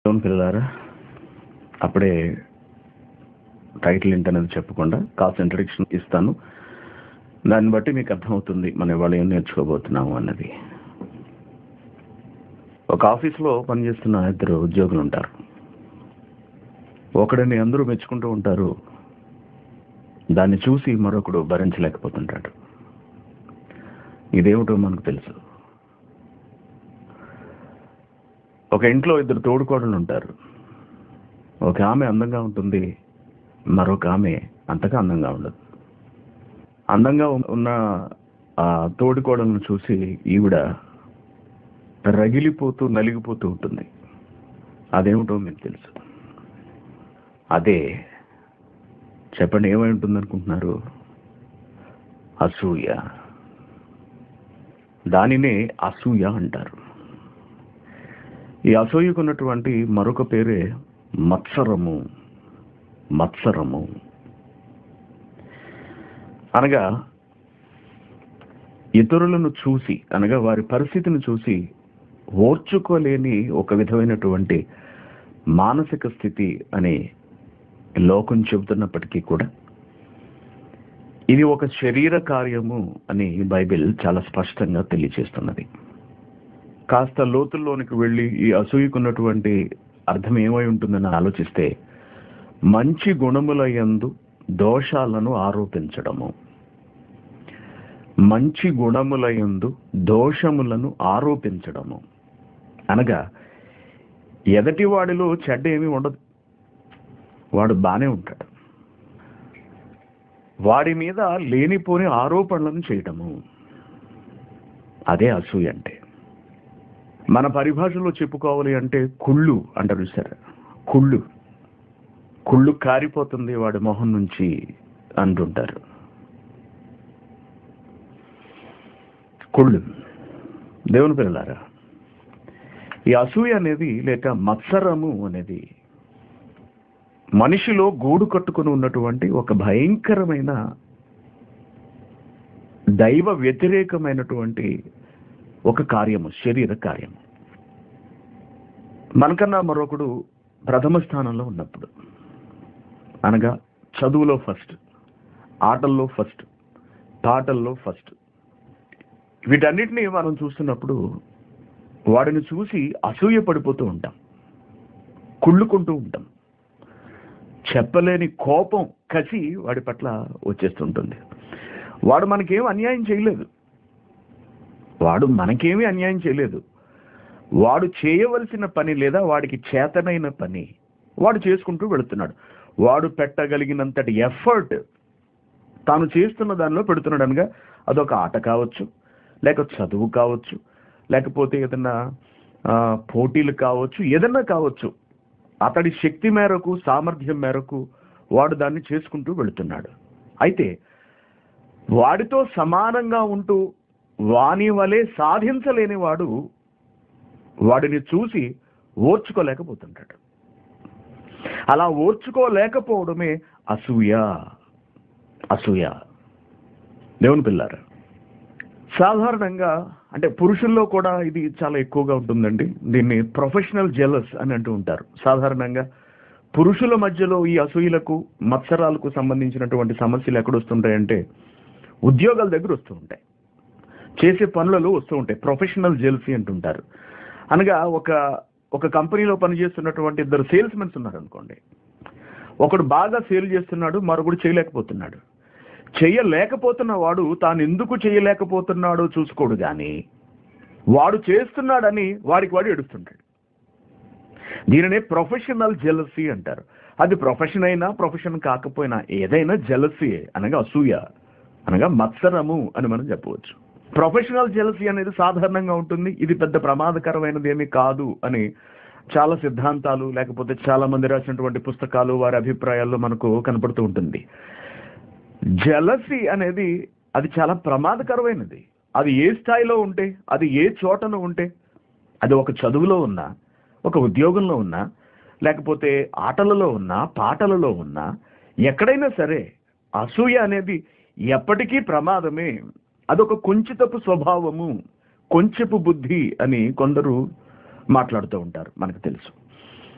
అవును పిల్లలారా అప్పుడే టైటిల్ ఏంటనేది చెప్పకుండా కాస్త ఇంట్రడక్షన్ ఇస్తాను దాన్ని బట్టి మీకు అర్థమవుతుంది మనం ఇవాళ ఏం నేర్చుకోబోతున్నాము అన్నది ఒక ఆఫీస్లో పనిచేస్తున్న ఇద్దరు ఉద్యోగులు ఉంటారు ఒకడిని అందరూ మెచ్చుకుంటూ ఉంటారు దాన్ని చూసి మరొకడు భరించలేకపోతుంటాడు ఇదేమిటో మనకు తెలుసు ఒక ఇంట్లో ఇద్దరు తోడుకోడలు ఉంటారు ఒక ఆమె అందంగా ఉంటుంది మరొక ఆమె అంతగా అందంగా ఉండదు అందంగా ఉన్న ఆ తోడుకోడలను చూసి ఈవిడ రగిలిపోతూ నలిగిపోతూ ఉంటుంది అదేమిటో మీకు తెలుసు అదే చెప్పండి ఏమై ఉంటుంది అనుకుంటున్నారు అసూయ దానినే అసూయ అంటారు ఈ అసూయకున్నటువంటి మరొక పేరే మత్సరము మత్సరము అనగా ఇతరులను చూసి అనగా వారి పరిస్థితిని చూసి ఓర్చుకోలేని ఒక విధమైనటువంటి మానసిక స్థితి అని లోకం చెబుతున్నప్పటికీ కూడా ఇది ఒక శరీర కార్యము అని బైబిల్ చాలా స్పష్టంగా తెలియజేస్తున్నది కాస్త లోతుల్లోనికి వెళ్ళి ఈ అసూయకున్నటువంటి అర్థం ఏమై ఉంటుందని ఆలోచిస్తే మంచి గుణముల యందు దోషాలను ఆరోపించడము మంచి గుణముల యందు దోషములను ఆరోపించడము అనగా ఎదటి వాడిలో చెడ్డ ఏమీ ఉండదు వాడు బానే ఉంటాడు వాడి మీద లేనిపోని ఆరోపణలను చేయటము అదే అసూయ అంటే మన పరిభాషలో చెప్పుకోవాలి అంటే కుళ్ళు అంటారు సార్ కుళ్ళు కుళ్ళు కారిపోతుంది వాడి మొహం నుంచి అంటుంటారు కుళ్ళు దేవుని పిల్లలారా ఈ అసూయ అనేది లేక మత్సరము అనేది మనిషిలో గూడు కట్టుకుని ఉన్నటువంటి ఒక భయంకరమైన దైవ వ్యతిరేకమైనటువంటి ఒక కార్యము శరీర కార్యము మనకన్నా మరొకడు ప్రథమ స్థానంలో ఉన్నప్పుడు అనగా చదువులో ఫస్ట్ ఆటల్లో ఫస్ట్ పాటల్లో ఫస్ట్ వీటన్నిటిని మనం చూస్తున్నప్పుడు వాడిని చూసి అసూయ పడిపోతూ ఉంటాం కుళ్ళుకుంటూ ఉంటాం చెప్పలేని కోపం కసి వాడి పట్ల వచ్చేస్తుంటుంది వాడు మనకేం అన్యాయం చేయలేదు వాడు మనకేమీ అన్యాయం చేయలేదు వాడు చేయవలసిన పని లేదా వాడికి చేతనైన పని వాడు చేసుకుంటూ వెళుతున్నాడు వాడు పెట్టగలిగినంతటి ఎఫర్ట్ తాను చేస్తున్న దానిలో పెడుతున్నాడు అనగా అదొక ఆట కావచ్చు లేక చదువు కావచ్చు లేకపోతే ఏదన్నా ఆ, పోటీలు కావచ్చు ఏదన్నా కావచ్చు అతడి శక్తి మేరకు సామర్థ్యం మేరకు వాడు దాన్ని చేసుకుంటూ వెళుతున్నాడు అయితే వాడితో సమానంగా ఉంటూ వాని వలె సాధించలేని వాడు వాడిని చూసి ఓర్చుకోలేకపోతుంటాడు అలా ఓర్చుకోలేకపోవడమే అసూయ అసూయ దేవుని పిల్లారు సాధారణంగా అంటే పురుషుల్లో కూడా ఇది చాలా ఎక్కువగా ఉంటుందండి దీన్ని ప్రొఫెషనల్ జెలస్ అని అంటూ ఉంటారు సాధారణంగా పురుషుల మధ్యలో ఈ అసూయలకు మత్సరాలకు సంబంధించినటువంటి సమస్యలు ఎక్కడ వస్తుంటాయంటే ఉద్యోగాల దగ్గర వస్తూ ఉంటాయి చేసే పనులలో వస్తూ ఉంటాయి ప్రొఫెషనల్ జెల్సీ అంటుంటారు అనగా ఒక ఒక కంపెనీలో పనిచేస్తున్నటువంటి ఇద్దరు సేల్స్ మెన్స్ ఉన్నారు అనుకోండి ఒకడు బాగా సేల్ చేస్తున్నాడు మరొకడు చేయలేకపోతున్నాడు చేయలేకపోతున్న వాడు తాను ఎందుకు చేయలేకపోతున్నాడో చూసుకోడు కానీ వాడు చేస్తున్నాడని వాడికి వాడు ఎడుస్తుంటాడు దీనినే ప్రొఫెషనల్ జెలసీ అంటారు అది ప్రొఫెషన్ అయినా ప్రొఫెషన్ కాకపోయినా ఏదైనా జెలసీ అనగా అసూయ అనగా మత్సరము అని మనం చెప్పవచ్చు ప్రొఫెషనల్ జెలసీ అనేది సాధారణంగా ఉంటుంది ఇది పెద్ద ప్రమాదకరమైనది ఏమీ కాదు అని చాలా సిద్ధాంతాలు లేకపోతే చాలా మంది రాసినటువంటి పుస్తకాలు వారి అభిప్రాయాల్లో మనకు కనపడుతూ ఉంటుంది జలసి అనేది అది చాలా ప్రమాదకరమైనది అది ఏ స్థాయిలో ఉంటే అది ఏ చోటన ఉంటే అది ఒక చదువులో ఉన్నా ఒక ఉద్యోగంలో ఉన్నా లేకపోతే ఆటలలో ఉన్నా పాటలలో ఉన్నా ఎక్కడైనా సరే అసూయ అనేది ఎప్పటికీ ప్రమాదమే అదొక కొంచెతపు స్వభావము కొంచెపు బుద్ధి అని కొందరు మాట్లాడుతూ ఉంటారు మనకు తెలుసు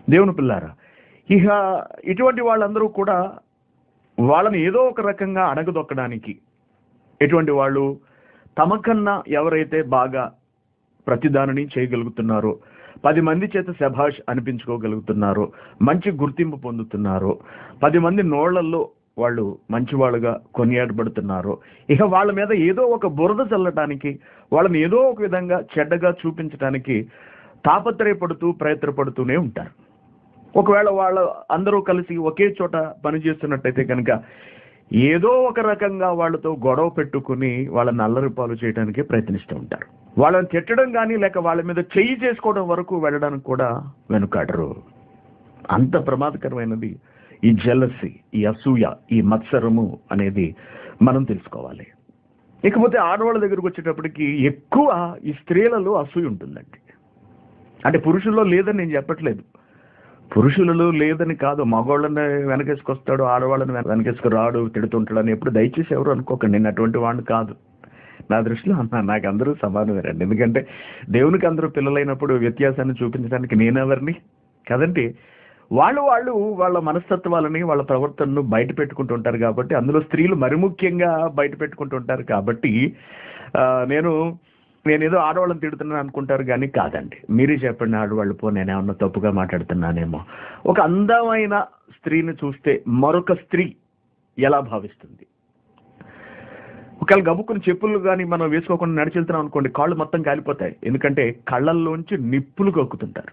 దేవుని పిల్లారా ఇక ఇటువంటి వాళ్ళందరూ కూడా వాళ్ళని ఏదో ఒక రకంగా అణగదొక్కడానికి ఎటువంటి వాళ్ళు తమకన్నా ఎవరైతే బాగా ప్రతిదానిని చేయగలుగుతున్నారో పది మంది చేత శభాష్ అనిపించుకోగలుగుతున్నారో మంచి గుర్తింపు పొందుతున్నారో పది మంది నోళ్లలో వాళ్ళు మంచివాళ్ళుగా కొనియాడబడుతున్నారో ఇక వాళ్ళ మీద ఏదో ఒక బురద చల్లటానికి వాళ్ళని ఏదో ఒక విధంగా చెడ్డగా చూపించడానికి తాపత్రయపడుతూ ప్రయత్నపడుతూనే ఉంటారు ఒకవేళ వాళ్ళ అందరూ కలిసి ఒకే చోట పనిచేస్తున్నట్టయితే కనుక ఏదో ఒక రకంగా వాళ్ళతో గొడవ పెట్టుకుని వాళ్ళని అల్లరి పాలు చేయడానికి ప్రయత్నిస్తూ ఉంటారు వాళ్ళని తిట్టడం కానీ లేక వాళ్ళ మీద చెయ్యి చేసుకోవడం వరకు వెళ్ళడానికి కూడా వెనుకాడరు అంత ప్రమాదకరమైనది ఈ జలసి ఈ అసూయ ఈ మత్సరము అనేది మనం తెలుసుకోవాలి ఇకపోతే ఆడవాళ్ళ దగ్గరకు వచ్చేటప్పటికి ఎక్కువ ఈ స్త్రీలలో అసూయ ఉంటుందండి అంటే పురుషుల్లో లేదని నేను చెప్పట్లేదు పురుషులలో లేదని కాదు మగవాళ్ళని వెనకేసుకొస్తాడు ఆడవాళ్ళని వెన- వెనకేసుకు రాడు తిడుతుంటాడు అని ఎప్పుడు దయచేసి ఎవరు అనుకోకండి నేను అటువంటి వాడిని కాదు నా దృష్టిలో అన్న నాకు అందరూ సమానమేనండి ఎందుకంటే దేవునికి అందరూ పిల్లలైనప్పుడు వ్యత్యాసాన్ని చూపించడానికి నేనెవరిని కదండి వాళ్ళు వాళ్ళు వాళ్ళ మనస్తత్వాలని వాళ్ళ ప్రవర్తనను బయట పెట్టుకుంటుంటారు కాబట్టి అందులో స్త్రీలు మరి ముఖ్యంగా బయట పెట్టుకుంటుంటారు కాబట్టి ఆ, నేను నేనేదో ఆడవాళ్ళని తిడుతున్నాను అనుకుంటారు కానీ కాదండి మీరే చెప్పండి ఆడవాళ్ళు పో నేనేమన్నా తప్పుగా మాట్లాడుతున్నానేమో ఒక అందమైన స్త్రీని చూస్తే మరొక స్త్రీ ఎలా భావిస్తుంది ఒకవేళ గబుక్కుని చెప్పులు కానీ మనం వేసుకోకుండా నడిచెళ్తున్నాం అనుకోండి కాళ్ళు మొత్తం కాలిపోతాయి ఎందుకంటే కళ్ళల్లోంచి నిప్పులు కక్కుతుంటారు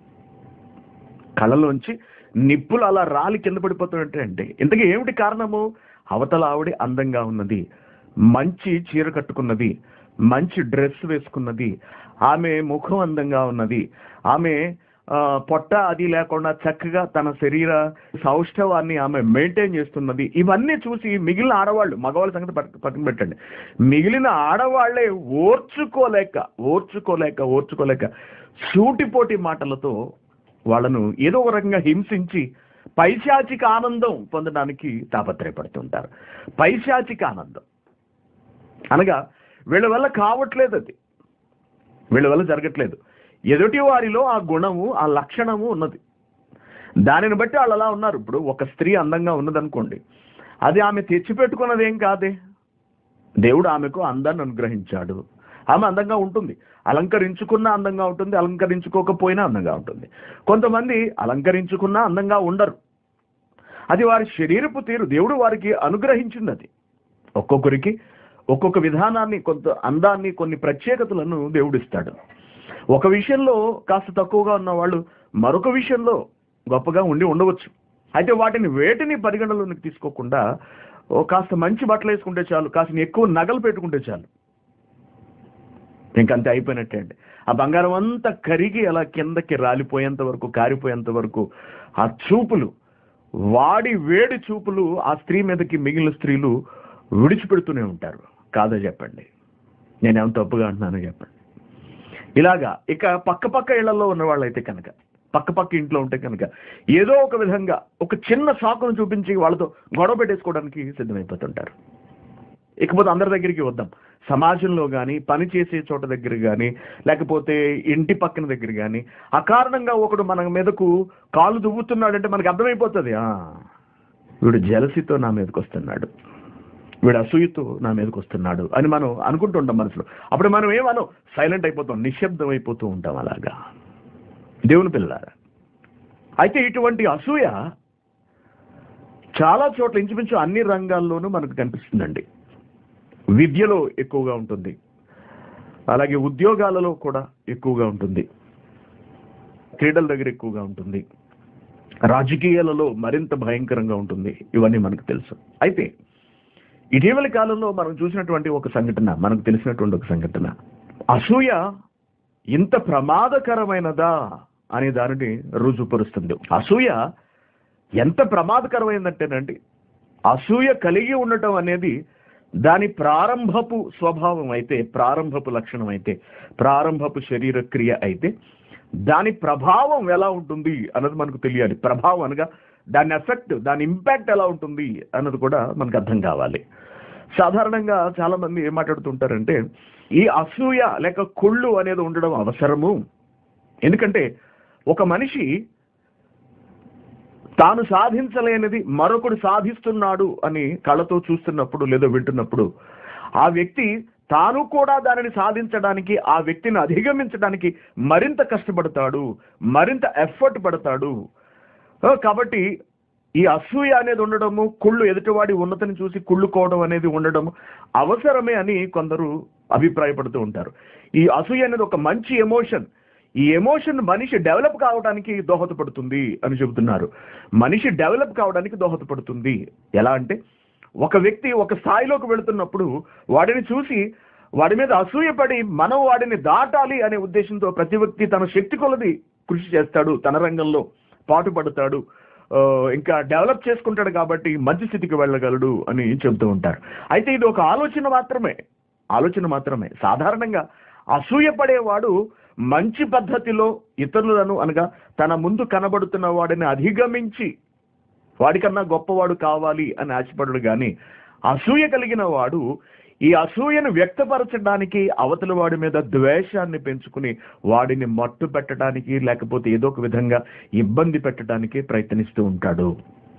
కళ్ళలోంచి నిప్పులు అలా రాలి కింద పడిపోతున్నట్టే అంటే ఇంతకీ ఏమిటి కారణము అవతల ఆవిడ అందంగా ఉన్నది మంచి చీర కట్టుకున్నది మంచి డ్రెస్ వేసుకున్నది ఆమె ముఖం అందంగా ఉన్నది ఆమె ఆ, పొట్ట అది లేకుండా చక్కగా తన శరీర సౌష్ఠవాన్ని ఆమె మెయింటైన్ చేస్తున్నది ఇవన్నీ చూసి మిగిలిన ఆడవాళ్ళు మగవాళ్ళ సంగతి పక్క- పక్కన పెట్టండి మిగిలిన ఆడవాళ్లే ఓర్చుకోలేక ఓర్చుకోలేక ఓర్చుకోలేక సూటిపోటి మాటలతో వాళ్ళను ఏదో ఒక రకంగా హింసించి పైశాచిక ఆనందం పొందడానికి తాపత్రయపడుతుంటారు పైశాచిక ఆనందం అనగా వీళ్ళ వల్ల కావట్లేదు అది వీళ్ళ వల్ల జరగట్లేదు ఎదుటి వారిలో ఆ గుణము ఆ లక్షణము ఉన్నది దానిని బట్టి వాళ్ళు అలా ఉన్నారు ఇప్పుడు ఒక స్త్రీ అందంగా ఉన్నదనుకోండి అది ఆమె తెచ్చిపెట్టుకున్నది ఏం కాదే దేవుడు ఆమెకు అందాన్ని అనుగ్రహించాడు ఆమె అందంగా ఉంటుంది అలంకరించుకున్నా అందంగా ఉంటుంది అలంకరించుకోకపోయినా అందంగా ఉంటుంది కొంతమంది అలంకరించుకున్నా అందంగా ఉండరు అది వారి శరీరపు తీరు దేవుడు వారికి అనుగ్రహించింది అది ఒక్కొక్కరికి ఒక్కొక్క విధానాన్ని కొంత అందాన్ని కొన్ని ప్రత్యేకతలను దేవుడిస్తాడు ఒక విషయంలో కాస్త తక్కువగా ఉన్న వాళ్ళు మరొక విషయంలో గొప్పగా ఉండి ఉండవచ్చు అయితే వాటిని వేటిని పరిగణలోనికి తీసుకోకుండా ఓ కాస్త మంచి బట్టలు వేసుకుంటే చాలు కాస్త ఎక్కువ నగలు పెట్టుకుంటే చాలు ఇంకంతే అయిపోయినట్టే అండి ఆ బంగారం అంతా కరిగి అలా కిందకి రాలిపోయేంత వరకు కారిపోయేంత వరకు ఆ చూపులు వాడి వేడి చూపులు ఆ స్త్రీ మీదకి మిగిలిన స్త్రీలు విడిచిపెడుతూనే ఉంటారు కాదో చెప్పండి నేనేం తప్పుగా అంటున్నానో చెప్పండి ఇలాగా ఇక పక్క పక్క ఇళ్లలో ఉన్న వాళ్ళైతే కనుక పక్క పక్క ఇంట్లో ఉంటే కనుక ఏదో ఒక విధంగా ఒక చిన్న సాకును చూపించి వాళ్ళతో గొడవ పెట్టేసుకోవడానికి సిద్ధమైపోతుంటారు ఇకపోతే అందరి దగ్గరికి వద్దాం సమాజంలో కానీ పని చేసే చోట దగ్గర కానీ లేకపోతే ఇంటి పక్కన దగ్గర కానీ అకారణంగా ఒకడు మన మీదకు కాలు దువ్వుతున్నాడంటే మనకు అర్థమైపోతుంది ఆ, వీడు జలసితో నా మీదకి వస్తున్నాడు వీడు అసూయతో నా మీదకి వస్తున్నాడు అని మనం అనుకుంటుంటాం మనసులో అప్పుడు మనం ఏమనో సైలెంట్ అయిపోతాం నిశ్శబ్దం అయిపోతూ ఉంటాం అలాగా దేవుని పిల్లారా అయితే ఇటువంటి అసూయ చాలా చోట్ల ఇంచుమించు అన్ని రంగాల్లోనూ మనకు కనిపిస్తుందండి విద్యలో ఎక్కువగా ఉంటుంది అలాగే ఉద్యోగాలలో కూడా ఎక్కువగా ఉంటుంది క్రీడల దగ్గర ఎక్కువగా ఉంటుంది రాజకీయాలలో మరింత భయంకరంగా ఉంటుంది ఇవన్నీ మనకు తెలుసు అయితే ఇటీవలి కాలంలో మనం చూసినటువంటి ఒక సంఘటన మనకు తెలిసినటువంటి ఒక సంఘటన అసూయ ఇంత ప్రమాదకరమైనదా అనే దానిని రుజుపరుస్తుంది అసూయ ఎంత ప్రమాదకరమైందంటేనండి అసూయ కలిగి ఉండటం అనేది దాని ప్రారంభపు స్వభావం అయితే ప్రారంభపు లక్షణం అయితే ప్రారంభపు శరీర క్రియ అయితే దాని ప్రభావం ఎలా ఉంటుంది అన్నది మనకు తెలియాలి ప్రభావం అనగా దాని ఎఫెక్ట్ దాని ఇంపాక్ట్ ఎలా ఉంటుంది అన్నది కూడా మనకు అర్థం కావాలి సాధారణంగా చాలా మంది ఏం మాట్లాడుతుంటారంటే ఈ అసూయ లేక కుళ్ళు అనేది ఉండడం అవసరము ఎందుకంటే ఒక మనిషి తాను సాధించలేనిది మరొకడు సాధిస్తున్నాడు అని కళ్ళతో చూస్తున్నప్పుడు లేదా వింటున్నప్పుడు ఆ వ్యక్తి తాను కూడా దానిని సాధించడానికి ఆ వ్యక్తిని అధిగమించడానికి మరింత కష్టపడతాడు మరింత ఎఫర్ట్ పడతాడు ఆ, కాబట్టి ఈ అసూయ అనేది ఉండడము కుళ్ళు ఎదుటివాడి ఉన్నతిని చూసి కుళ్ళుకోవడం అనేది ఉండడము అవసరమే అని కొందరు అభిప్రాయపడుతూ ఉంటారు ఈ అసూయ అనేది ఒక మంచి ఎమోషన్ ఈ ఎమోషన్ మనిషి డెవలప్ కావడానికి దోహదపడుతుంది అని చెబుతున్నారు మనిషి డెవలప్ కావడానికి దోహదపడుతుంది ఎలా అంటే ఒక వ్యక్తి ఒక స్థాయిలోకి వెళుతున్నప్పుడు వాడిని చూసి వాడి మీద అసూయపడి మనం వాడిని దాటాలి అనే ఉద్దేశంతో ప్రతి వ్యక్తి తన శక్తి కొలది కృషి చేస్తాడు తన రంగంలో పాటుపడతాడు ఆ, ఇంకా డెవలప్ చేసుకుంటాడు కాబట్టి మంచి స్థితికి వెళ్ళగలడు అని చెబుతూ ఉంటారు అయితే ఇది ఒక ఆలోచన మాత్రమే ఆలోచన మాత్రమే సాధారణంగా అసూయపడేవాడు మంచి పద్ధతిలో ఇతరులను అనగా తన ముందు కనబడుతున్న వాడిని అధిగమించి వాడికన్నా గొప్పవాడు కావాలి అని ఆశపడడు కానీ అసూయ కలిగిన వాడు ఈ అసూయను వ్యక్తపరచడానికి అవతల వాడి మీద ద్వేషాన్ని పెంచుకుని వాడిని మట్టు పెట్టడానికి లేకపోతే ఏదో ఒక విధంగా ఇబ్బంది పెట్టడానికి ప్రయత్నిస్తూ ఉంటాడు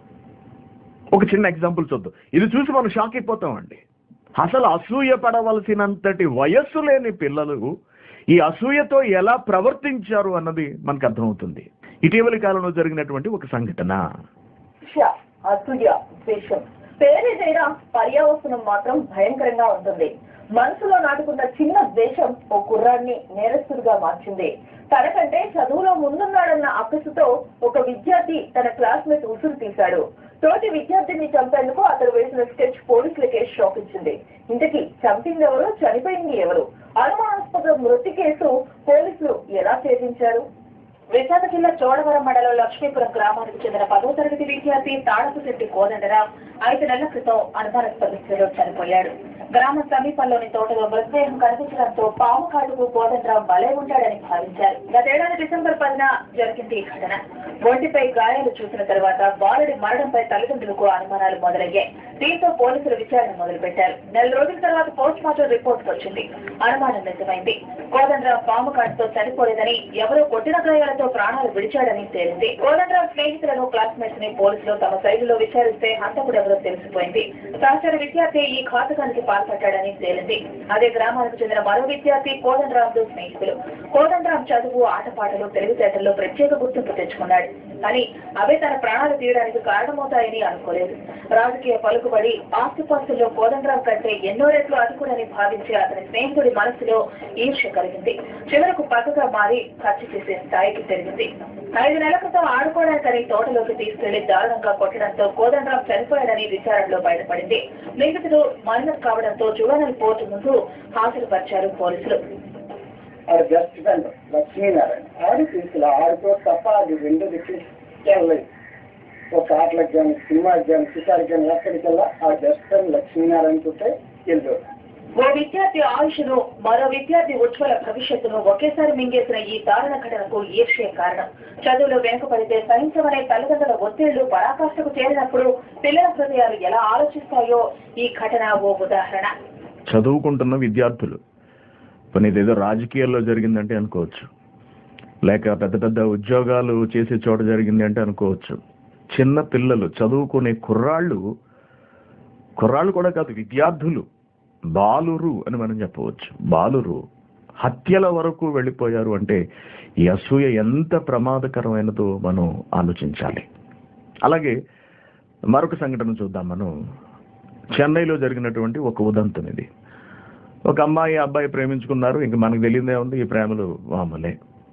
ఒక చిన్న ఎగ్జాంపుల్ చూద్దాం ఇది చూసి మనం షాక్ అయిపోతామండి అసలు అసూయ పడవలసినంతటి వయస్సు లేని పిల్లలు ఈ అసూయతో ఎలా ప్రవర్తించారు అన్నది మనకు అర్థమవుతుంది ఇటీవలి కాలంలో జరిగినటువంటి ఒక సంఘటన ఈర్ష్య, అసూయ ద్వేషం పేరేదైనా పర్యావసనం మాత్రం భయంకరంగా ఉంటుంది మనసులో నాటుకున్న చిన్న ద్వేషం ఓ కుర్రాన్ని నేరస్తుడిగా మార్చింది తనకంటే చదువులో ముందున్నాడన్న అక్కసుతో ఒక విద్యార్థి తన క్లాస్మేట్ ఉసురు తీశాడు తోటి విద్యార్థిని చంపేందుకు అతడు వేసిన స్కెచ్ పోలీసులకే షాక్ ఇచ్చింది ఇంతకీ చంపింది ఎవరు చనిపోయింది ఎవరు అనుమానాస్పద మృతి కేసు పోలీసులు ఎలా ఛేదించారు విశాఖ జిల్లా చోడవరం మండలం లక్ష్మీపురం గ్రామానికి చెందిన పదో తరగతి విద్యార్థి తాడపుశెట్టి కోదండరాం ఐదు నెలల క్రితం అనుమానాస్పద స్థితిలో చనిపోయాడు గ్రామ సమీపంలోని తోటలో మృతదేహం కనిపించడంతో పాము కాటుకు కోదండరాం బలే ఉంటాడని భావించారు గతేడాది డిసెంబర్ పదిన జరిగింది ఈ ఘటన ఒంటిపై గాయాలు చూసిన తర్వాత బాలుడి మరణంపై తల్లిదండ్రులకు అనుమానాలు మొదలయ్యాయి దీంతో పోలీసులు విచారణ మొదలుపెట్టారు నెల రోజుల తర్వాత పోస్ట్ మార్టం రిపోర్ట్ వచ్చింది అనుమానం నిజమైంది కోదండరాం పాము కాటుతో చనిపోలేదని ఎవరో కొట్టిన గాయాలతో ప్రాణాలు విడిచాడని తేలింది కోదండరాం స్నేహితులను క్లాస్మేట్స్ ని పోలీసులు తమ శైలిలో విచారిస్తే హంతకుడు ఎవరో తెలిసిపోయింది సహచర విద్యార్థి ఈ ఘాతకానికి పాల్పడ్డాడని తేలింది అదే గ్రామానికి చెందిన మరో విద్యార్థి కోదండరాంతో స్నేహితులు కోదండరాం చదువు ఆటపాటలు తెలివితేటల్లో ప్రత్యేక గుర్తింపు తెచ్చుకున్నాడు కానీ అవే తన ప్రాణాలు తీయడానికి కారణమవుతాయని అనుకోలేదు రాజకీయ పలుకుబడి ఆస్తిపాస్తుల్లో కోదండరాం కంటే ఎన్నో రెట్లు అధికుడని భావించి అతని స్నేహితుడి మనసులో ఈర్ష్య కలిగింది చివరకు పక్కగా మారి ఖర్చు చేసే స్థాయికి పెరిగింది ఐదు నెలల క్రితం ఆడుకోవడానికని తోటలోకి తీసుకెళ్లి దారుణంగా కొట్టడంతో కోదండరాం చనిపోయాడని విచారణలో బయటపడింది నిందితుడు మైనర్ కావడంతో జువెనల్ కోర్టు ముందు హాజరుపరిచారు పోలీసులు ఆడ బెస్ట్ ఫ్రెండ్ లక్ష్మీనారాయణ ఆడి తీసుకురా ఆడితో తప్ప అది రెండు దిక్కు వెళ్ళలేదు ఒక ఆటలకు కానీ సినిమాకి కానీ షికారికి కానీ ఎక్కడికెళ్ళా ఆ బెస్ట్ ఫ్రెండ్ లక్ష్మీనారాయణ తోటే వెళ్ళాడు ఓ విద్యార్థి ఆయుష్ను మరో విద్యార్థి ఉజ్వల భవిష్యత్తును ఒకేసారి మింగేసిన ఈ దారుణ ఘటనకు ఈర్ష్యే కారణం చదువులో వెనుకబడితే సహించమనే తల్లిదండ్రుల ఒత్తిళ్లు పరాకాష్ఠకు చేరినప్పుడు పిల్లల హృదయాలు ఎలా ఆలోచిస్తాయో ఈ ఘటన ఓ ఉదాహరణ చదువుకుంటున్న విద్యార్థులు పని ఇదేదో రాజకీయాల్లో జరిగిందంటే అనుకోవచ్చు లేక పెద్ద పెద్ద ఉద్యోగాలు చేసే చోట జరిగింది అంటే అనుకోవచ్చు చిన్న పిల్లలు చదువుకునే కుర్రాళ్ళు కుర్రాళ్ళు కూడా కాదు విద్యార్థులు బాలురు అని మనం చెప్పవచ్చు బాలురు హత్యల వరకు వెళ్ళిపోయారు అంటే ఈ అసూయ ఎంత ప్రమాదకరమైనదో మనం ఆలోచించాలి అలాగే మరొక సంఘటన చూద్దాం మనం చెన్నైలో జరిగినటువంటి ఒక ఉదంతం ఇది ఒక అమ్మాయి అబ్బాయి ప్రేమించుకున్నారు ఇంక మనకు తెలియదే ఉంది ఈ ప్రేమలు మామూలే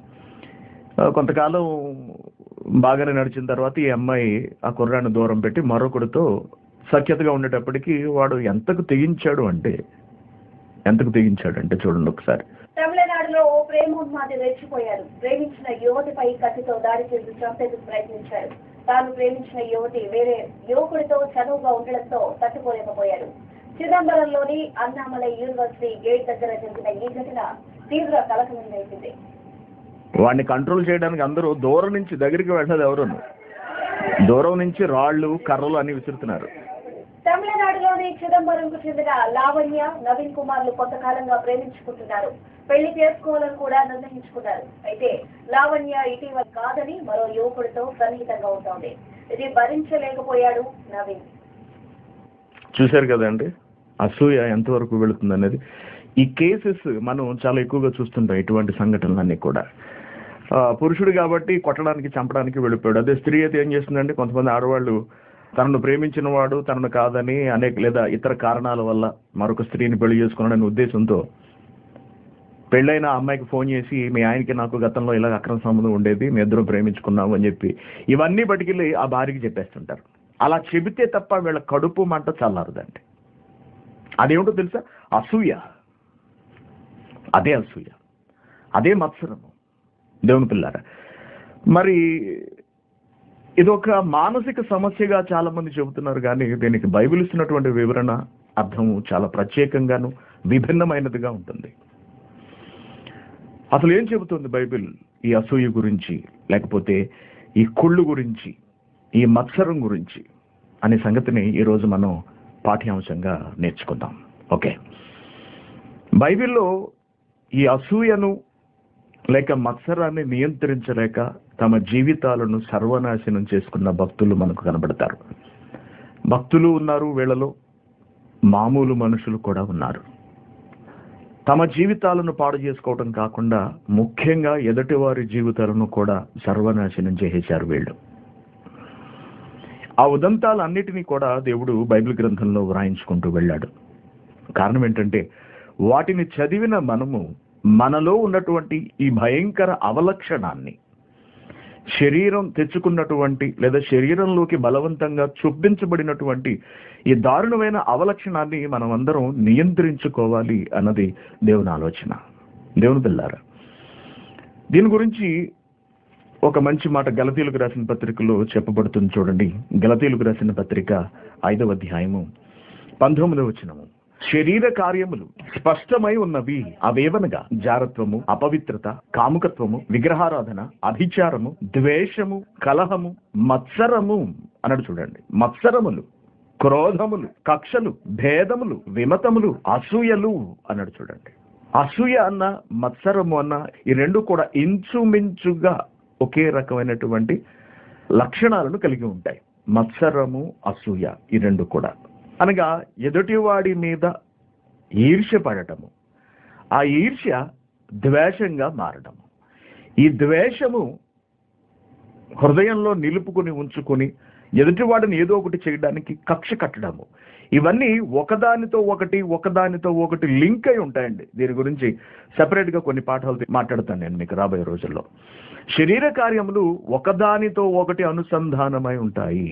ఆ, కొంతకాలం బాగానే నడిచిన తర్వాత ఈ అమ్మాయి ఆ కుర్రాన్ని దూరం పెట్టి మరొకడితో సఖ్యతగా ఉండేటప్పటికి వాడు ఎంతకు తెగించాడు అంటే ఎంతకు తెగించాడు అంటే చూడండి ఒకసారి తమిళనాడులో ఓ ప్రేమోన్మాది రెచ్చిపోయాడు ప్రేమించిన యువతిపై కత్తితో దాడి చేసి చంపేందుకు ప్రయత్నించాడు తాను ప్రేమించిన యువతి వేరే యువకుడితో చనువుగా ఉండడంతో తట్టుకోలేకపోయాడు చిదంబరంలోని అన్నామలై యూనివర్సిటీ గేట్ దగ్గర జరిగిన ఈ ఘటన తీవ్ర కలకలం రేపింది వాడిని కంట్రోల్ చేయడానికి అందరూ దూరం నుంచి దగ్గరికి వెళ్ళదు ఎవరును దూరం నుంచి రాళ్ళు కర్రలు అన్ని విసురుతున్నారు తమిళనాడులోని చిదంబరంకు చెందిన లావణ్య నవీన్ కుమార్లు కొంతకాలంగా ప్రేమించుకుంటున్నారు పెళ్లి చేసుకోవాలని కూడా నిర్ణయించుకున్నారు అయితే లావణ్య ఇటీవల కాదని మరో యువకుడితో సన్నిహితంగా ఉంటోంది ఇది భరించలేకపోయాడు నవీన్ చూశారు కదండి అసూయ ఎంతవరకు వెళుతుంది అనేది ఈ కేసెస్ మనం చాలా ఎక్కువగా చూస్తుంటాం ఇటువంటి సంఘటనలన్నీ కూడా ఆ, పురుషుడు కాబట్టి కొట్టడానికి చంపడానికి వెళ్ళిపోయాడు అదే స్త్రీ అయితే ఏం చేస్తుందంటే కొంతమంది ఆడవాళ్ళు తనను ప్రేమించిన వాడు తనను కాదని అనేక లేదా ఇతర కారణాల వల్ల మరొక స్త్రీని పెళ్లి చేసుకున్నాడనే ఉద్దేశంతో పెళ్ళైన ఆ అమ్మాయికి ఫోన్ చేసి మీ ఆయనకి నాకు గతంలో ఇలా అక్రమ సంబంధం ఉండేది మీ ఇద్దరు ప్రేమించుకున్నాము అని చెప్పి ఇవన్నీ బటికెళ్ళి ఆ భార్యకి చెప్పేస్తుంటారు అలా చెబితే తప్ప వీళ్ళ కడుపు మంట చల్లారదండి అదేమిటో తెలుసా అసూయ అదే అసూయ అదే మత్సరము దేవుని పిల్లారా మరి ఇదొక మానసిక సమస్యగా చాలా మంది చెబుతున్నారు కానీ దీనికి బైబిల్ ఇస్తున్నటువంటి వివరణ అర్థము చాలా ప్రత్యేకంగాను విభిన్నమైనదిగా ఉంటుంది అసలు ఏం చెబుతుంది బైబిల్ ఈ అసూయ గురించి లేకపోతే ఈ కుళ్ళు గురించి ఈ మత్సరం గురించి అనే సంగతిని ఈరోజు మనం పాఠ్యాంశంగా నేర్చుకుందాం ఓకే బైబిల్లో ఈ అసూయను లేక మత్సరాన్ని నియంత్రించలేక తమ జీవితాలను సర్వనాశనం చేసుకున్న భక్తులు మనకు కనబడతారు భక్తులు ఉన్నారు వీళ్ళలో మామూలు మనుషులు కూడా ఉన్నారు తమ జీవితాలను పాడు చేసుకోవడం కాకుండా ముఖ్యంగా ఎదుటివారి జీవితాలను కూడా సర్వనాశనం చేసేశారు వీళ్ళు ఆ ఉదంతాలన్నిటినీ కూడా దేవుడు బైబిల్ గ్రంథంలో వ్రాయించుకుంటూ వెళ్ళాడు కారణం ఏంటంటే వాటిని చదివిన మనము మనలో ఉన్నటువంటి ఈ భయంకర అవలక్షణాన్ని శరీరం తెచ్చుకున్నటువంటి లేదా శరీరంలోకి బలవంతంగా చొప్పించబడినటువంటి ఈ దారుణమైన అవలక్షణాన్ని మనం అందరం నియంత్రించుకోవాలి అన్నది దేవుని ఆలోచన దేవుని పిల్లారా దీని గురించి ఒక మంచి మాట గలతీలకు రాసిన పత్రికలో చెప్పబడుతుంది చూడండి గలతీలకు రాసిన పత్రిక ఐదవ అధ్యాయము పంతొమ్మిదవ వచనము శరీర కార్యములు స్పష్టమై ఉన్నవి అవేవనగా జారత్వము అపవిత్రత కాముకత్వము విగ్రహారాధన అభిచారము ద్వేషము కలహము మత్సరము అన్నాడు చూడండి మత్సరములు క్రోధములు కక్షలు భేదములు విమతములు అసూయలు అన్నాడు చూడండి అసూయ అన్న మత్సరము అన్న ఈ రెండు కూడా ఇంచుమించుగా ఒకే రకమైనటువంటి లక్షణాలను కలిగి ఉంటాయి మత్సరము అసూయ ఈ రెండు కూడా అనగా ఎదుటివాడి మీద ఈర్ష్య పడటము ఆ ఈర్ష్య ద్వేషంగా మారడము ఈ ద్వేషము హృదయంలో నిలుపుకుని ఉంచుకొని ఎదుటివాడిని ఏదో ఒకటి చేయడానికి కక్ష కట్టడము ఇవన్నీ ఒకదానితో ఒకటి ఒకదానితో ఒకటి లింక్ అయి ఉంటాయండి దీని గురించి separate గా కొన్ని పాఠాలు మాట్లాడతాను నేను మీకు రాబోయే రోజుల్లో శరీర కార్యములు ఒకదానితో ఒకటి అనుసంధానమై ఉంటాయి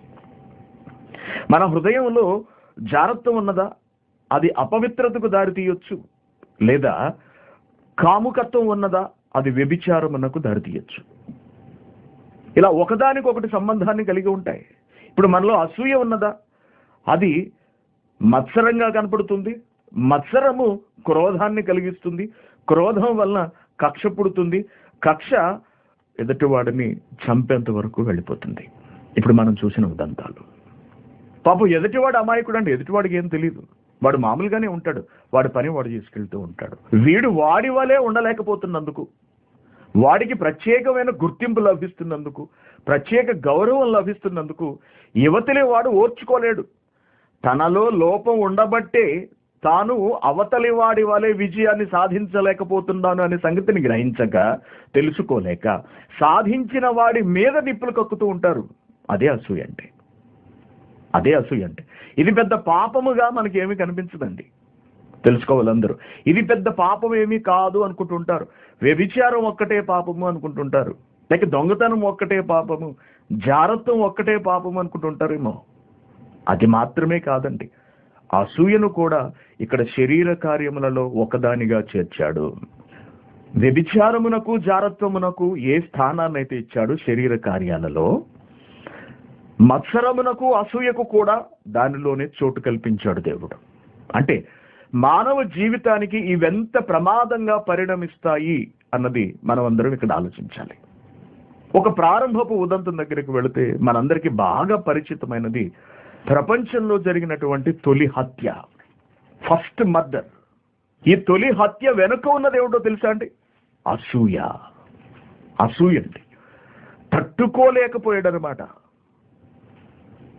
మన హృదయంలో జారత్వం ఉన్నదా అది అపవిత్రతకు దారి తీయొచ్చు లేదా కాముకత్వం ఉన్నదా అది వ్యభిచారమునకు దారి తీయొచ్చు ఇలా ఒకదానికొకటి సంబంధాన్ని కలిగి ఉంటాయి ఇప్పుడు మనలో అసూయ ఉన్నదా అది మత్సరంగా కనపడుతుంది మత్సరము క్రోధాన్ని కలిగిస్తుంది క్రోధం వలన కక్ష పుడుతుంది కక్ష ఎదుటివాడిని చంపేంత వరకు వెళ్ళిపోతుంది ఇప్పుడు మనం చూసిన ఉదంతాలు పాపం ఎదుటివాడు అమాయకుడు అండి ఎదుటివాడికి ఏం తెలియదు వాడు మామూలుగానే ఉంటాడు వాడి పని వాడు చేసుకెళ్తూ ఉంటాడు వీడు వాడి వలే ఉండలేకపోతున్నందుకు వాడికి ప్రత్యేకమైన గుర్తింపు లభిస్తున్నందుకు ప్రత్యేక గౌరవం లభిస్తున్నందుకు యువతలే వాడు ఓర్చుకోలేడు తనలో లోపం ఉండబట్టే తాను అవతలి వాడి వలె విజయాన్ని సాధించలేకపోతున్నాను అనే సంగతిని గ్రహించక తెలుసుకోలేక సాధించిన వాడి మీద నిప్పులు కక్కుతూ ఉంటారు అదే అసూయ అంటే అదే అసూయ అంటే ఇది పెద్ద పాపముగా మనకి ఏమీ కనిపించదండి తెలుసుకోవాలి అందరూ ఇది పెద్ద పాపం ఏమీ కాదు అనుకుంటుంటారు వ్యభిచారం ఒక్కటే పాపము అనుకుంటుంటారు లేక దొంగతనం ఒక్కటే పాపము జారత్వం ఒక్కటే పాపము అనుకుంటుంటారేమో అది మాత్రమే కాదండి అసూయను కూడా ఇక్కడ శరీర కార్యములలో ఒకదానిగా చేర్చాడు వ్యభిచారమునకు జారత్వమునకు ఏ స్థానాన్ని అయితే ఇచ్చాడు శరీర కార్యాలలో మత్సరమునకు అసూయకు కూడా దానిలోనే చోటు కల్పించాడు దేవుడు అంటే మానవ జీవితానికి ఇవెంత ప్రమాదంగా పరిణమిస్తాయి అన్నది మనం అందరం ఇక్కడ ఆలోచించాలి ఒక ప్రారంభపు ఉదంతం దగ్గరికి వెళితే మనందరికీ బాగా పరిచితమైనది ప్రపంచంలో జరిగినటువంటి తొలి హత్య ఫస్ట్ మర్డర్ ఈ తొలి హత్య వెనుక ఉన్నది ఏమిటో తెలుసా అండి అసూయ అసూయ అండి తట్టుకోలేకపోయాడు అనమాట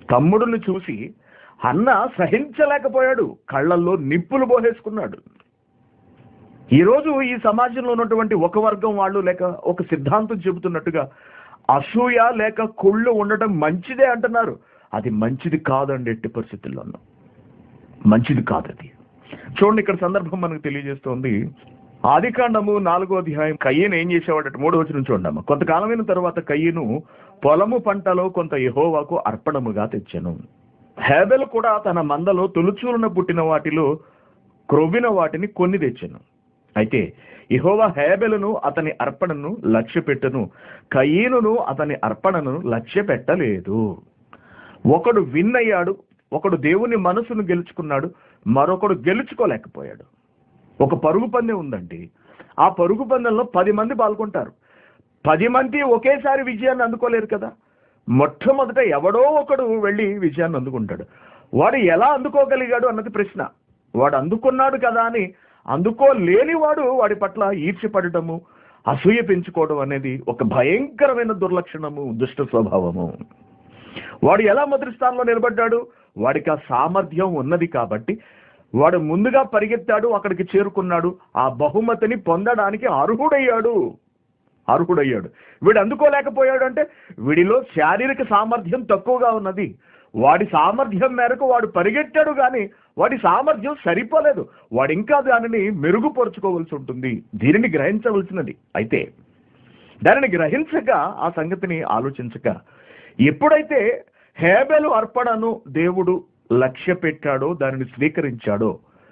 తమ్ముడిని చూసి అన్న సహించలేకపోయాడు కళ్ళల్లో నిప్పులు పోసేసుకున్నాడు ఈరోజు ఈ సమాజంలో ఉన్నటువంటి ఒక వర్గం వాళ్ళు లేక ఒక సిద్ధాంతం చెబుతున్నట్టుగా అసూయ లేక కుళ్ళు ఉండటం మంచిదే అంటున్నారు అది మంచిది కాదండి ఎట్టి పరిస్థితుల్లోనూ మంచిది కాదు అది చూడండి ఇక్కడ సందర్భం మనకు తెలియజేస్తోంది ఆదికాండము నాలుగో అధ్యాయం కయ్యను ఏం చేసేవాడట మూడో వచ్చిన చూడమ్మ కొంతకాలమైన తర్వాత కయ్యను పొలము పంటలో కొంత యహోవాకు అర్పణముగా తెచ్చెను హేబెల్ కూడా తన మందలో తొలుచూరున పుట్టిన వాటిలో క్రొవ్విన వాటిని కొన్ని తెచ్చెను అయితే యెహోవా హేబెలును అతని అర్పణను లక్ష్య పెట్టను కయీనును అతని అర్పణను లక్ష్య పెట్టలేదు ఒకడు విన్ అయ్యాడు ఒకడు దేవుని మనసును గెలుచుకున్నాడు మరొకడు గెలుచుకోలేకపోయాడు ఒక పరుగు పందెం ఉందండి ఆ పరుగు పందెంలో పది మంది పాల్గొంటారు పది మంది ఒకేసారి విజయాన్ని అందుకోలేరు కదా మొట్టమొదట ఎవడో ఒకడు వెళ్ళి విజయాన్ని అందుకుంటాడు వాడు ఎలా అందుకోగలిగాడు అన్నది ప్రశ్న వాడు అందుకున్నాడు కదా అని అందుకోలేని వాడు వాడి పట్ల ఈర్ష్యపడటము అసూయ పెంచుకోవడం అనేది ఒక భయంకరమైన దుర్లక్షణము దుష్ట స్వభావము వాడు ఎలా మొదటి స్థానంలో నిలబడ్డాడు వాడికి ఆ సామర్థ్యం ఉన్నది కాబట్టి వాడు ముందుగా పరిగెత్తాడు అక్కడికి చేరుకున్నాడు ఆ బహుమతిని పొందడానికి అర్హుడయ్యాడు అర్హుడయ్యాడు వీడు అందుకోలేకపోయాడు అంటే వీడిలో శారీరక సామర్థ్యం తక్కువగా ఉన్నది వాడి సామర్థ్యం మేరకు వాడు పరిగెట్టాడు కానీ వాడి సామర్థ్యం సరిపోలేదు వాడు ఇంకా దానిని మెరుగుపరుచుకోవాల్సి ఉంటుంది దీనిని గ్రహించవలసినది అయితే దానిని గ్రహించక ఆ సంగతిని ఆలోచించక ఎప్పుడైతే హేబెలు అర్పణను దేవుడు లక్ష్య పెట్టాడో దానిని స్వీకరించాడో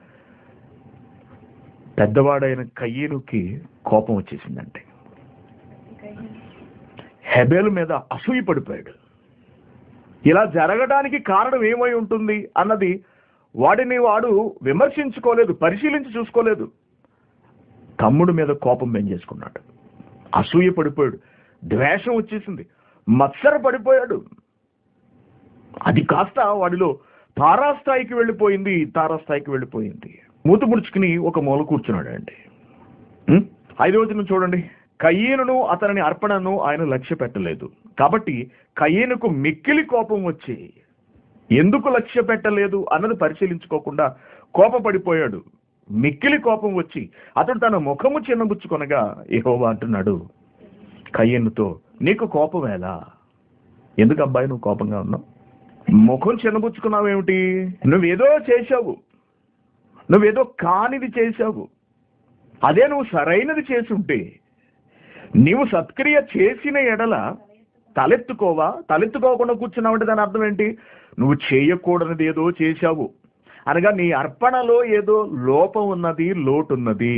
పెద్దవాడైన కయ్యనుకి కోపం వచ్చేసిందంటే హెబేలు మీద అసూయ పడిపోయాడు ఇలా జరగడానికి కారణం ఏమై ఉంటుంది అన్నది వాడిని వాడు విమర్శించుకోలేదు పరిశీలించి చూసుకోలేదు తమ్ముడు మీద కోపం పెంచేసుకున్నాడు అసూయ పడిపోయాడు ద్వేషం వచ్చేసింది మత్సర పడిపోయాడు అది కాస్త వాడిలో తారాస్థాయికి వెళ్ళిపోయింది తారాస్థాయికి వెళ్ళిపోయింది మూత ముడుచుకుని ఒక మూల కూర్చున్నాడు అండి ఐదో వచనం చూడండి కయ్యేనును అతనిని అర్పణను ఆయన లక్ష్య పెట్టలేదు కాబట్టి కయ్యేనుకు మిక్కిలి కోపం వచ్చి ఎందుకు లక్ష్య పెట్టలేదు అన్నది పరిశీలించుకోకుండా కోపపడిపోయాడు మిక్కిలి కోపం వచ్చి అతడు తన ముఖము చిన్నబుచ్చుకొనగా ఏహోవా అంటున్నాడు కయ్యన్నుతో నీకు కోపం ఎలా ఎందుకు అబ్బాయి నువ్వు కోపంగా ఉన్నావు ముఖం చిన్నబుచ్చుకున్నావేమిటి నువ్వేదో చేశావు నువ్వేదో కానిది చేశావు అదే నువ్వు సరైనది చేసుంటే నీవు సత్క్రియ చేసిన ఎడల తలెత్తుకోవా తలెత్తుకోకుండా కూర్చున్నావంటే దాని అర్థం ఏంటి నువ్వు చేయకూడనిది ఏదో చేశావు అనగా నీ అర్పణలో ఏదో లోపం ఉన్నది లోటున్నది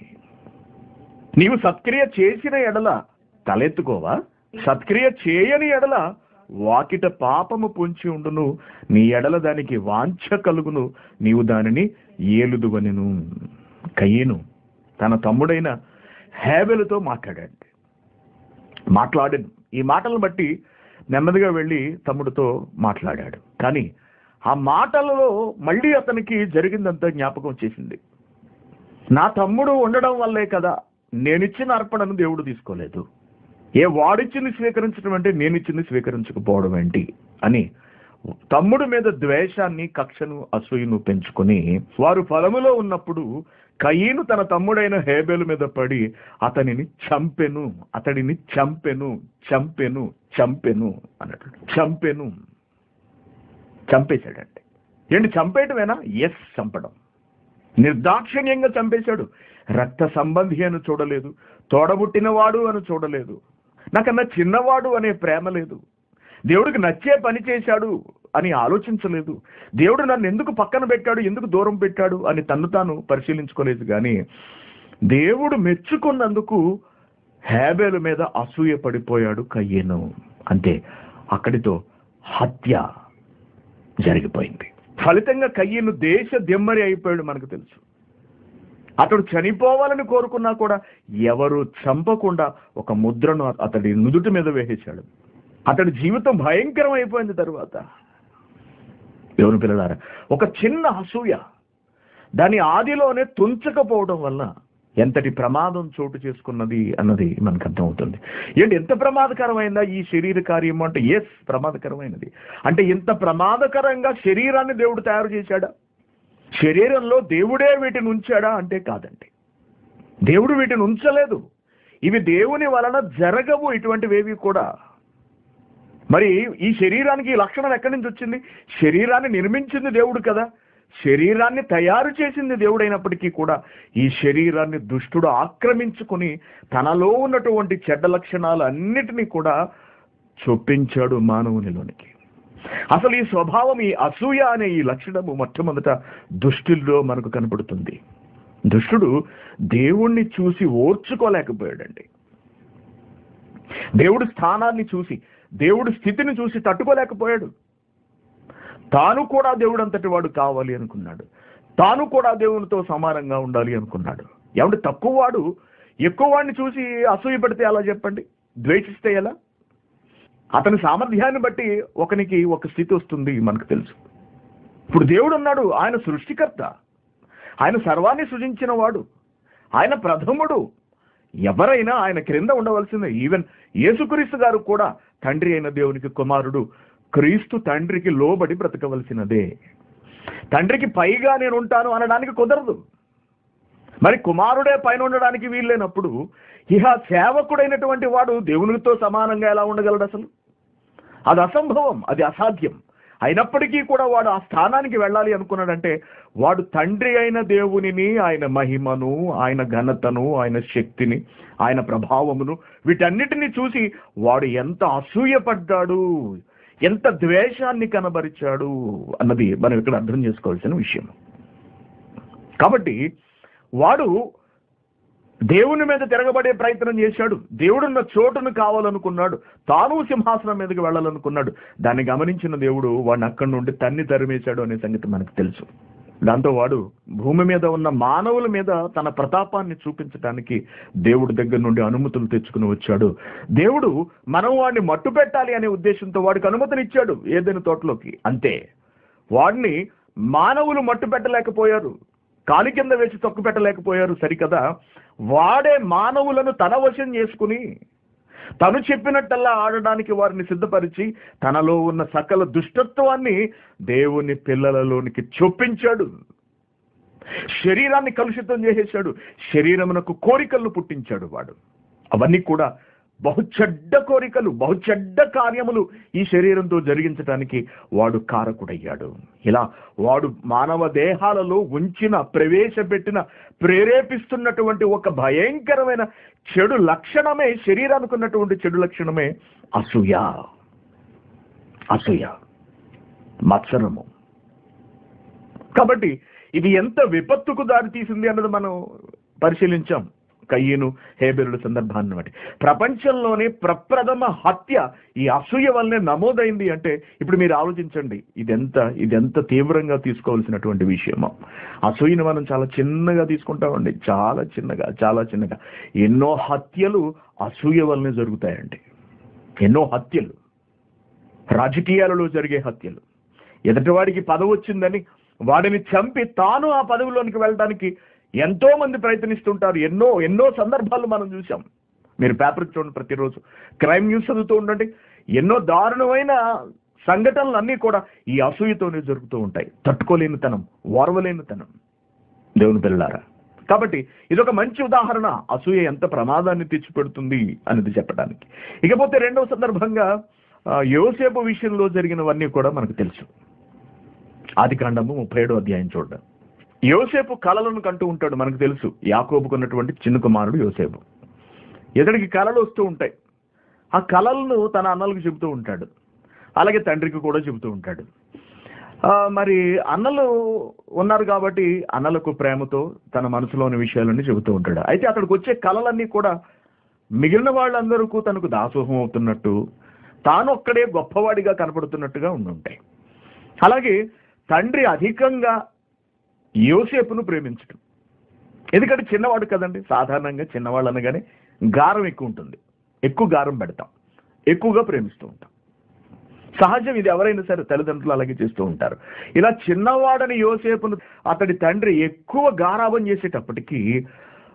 నీవు సత్క్రియ చేసిన ఎడల తలెత్తుకోవా సత్క్రియ చేయని ఎడల వాకిట పాపము పొంచి ఉండును నీ ఎడల దానికి వాంఛ కలుగును నీవు దానిని ఏలుదువనెను కయ్యను తన తమ్ముడైన హేబెలుతో మాట్లాడాడు మాట్లాడాను ఈ మాటలను బట్టి నెమ్మదిగా వెళ్ళి తమ్ముడితో మాట్లాడాడు కానీ ఆ మాటలలో మళ్ళీ అతనికి జరిగిందంతా జ్ఞాపకం వచ్చేసింది నా తమ్ముడు ఉండడం వల్లే కదా నేనిచ్చిన అర్పణను దేవుడు తీసుకోలేదు ఏ వాడిచ్చింది స్వీకరించడం అంటే నేనిచ్చింది స్వీకరించకపోవడం ఏంటి అని తమ్ముడు మీద ద్వేషాన్ని కక్షను అసూయను పెంచుకొని వారు పొలములో ఉన్నప్పుడు కయీను తన తమ్ముడైన హేబేలు మీద పడి అతనిని చంపెను అతడిని చంపెను చంపెను చంపెను అన్నట్టు చంపెను చంపేశాడండి ఏంటి చంపేయటమేనా ఎస్ చంపడం నిర్దాక్షిణ్యంగా చంపేశాడు రక్త సంబంధి అని చూడలేదు తోడబుట్టినవాడు అని చూడలేదు నాకన్నా చిన్నవాడు అనే ప్రేమ లేదు దేవుడికి నచ్చే పని చేశాడు అని ఆలోచించలేదు దేవుడు నన్ను ఎందుకు పక్కన పెట్టాడు ఎందుకు దూరం పెట్టాడు అని తన్ను తాను పరిశీలించుకోలేదు కానీ దేవుడు మెచ్చుకున్నందుకు హేబేలు మీద అసూయ పడిపోయాడు కయ్యేను అంతే అక్కడితో హత్య జరిగిపోయింది ఫలితంగా కయ్యను దేశ దెమ్మరి అయిపోయాడు మనకు తెలుసు అతడు చనిపోవాలని కోరుకున్నా కూడా ఎవరు చంపకుండా ఒక ముద్రను అతడి నుదుటి మీద వేసేశాడు అతడి జీవితం భయంకరం అయిపోయింది తరువాత దేవుని పిల్లలారా ఒక చిన్న అసూయ దాని ఆదిలోనే తుంచకపోవడం వల్ల ఎంతటి ప్రమాదం చోటు చేసుకున్నది అన్నది మనకు అర్థమవుతుంది ఏంటి ఎంత ప్రమాదకరమైందా ఈ శరీర కార్యం అంటే ఎస్ ప్రమాదకరమైనది అంటే ఇంత ప్రమాదకరంగా శరీరాన్ని దేవుడు తయారు చేశాడా శరీరంలో దేవుడే వీటిని ఉంచాడా అంటే కాదండి దేవుడు వీటిని ఉంచలేదు ఇవి దేవుని వలన జరగవు ఇటువంటివేవి కూడా మరి ఈ శరీరానికి ఈ లక్షణం ఎక్కడి నుంచి వచ్చింది శరీరాన్ని నిర్మించింది దేవుడు కదా శరీరాన్ని తయారు చేసింది దేవుడైనప్పటికీ కూడా ఈ శరీరాన్ని దుష్టుడు ఆక్రమించుకుని తనలో ఉన్నటువంటి చెడ్డ లక్షణాలు అన్నిటినీ కూడా చొప్పించాడు మానవునిలోనికి అసలు ఈ స్వభావం ఈ అసూయ అనే ఈ లక్షణము మొట్టమొదట దుష్టుల్లో మనకు కనపడుతుంది దుష్టుడు దేవుణ్ణి చూసి ఓర్చుకోలేకపోయాడండి దేవుడి స్థానాన్ని చూసి దేవుడి స్థితిని చూసి తట్టుకోలేకపోయాడు తాను కూడా దేవుడు అంతటి వాడు కావాలి అనుకున్నాడు తాను కూడా దేవునితో సమానంగా ఉండాలి అనుకున్నాడు ఏమంటే తక్కువ వాడు ఎక్కువ వాడిని చూసి అసూయ పెడితే ఎలా చెప్పండి ద్వేషిస్తే ఎలా అతని సామర్థ్యాన్ని బట్టి ఒకనికి ఒక స్థితి వస్తుంది మనకు తెలుసు ఇప్పుడు దేవుడు ఉన్నాడు ఆయన సృష్టికర్త ఆయన సర్వాన్ని సృజించిన వాడు ఆయన ప్రథముడు ఎవరైనా ఆయన క్రింద ఉండవలసిందే ఈవెన్ యేసుక్రీస్తు గారు కూడా తండ్రి అయిన దేవునికి కుమారుడు క్రీస్తు తండ్రికి లోబడి బ్రతకవలసినదే తండ్రికి పైగా నేను ఉంటాను అనడానికి కుదరదు మరి కుమారుడే పైన ఉండడానికి వీల్లేనప్పుడు ఇహ సేవకుడైనటువంటి వాడు దేవునితో సమానంగా ఎలా ఉండగలడు అసలు అది అసంభవం అది అసాధ్యం అయినప్పటికీ కూడా వాడు ఆ స్థానానికి వెళ్ళాలి అనుకున్నాడంటే వాడు తండ్రి అయిన దేవునిని ఆయన మహిమను ఆయన ఘనతను ఆయన శక్తిని ఆయన ప్రభావమును వీటన్నిటిని చూసి వాడు ఎంత అసూయపడ్డాడు ఎంత ద్వేషాన్ని కనబరిచాడు అన్నది మనం ఇక్కడ అర్థం చేసుకోవాల్సిన విషయం కాబట్టి వాడు దేవుని మీద తిరగబడే ప్రయత్నం చేశాడు దేవుడున్న చోటును కావాలనుకున్నాడు తాను సింహాసనం మీదకి వెళ్ళాలనుకున్నాడు దాన్ని గమనించిన దేవుడు వాడిని అక్కడి నుండి తన్ని తరిమేశాడు అనే సంగతి మనకు తెలుసు దాంతో వాడు భూమి మీద ఉన్న మానవుల మీద తన ప్రతాపాన్ని చూపించడానికి దేవుడి దగ్గర నుండి అనుమతులు తెచ్చుకుని వచ్చాడు దేవుడు మనం వాడిని మట్టు పెట్టాలి అనే ఉద్దేశంతో వాడికి అనుమతినిచ్చాడు ఏదైనా తోటలోకి అంతే వాడిని మానవులు మట్టు పెట్టలేకపోయారు కాలి కింద వేసి తొక్కు పెట్టలేకపోయారు సరికదా వాడే మానవులను తన వశం చేసుకుని తను చెప్పినట్టల్లా ఆడడానికి వారిని సిద్ధపరిచి తనలో ఉన్న సకల దుష్టత్వాన్ని దేవుని పిల్లలలోనికి చొప్పించాడు శరీరాన్ని కలుషితం చేసేశాడు శరీరమునకు కోరికలను పుట్టించాడు వాడు అవన్నీ కూడా బహు చెడ్డ కోరికలు బహు చెడ్డ కార్యములు ఈ శరీరంతో జరిగించడానికి వాడు కారకుడయ్యాడు ఇలా వాడు మానవ దేహాలలో ఉంచిన ప్రవేశపెట్టిన ప్రేరేపిస్తున్నటువంటి ఒక భయంకరమైన చెడు లక్షణమే శరీరానికి ఉన్నటువంటి చెడు లక్షణమే అసూయ అసూయ మత్సరము కాబట్టి ఇది ఎంత విపత్తుకు దారి తీసింది అన్నది మనం పరిశీలించాం కయ్యను హేబెరుల సందర్భాన్ని బట్టి ప్రపంచంలోనే ప్రప్రథమ హత్య ఈ అసూయ వల్లనే నమోదైంది అంటే ఇప్పుడు మీరు ఆలోచించండి ఇదెంత ఇదెంత తీవ్రంగా తీసుకోవాల్సినటువంటి విషయమో అసూయను మనం చాలా చిన్నగా తీసుకుంటామండి చాలా చిన్నగా చాలా చిన్నగా ఎన్నో హత్యలు అసూయ వల్లనే జరుగుతాయండి ఎన్నో హత్యలు రాజకీయాలలో జరిగే హత్యలు ఎదుటివాడికి పదవి వచ్చిందని వాడిని చంపి తాను ఆ పదవిలోనికి వెళ్ళడానికి ఎంతో మంది ప్రయత్నిస్తుంటారు ఎన్నో ఎన్నో సందర్భాలు మనం చూసాం మీరు పేపర్ చూడండి ప్రతిరోజు క్రైమ్ న్యూస్ చదువుతూ ఉండండి ఎన్నో దారుణమైన సంఘటనలు అన్నీ కూడా ఈ అసూయతోనే జరుగుతూ ఉంటాయి తట్టుకోలేనితనం ఓర్వలేనితనం దేవుని పిల్లారా కాబట్టి ఇదొక మంచి ఉదాహరణ అసూయ ఎంత ప్రమాదాన్ని తెచ్చిపెడుతుంది అనేది చెప్పడానికి ఇకపోతే రెండవ సందర్భంగా ఆ, యోసేపు విషయంలో జరిగినవన్నీ కూడా మనకు తెలుసు ఆది కాండము ముప్పై ఏడో అధ్యాయం చూడండి యోసేపు కళలను కంటూ ఉంటాడు మనకు తెలుసు యాకోబుకున్నటువంటి చిన్న కుమారుడు యోసేపు ఇతడికి కళలు వస్తూ ఉంటాయి ఆ కళలను తన అన్నలకు చెబుతూ ఉంటాడు అలాగే తండ్రికి కూడా చెబుతూ ఉంటాడు ఆ, మరి అన్నలు ఉన్నారు కాబట్టి అన్నలకు ప్రేమతో తన మనసులోని విషయాలన్నీ చెబుతూ ఉంటాడు అయితే అక్కడికి వచ్చే కళలన్నీ కూడా మిగిలిన వాళ్ళందరికీ తనకు దాసోహం అవుతున్నట్టు తాను ఒక్కడే గొప్పవాడిగా కనపడుతున్నట్టుగా ఉండుంటాయి అలాగే తండ్రి అధికంగా యోసేపును ప్రేమించటం ఎందుకంటే చిన్నవాడు కదండి సాధారణంగా చిన్నవాళ్ళు అనగానే గారం ఎక్కువ ఉంటుంది ఎక్కువ గారం పెడతాం ఎక్కువగా ప్రేమిస్తూ ఉంటాం సహజం ఇది ఎవరైనా సరే తల్లిదండ్రులు అలాగే చేస్తూ ఉంటారు ఇలా చిన్నవాడని యోసేపును అతడి తండ్రి ఎక్కువ గారాబం చేసేటప్పటికీ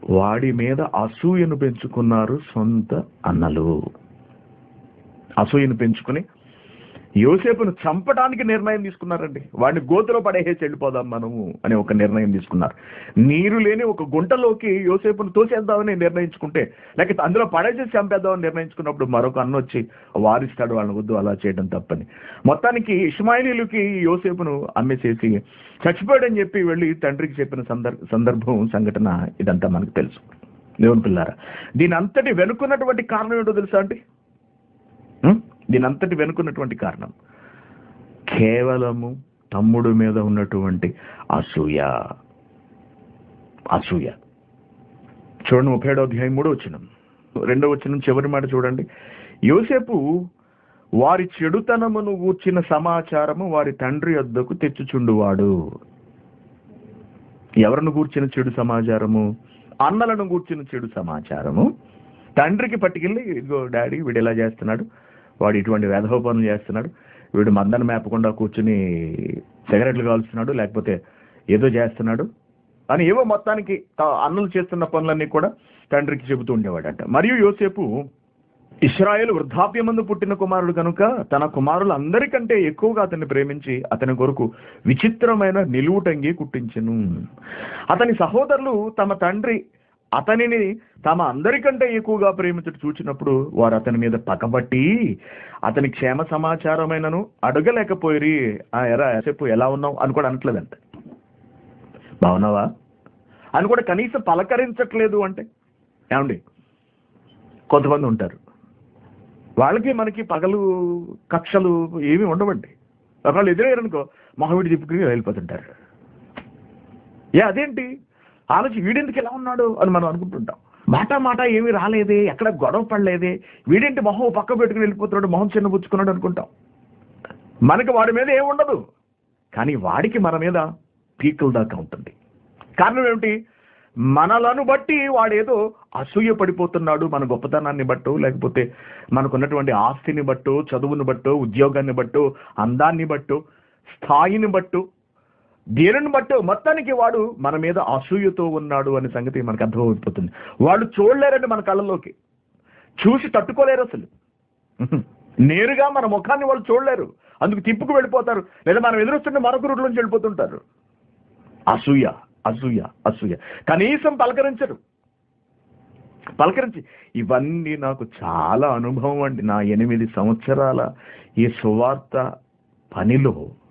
వాడి మీద అసూయను పెంచుకున్నారు సొంత అన్నలు అసూయను పెంచుకుని యోసేపును చంపడానికి నిర్ణయం తీసుకున్నారండి వాడిని గోతులో పడేసేసి వెళ్ళిపోదాం మనము అని ఒక నిర్ణయం తీసుకున్నారు నీరు లేని ఒక గుంటలోకి యోసేపును తోసేద్దామని నిర్ణయించుకుంటే లేకపోతే అందులో పడేసేసి చంపేద్దామని నిర్ణయించుకున్నప్పుడు మరొక అన్న వచ్చి వారిస్తాడు వాళ్ళని వద్దు అలా చేయడం తప్పని మొత్తానికి ఇస్మాయిలీలకి యోసేపును అమ్మేసేసి చచ్చిపోయాడని చెప్పి వెళ్ళి తండ్రికి చెప్పిన సందర్ సందర్భం సంఘటన ఇదంతా మనకు తెలుసు దేవుని పిల్లారా దీని అంతటి వెనుకున్నటువంటి కారణం ఏంటో తెలుసా అండి ఉం? దీని అంతటి వెనుకున్నటువంటి కారణం కేవలము తమ్ముడు మీద ఉన్నటువంటి అసూయ అసూయ చూడండి ముప్పై ఏడో అధ్యాయం మూడో వచ్చిన రెండో వచ్చిన చివరి మాట చూడండి యోసేపు వారి చెడుతనమును గూర్చిన సమాచారము వారి తండ్రి వద్దకు తెచ్చుచుండువాడు ఎవరిని గూర్చిన చెడు సమాచారము అన్నలను గూర్చిన చెడు సమాచారము తండ్రికి పట్టుకెళ్ళి ఇదిగో డాడీ వీడు ఇలా చేస్తున్నాడు వాడు ఇటువంటి వేధవ పనులు చేస్తున్నాడు వీడు మందను మేపకుండా కూర్చుని సిగరెట్లు కాలుస్తున్నాడు లేకపోతే ఏదో చేస్తున్నాడు అని ఏవో మొత్తానికి తా- అన్నలు చేస్తున్న పనులన్నీ కూడా తండ్రికి చెబుతూ ఉండేవాడట మరియు యోసేపు ఇస్రాయేల్ వృద్ధాప్యమందు పుట్టిన కుమారుడు కనుక తన కుమారులు అందరికంటే ఎక్కువగా అతన్ని ప్రేమించి అతని కొరకు విచిత్రమైన నిలువుటంగి కుట్టించెను అతని సహోదరులు తమ తండ్రి అతనిని తమ అందరికంటే ఎక్కువగా ప్రేమించుట చూచినప్పుడు వారు అతని మీద పకబట్టి అతని క్షేమ సమాచారమైనను అడగలేకపోయి ఆ ఎరా చెప్పు ఎలా ఉన్నావు అని కూడా అనట్లేదంట బాగున్నావా అని కూడా కనీసం పలకరించట్లేదు అంటే ఏమండి కొంతమంది ఉంటారు వాళ్ళకి మనకి పగలు కక్షలు ఏమీ ఉండవండి ఒకళ్ళు ఎదురయ్యారనుకో మొహమిడి తిప్పుకుని వెళ్ళిపోతుంటారు ఏ అదేంటి ఆలోచి వీడెందుకు ఎలా ఉన్నాడు అని మనం అనుకుంటుంటాం మాట మాట ఏమీ రాలేదే ఎక్కడ గొడవ పడలేదే వీడేంటి మొహం పక్క పెట్టుకుని వెళ్ళిపోతున్నాడు మొహం చిన్న పుచ్చుకున్నాడు అనుకుంటాం మనకి వాడి మీద ఏమి ఉండదు కానీ వాడికి మన మీద పీకల దాకా ఉంటుంది కారణం ఏమిటి మనలను బట్టి వాడేదో అసూయ పడిపోతున్నాడు మన గొప్పతనాన్ని బట్టో లేకపోతే మనకున్నటువంటి ఆస్తిని బట్టో చదువుని బట్టో ఉద్యోగాన్ని బట్టో అందాన్ని బట్టో స్థాయిని బట్టో దేనిని బట్టో మొత్తానికి వాడు మన మీద అసూయతో ఉన్నాడు అనే సంగతి మనకు అర్థమైపోతుంది వాళ్ళు చూడలేరండి మన కళ్ళలోకి చూసి తట్టుకోలేరు అసలు నేరుగా మన ముఖాన్ని వాళ్ళు చూడలేరు అందుకు తిప్పుకు వెళ్ళిపోతారు లేదా మనం ఎదురుస్తుంటే మరొక రూట్లోంచి వెళ్ళిపోతుంటారు అసూయ అసూయ అసూయ కనీసం పలకరించరు పలకరించి ఇవన్నీ నాకు చాలా అనుభవం అండి నా ఎనిమిది సంవత్సరాల ఈ సువార్త పనిలో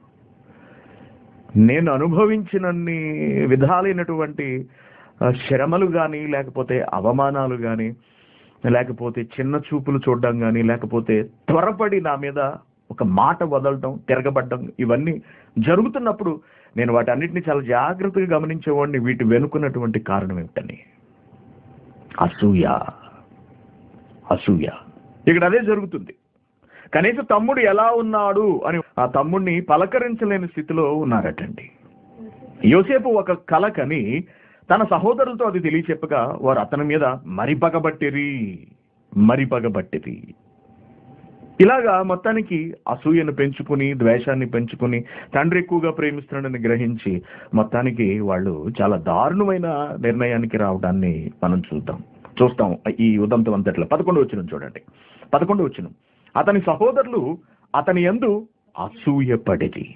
నేను అనుభవించినన్ని విధాలైనటువంటి ఆ, శ్రమలు కానీ లేకపోతే అవమానాలు కానీ లేకపోతే చిన్న చూపులు చూడడం కానీ లేకపోతే త్వరపడి నా మీద ఒక మాట వదలటం తిరగబడ్డం ఇవన్నీ జరుగుతున్నప్పుడు నేను వాటన్నిటిని చాలా జాగ్రత్తగా గమనించేవాడిని వీటి వెనుకున్నటువంటి కారణం ఏమిటని అసూయ అసూయ ఇక్కడ అదే జరుగుతుంది కనీసం తమ్ముడు ఎలా ఉన్నాడు అని ఆ తమ్ముడిని పలకరించలేని స్థితిలో ఉన్నారటండి యోసేపు ఒక కల కని తన సహోదరులతో అది తెలియచెప్పగా వారు అతని మీద మరి పగబట్టిరి మరి పగబట్టిరి ఇలాగా మొత్తానికి అసూయను పెంచుకుని ద్వేషాన్ని పెంచుకుని తండ్రి ఎక్కువగా ప్రేమిస్తున్నాడని గ్రహించి మొత్తానికి వాళ్ళు చాలా దారుణమైన నిర్ణయానికి రావడాన్ని మనం చూద్దాం చూస్తాం ఈ ఉదంతం అంతట్లో పదకొండు వచ్చిన చూడండి పదకొండు వచ్చిన అతని సహోదరులు అతని యందు అసూయపడిరి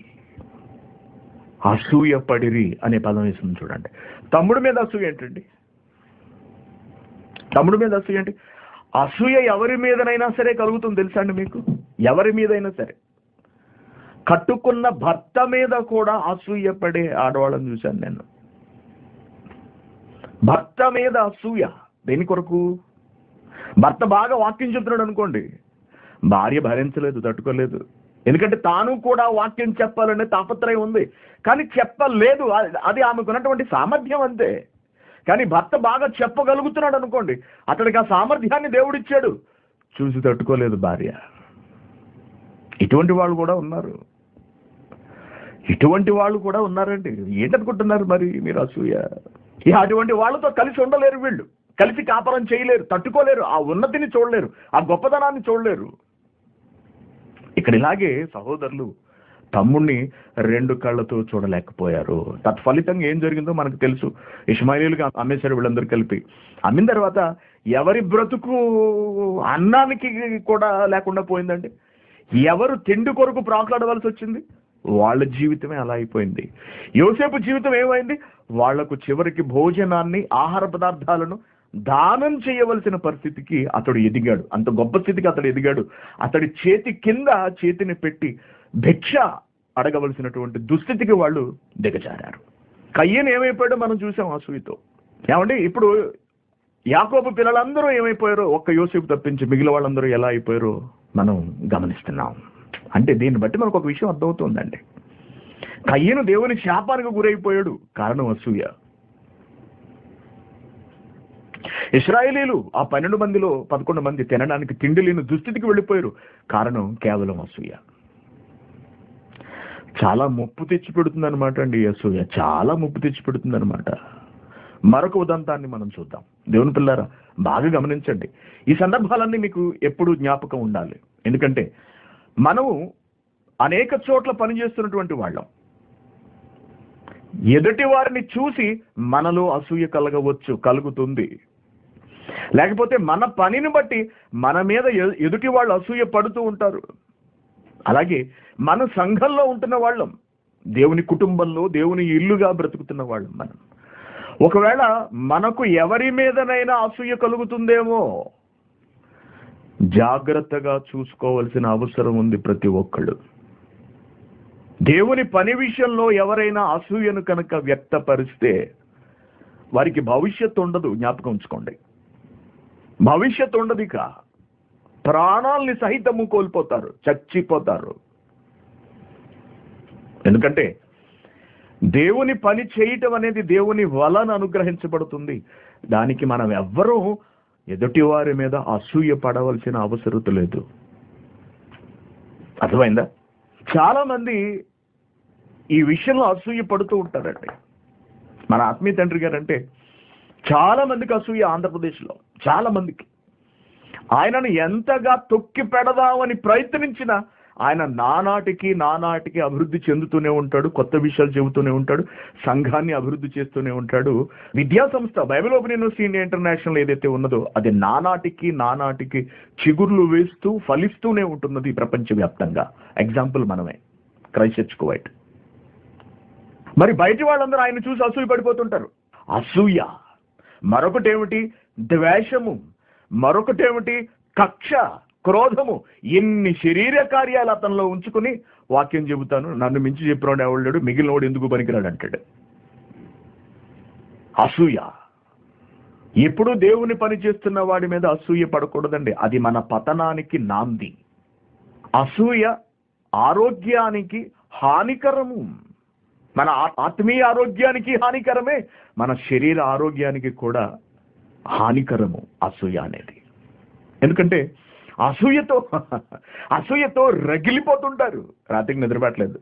అసూయపడిరి అనే పదం వేసింది చూడండి తమ్ముడి మీద అసూయ ఏంటండి తమ్ముడి మీద అసూయ ఏంటి అసూయ ఎవరి మీదనైనా సరే కలుగుతుంది తెలుసా అండి మీకు ఎవరి మీదైనా సరే కట్టుకున్న భర్త మీద కూడా అసూయపడే ఆడవాళ్ళని చూశాను నేను భర్త మీద అసూయ దేని కొరకు భర్త బాగా వాక్యం చెప్తున్నాడు అనుకోండి భార్య భరించలేదు తట్టుకోలేదు ఎందుకంటే తాను కూడా వాక్యం చెప్పాలనే తాపత్రయం ఉంది కానీ చెప్పలేదు అది- అది ఆమెకు ఉన్నటువంటి సామర్థ్యం అంతే కానీ భర్త బాగా చెప్పగలుగుతున్నాడు అనుకోండి అతడికి ఆ సామర్థ్యాన్ని దేవుడిచ్చాడు చూసి తట్టుకోలేదు భార్య ఇటువంటి వాళ్ళు కూడా ఉన్నారు ఇటువంటి వాళ్ళు కూడా ఉన్నారండి ఏంటనుకుంటున్నారు మరి మీరు అసూయ ఇక అటువంటి వాళ్ళతో కలిసి ఉండలేరు వీళ్ళు కలిసి కాపురం చేయలేరు తట్టుకోలేరు ఆ ఉన్నతిని చూడలేరు ఆ గొప్పతనాన్ని చూడలేరు ఇక్కడ ఇలాగే సహోదరులు తమ్ముణ్ణి రెండు కళ్ళతో చూడలేకపోయారు తత్ఫలితంగా ఏం జరిగిందో మనకు తెలుసు ఇస్మాయిలీలుగా అమ్మేశారు వీళ్ళందరూ కలిపి అమ్మిన తర్వాత ఎవరి బ్రతుకు అన్నానికి కూడా లేకుండా పోయిందండి ఎవరు తిండి కొరకు ప్రాకులాడవలసి వచ్చింది వాళ్ళ జీవితమే అలా అయిపోయింది యోసేపు జీవితం ఏమైంది వాళ్లకు చివరికి భోజనాన్ని ఆహార పదార్థాలను దానం చేయవలసిన పరిస్థితికి అతడు ఎదిగాడు అంత గొప్ప స్థితికి అతడు ఎదిగాడు అతడి చేతి కింద చేతిని పెట్టి భిక్ష అడగవలసినటువంటి దుస్థితికి వాళ్ళు దిగజారారు కయ్యను ఏమైపోయాడో మనం చూసాం అసూయతో ఏమండి ఇప్పుడు యాకోబు పిల్లలందరూ ఏమైపోయారో ఒక్క యోసేపు తప్పించి మిగిలిన వాళ్ళందరూ ఎలా అయిపోయారో మనం గమనిస్తున్నాం అంటే దీన్ని బట్టి మనకు ఒక విషయం అర్థమవుతుందండి కయ్యను దేవుని శాపానికి గురైపోయాడు కారణం అసూయ ఇస్రాయేలీలు ఆ పన్నెండు మందిలో పదకొండు మంది తినడానికి తిండి లేని దుస్థితికి వెళ్ళిపోయారు కారణం కేవలం అసూయ చాలా ముప్పు తెచ్చి పెడుతుంది అనమాట అండి ఈ అసూయ చాలా ముప్పు తెచ్చి పెడుతుంది అనమాట మరొక ఉదంతాన్ని మనం చూద్దాం దేవుని పిల్లారా బాగా గమనించండి ఈ సందర్భాలన్నీ మీకు ఎప్పుడు జ్ఞాపకం ఉండాలి ఎందుకంటే మనము అనేక చోట్ల పనిచేస్తున్నటువంటి వాళ్ళం ఎదుటి వారిని చూసి మనలో అసూయ కలగవచ్చు కలుగుతుంది లేకపోతే మన పనిని బట్టి మన మీద ఎ- ఎదుటి వాళ్ళు అసూయ పడుతూ ఉంటారు అలాగే మన సంఘంలో ఉంటున్న వాళ్ళం దేవుని కుటుంబంలో దేవుని ఇల్లుగా బ్రతుకుతున్న వాళ్ళం మనం ఒకవేళ మనకు ఎవరి మీదనైనా అసూయ కలుగుతుందేమో జాగ్రత్తగా చూసుకోవాల్సిన అవసరం ఉంది ప్రతి ఒక్కళ్ళు దేవుని పని విషయంలో ఎవరైనా అసూయను కనుక వ్యక్తపరిస్తే వారికి భవిష్యత్తు ఉండదు జ్ఞాపకం ఉంచుకోండి భవిష్యత్తు ఉండదు ఇక ప్రాణాల్ని సహితము కోల్పోతారు చచ్చిపోతారు ఎందుకంటే దేవుని పని చేయటం అనేది దేవుని వలన అనుగ్రహించబడుతుంది దానికి మనం ఎవ్వరూ ఎదుటి వారి మీద అసూయ పడవలసిన అవసరం లేదు అర్థమైందా చాలా మంది ఈ విషయంలో అసూయ పడుతూ ఉంటారండి మన ఆత్మీయ తండ్రి గారు అంటే చాలా మందికి అసూయ ఆంధ్రప్రదేశ్లో చాలా మందికి ఆయనను ఎంతగా తొక్కి పెడదామని ప్రయత్నించినా ఆయన నానాటికి నానాటికి అభివృద్ధి చెందుతూనే ఉంటాడు కొత్త విషయాలు చెబుతూనే ఉంటాడు సంఘాన్ని అభివృద్ధి చేస్తూనే ఉంటాడు విద్యా సంస్థ Bible open university India international ఏదైతే ఉన్నదో అది నానాటికి నానాటికి చిగుర్లు వేస్తూ ఫలిస్తూనే ఉంటున్నది ప్రపంచవ్యాప్తంగా ఎగ్జాంపుల్ మనమే క్రైస్ట్ కువైట్ మరి బయటి వాళ్ళందరూ ఆయన చూసి అసూయ పడిపోతుంటారు అసూయ మరొకటి ఏమిటి ద్వేషము మరొకటి ఏమిటి కక్ష క్రోధము ఎన్ని శరీర కార్యాలు అతనిలో ఉంచుకుని వాక్యం చెబుతాను నన్ను మించి చెప్పినోడు ఎవడు మిగిలినోడు ఎందుకు పనికిరాడు అంటాడు అసూయ ఎప్పుడు దేవుని పని చేస్తున్న వాడి మీద అసూయ పడకూడదండి అది మన పతనానికి నాంది అసూయ ఆరోగ్యానికి హానికరము మన ఆ- ఆత్మీయ ఆరోగ్యానికి హానికరమే మన శరీర ఆరోగ్యానికి కూడా హానికరము అసూయ అనేది ఎందుకంటే అసూయతో అసూయతో రగిలిపోతుంటారు రాత్రికి నిద్రపట్టలేదు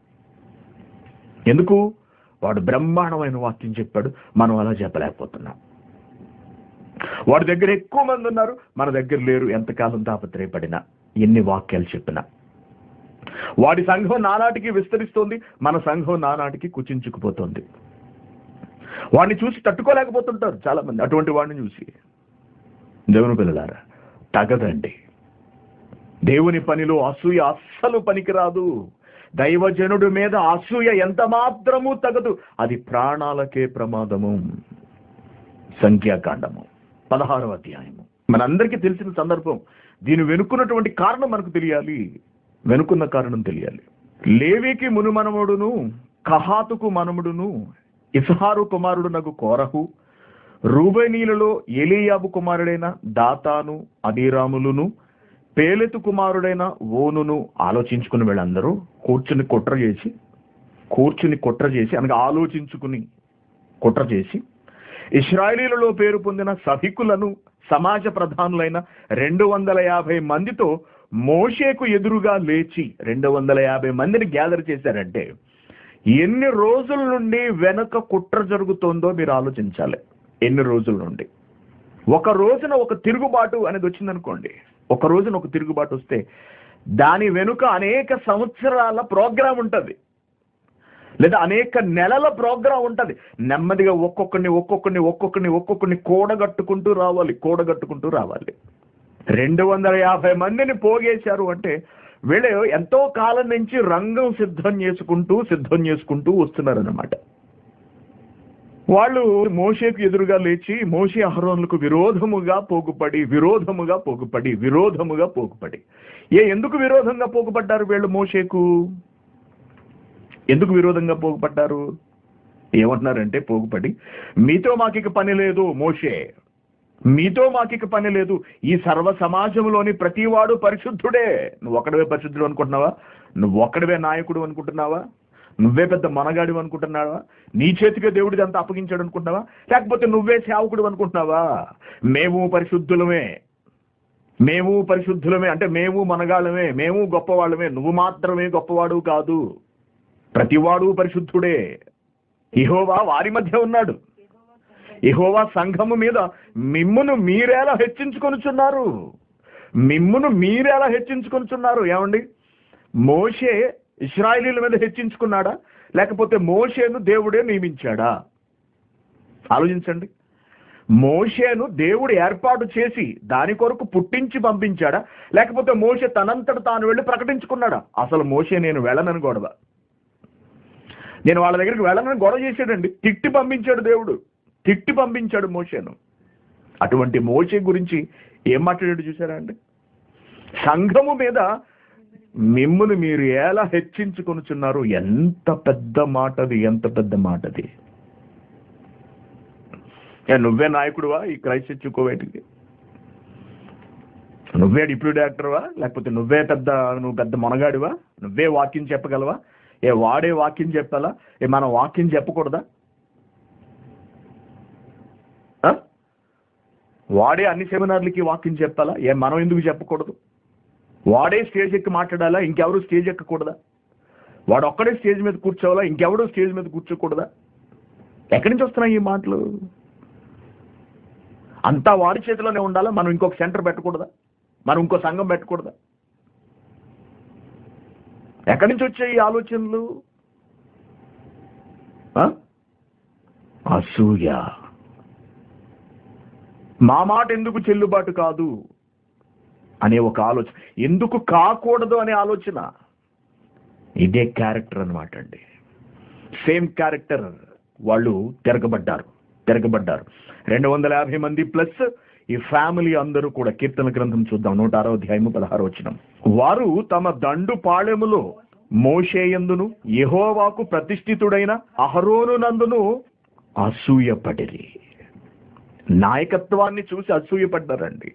ఎందుకు వాడు బ్రహ్మాండమైన వాక్యం చెప్పాడు మనం అలా చెప్పలేకపోతున్నాం వాడి దగ్గర ఎక్కువ మంది ఉన్నారు మన దగ్గర లేరు ఎంతకాలం తాపత్రయపడినా ఎన్ని వాక్యాలు చెప్పినా వాడి సంఘం నానాటికి విస్తరిస్తోంది మన సంఘం నానాటికి కుచించుకుపోతుంది వాడిని చూసి తట్టుకోలేకపోతుంటారు చాలా మంది అటువంటి వాడిని చూసి దేవుని పిల్లలారా తగదండి దేవుని పనిలో అసూయ అస్సలు పనికిరాదు దైవజనుడి మీద అసూయ ఎంత మాత్రము తగదు అది ప్రాణాలకే ప్రమాదము సంఖ్యాకాండము పదహారవ అధ్యాయము మనందరికీ తెలిసిన సందర్భం దీని వెనుకున్నటువంటి కారణం మనకు తెలియాలి వెనుకున్న కారణం తెలియాలి లేవికి మునుమనముడును కహాతుకు మనముడును ఇస్హారు కుమారుడు నగు కోరహు రూబేనీలలో ఎలియాబు కుమారుడైన దాతాను అదీరాములును పేలెతు కుమారుడైన ఓనును ఆలోచించుకుని వీళ్ళందరూ కూర్చుని కుట్ర చేసి కూర్చుని కుట్ర చేసి అనగా ఆలోచించుకుని కుట్ర చేసి ఇస్రాయేలీలలో పేరు పొందిన సభికులను సమాజ ప్రధానులైన రెండు వందల యాభై మందితో మోషేకు ఎదురుగా లేచి రెండు వందల యాభై మందిని గ్యాదర్ చేశారంటే ఎన్ని రోజుల నుండి వెనక కుట్ర జరుగుతోందో మీరు ఆలోచించాలి ఎన్ని రోజుల నుండి ఒక రోజున ఒక తిరుగుబాటు అనేది వచ్చిందనుకోండి ఒక రోజున ఒక తిరుగుబాటు వస్తే దాని వెనుక అనేక సంవత్సరాల ప్రోగ్రాం ఉంటుంది లేదా అనేక నెలల ప్రోగ్రాం ఉంటుంది నెమ్మదిగా ఒక్కొక్కరిని ఒక్కొక్కరిని ఒక్కొక్కరిని ఒక్కొక్కరిని కూడగట్టుకుంటూ రావాలి కూడగట్టుకుంటూ రావాలి రెండు వందల యాభై మందిని పోగేశారు అంటే వీళ్ళు ఎంతో కాలం నుంచి రంగం సిద్ధం చేసుకుంటూ సిద్ధం చేసుకుంటూ వస్తున్నారన్నమాట వాళ్ళు మోషేకు ఎదురుగా లేచి మోషే అహరోన్లకు విరోధముగా పోగుపడి విరోధముగా పోగుపడి విరోధముగా పోగుపడి ఏ ఎందుకు విరోధంగా పోగుపడ్డారు వీళ్ళు మోషేకు ఎందుకు విరోధంగా పోగుపడ్డారు ఏమంటున్నారంటే పోగుపడి మీతో మాకిక పని లేదు మోషే మీతో మాకిక పని లేదు ఈ సర్వ సమాజంలోని ప్రతివాడు పరిశుద్ధుడే నువ్వు ఒక్కడవే పరిశుద్ధుడు అనుకుంటున్నావా నువ్వు ఒక్కడవే నాయకుడు అనుకుంటున్నావా నువ్వే పెద్ద మనగాడు అనుకుంటున్నావా నీ చేతికే దేవుడిది అంతా అప్పగించాడు అనుకుంటున్నావా లేకపోతే నువ్వే సేవకుడు అనుకుంటున్నావా మేము పరిశుద్ధులమే మేము పరిశుద్ధులమే అంటే మేము మనగాళ్ళమే మేము గొప్పవాళ్ళమే నువ్వు మాత్రమే గొప్పవాడు కాదు ప్రతివాడు పరిశుద్ధుడే ఇహోవా వారి మధ్య ఉన్నాడు ఇహోవా సంఘము మీద మిమ్మును మీరేలా హెచ్చించుకొనుచున్నారు మిమ్మును మీరేలా హెచ్చించుకొనుచున్నారు ఏమండి మోషే ఇస్రాయలీల మీద హెచ్చించుకున్నాడా లేకపోతే మోషేను దేవుడే నియమించాడా ఆలోచించండి మోషేను దేవుడు ఏర్పాటు చేసి దాని కొరకు పుట్టించి పంపించాడా లేకపోతే మోషే తనంతట తాను వెళ్ళి ప్రకటించుకున్నాడా అసలు మోషే నేను వెళ్ళనని గొడవ నేను వాళ్ళ దగ్గరికి వెళ్ళనని గొడవ చేశాడండి తిట్టి పంపించాడు దేవుడు తిట్టి పంపించాడు మోషేను అటువంటి మోషే గురించి ఏం మాట్లాడాడు చూసారా అండి సంఘము మీద మిమ్మును మీరు ఎలా హెచ్చించుకొనుచున్నారు ఎంత పెద్ద మాటది ఎంత పెద్ద మాటది ఏ నువ్వే నాయకుడువా ఈ క్రైస్ట్ చెచ్చుకోవేటికి నువ్వే డిప్యూటీ డైరెక్టర్వా లేకపోతే నువ్వే పెద్ద నువ్వు పెద్ద మొనగాడివా నువ్వే వాక్యం చెప్పగలవా ఏ వాడే వాక్యం చెప్పాలా ఏ మనం వాక్యం చెప్పకూడదా ఆ? వాడే అన్ని సెమినార్లకి వాక్యం చెప్పాలా ఏ మనం ఎందుకు చెప్పకూడదు వాడే స్టేజ్ ఎక్కి మాట్లాడాలా ఇంకెవరు స్టేజ్ ఎక్కకూడదా వాడు ఒక్కడే స్టేజ్ మీద కూర్చోవాలా ఇంకెవడో స్టేజ్ మీద కూర్చోకూడదా ఎక్కడి నుంచి వస్తున్నాయి ఈ మాటలు అంతా వాడి చేతిలోనే ఉండాలా మనం ఇంకొక సెంటర్ పెట్టకూడదా మనం ఇంకో సంఘం పెట్టకూడదా ఎక్కడి నుంచి వచ్చాయి ఈ ఆలోచనలు ఆ? అసూయ మా మాట ఎందుకు చెల్లుబాటు కాదు అనే ఒక ఆలోచన ఎందుకు కాకూడదు అనే ఆలోచన ఇదే క్యారెక్టర్ అనమాట అండి సేమ్ క్యారెక్టర్ వాళ్ళు తిరగబడ్డారు తిరగబడ్డారు రెండు వందల యాభై మంది ప్లస్ ఈ ఫ్యామిలీ అందరూ కూడా కీర్తన గ్రంథం చూద్దాం నూట ఆరో అధ్యాయము పదహారు వచ్చిన వారు తమ దండు పాళెములో మోషేయందును యెహోవాకు ప్రతిష్ఠితుడైన అహరోను నందును అసూయపడిరి నాయకత్వాన్ని చూసి అసూయపడ్డారండి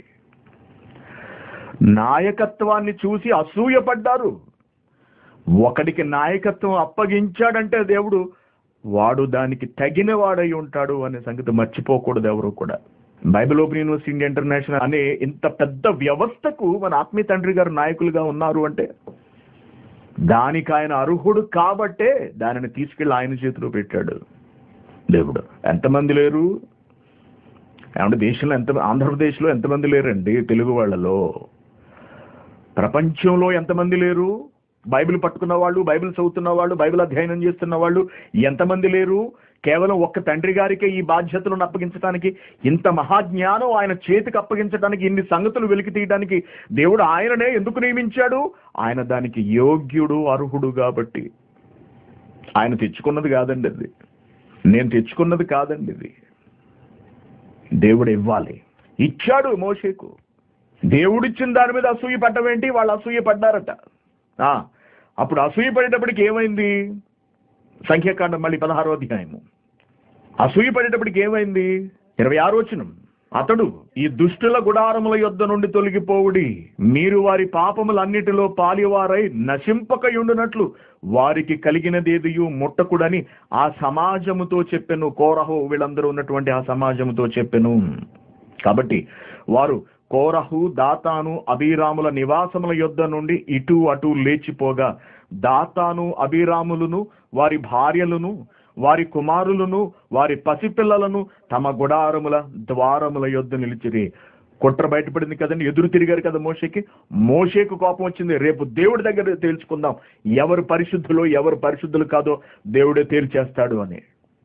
నాయకత్వాన్ని చూసి అసూయపడ్డారు ఒకడికి నాయకత్వం అప్పగించాడంటే దేవుడు వాడు దానికి తగిన వాడై ఉంటాడు అనే సంగతి మర్చిపోకూడదు ఎవరు కూడా Bible open university India international అనే ఇంత పెద్ద వ్యవస్థకు మన ఆత్మీయ తండ్రి గారు నాయకులుగా ఉన్నారు అంటే దానికి ఆయన అర్హుడు కాబట్టే దానిని తీసుకెళ్లి ఆయన చేతిలో పెట్టాడు దేవుడు ఎంతమంది లేరు ఏమంటే దేశంలో ఎంత ఆంధ్రప్రదేశ్లో ఎంతమంది లేరండి తెలుగు వాళ్ళలో ప్రపంచంలో ఎంతమంది లేరు బైబిల్ పట్టుకున్న వాళ్ళు బైబిల్ చదువుతున్న వాళ్ళు బైబిల్ అధ్యయనం చేస్తున్న వాళ్ళు ఎంతమంది లేరు కేవలం ఒక్క తండ్రి గారికే ఈ బాధ్యతలను అప్పగించడానికి ఇంత మహాజ్ఞానం ఆయన చేతికి అప్పగించడానికి ఇన్ని సంగతులు వెలికి తీయడానికి దేవుడు ఆయననే ఎందుకు నియమించాడు ఆయన దానికి యోగ్యుడు అర్హుడు కాబట్టి ఆయన తెచ్చుకున్నది కాదండి అది నేను తెచ్చుకున్నది కాదండి ఇది దేవుడు ఇవ్వాలి ఇచ్చాడు మోషేకు దేవుడిచ్చిన దాని మీద అసూయ పడ్డమేంటి వాళ్ళు అసూయ పడ్డారట ఆ, అప్పుడు అసూయ పడేటప్పటికి ఏమైంది సంఖ్యాకాండం మళ్ళీ పదహారో అధ్యాయము అసూయ పడేటప్పటికి ఏమైంది ఇరవై ఆరో వచనం అతడు ఈ దుష్టుల గుడారముల యొద్ద నుండి తొలగిపోవుడి మీరు వారి పాపములన్నిటిలో పాలివారై నశింపకయుండునట్లు వారికి కలిగినదేదియు ముట్టకుడని ఆ సమాజముతో చెప్పెను కోరహు వీళ్ళందరూ ఉన్నటువంటి ఆ సమాజముతో చెప్పెను కాబట్టి వారు కోరహు దాతాను అభిరాముల నివాసముల యొద్ద నుండి ఇటు అటు లేచిపోగా దాతాను అభిరాములను వారి భార్యలను వారి కుమారులను వారి పసిపిల్లలను తమ గుడారముల ద్వారముల యొద్ద నిలిచిరి కుట్ర బయటపడింది కదండి ఎదురు తిరిగారు కదా మోషేకి మోషేకు కోపం వచ్చింది రేపు దేవుడి దగ్గర తేల్చుకుందాం ఎవరు పరిశుద్ధులో ఎవరు పరిశుద్ధులు కాదో దేవుడే తేల్చేస్తాడు అని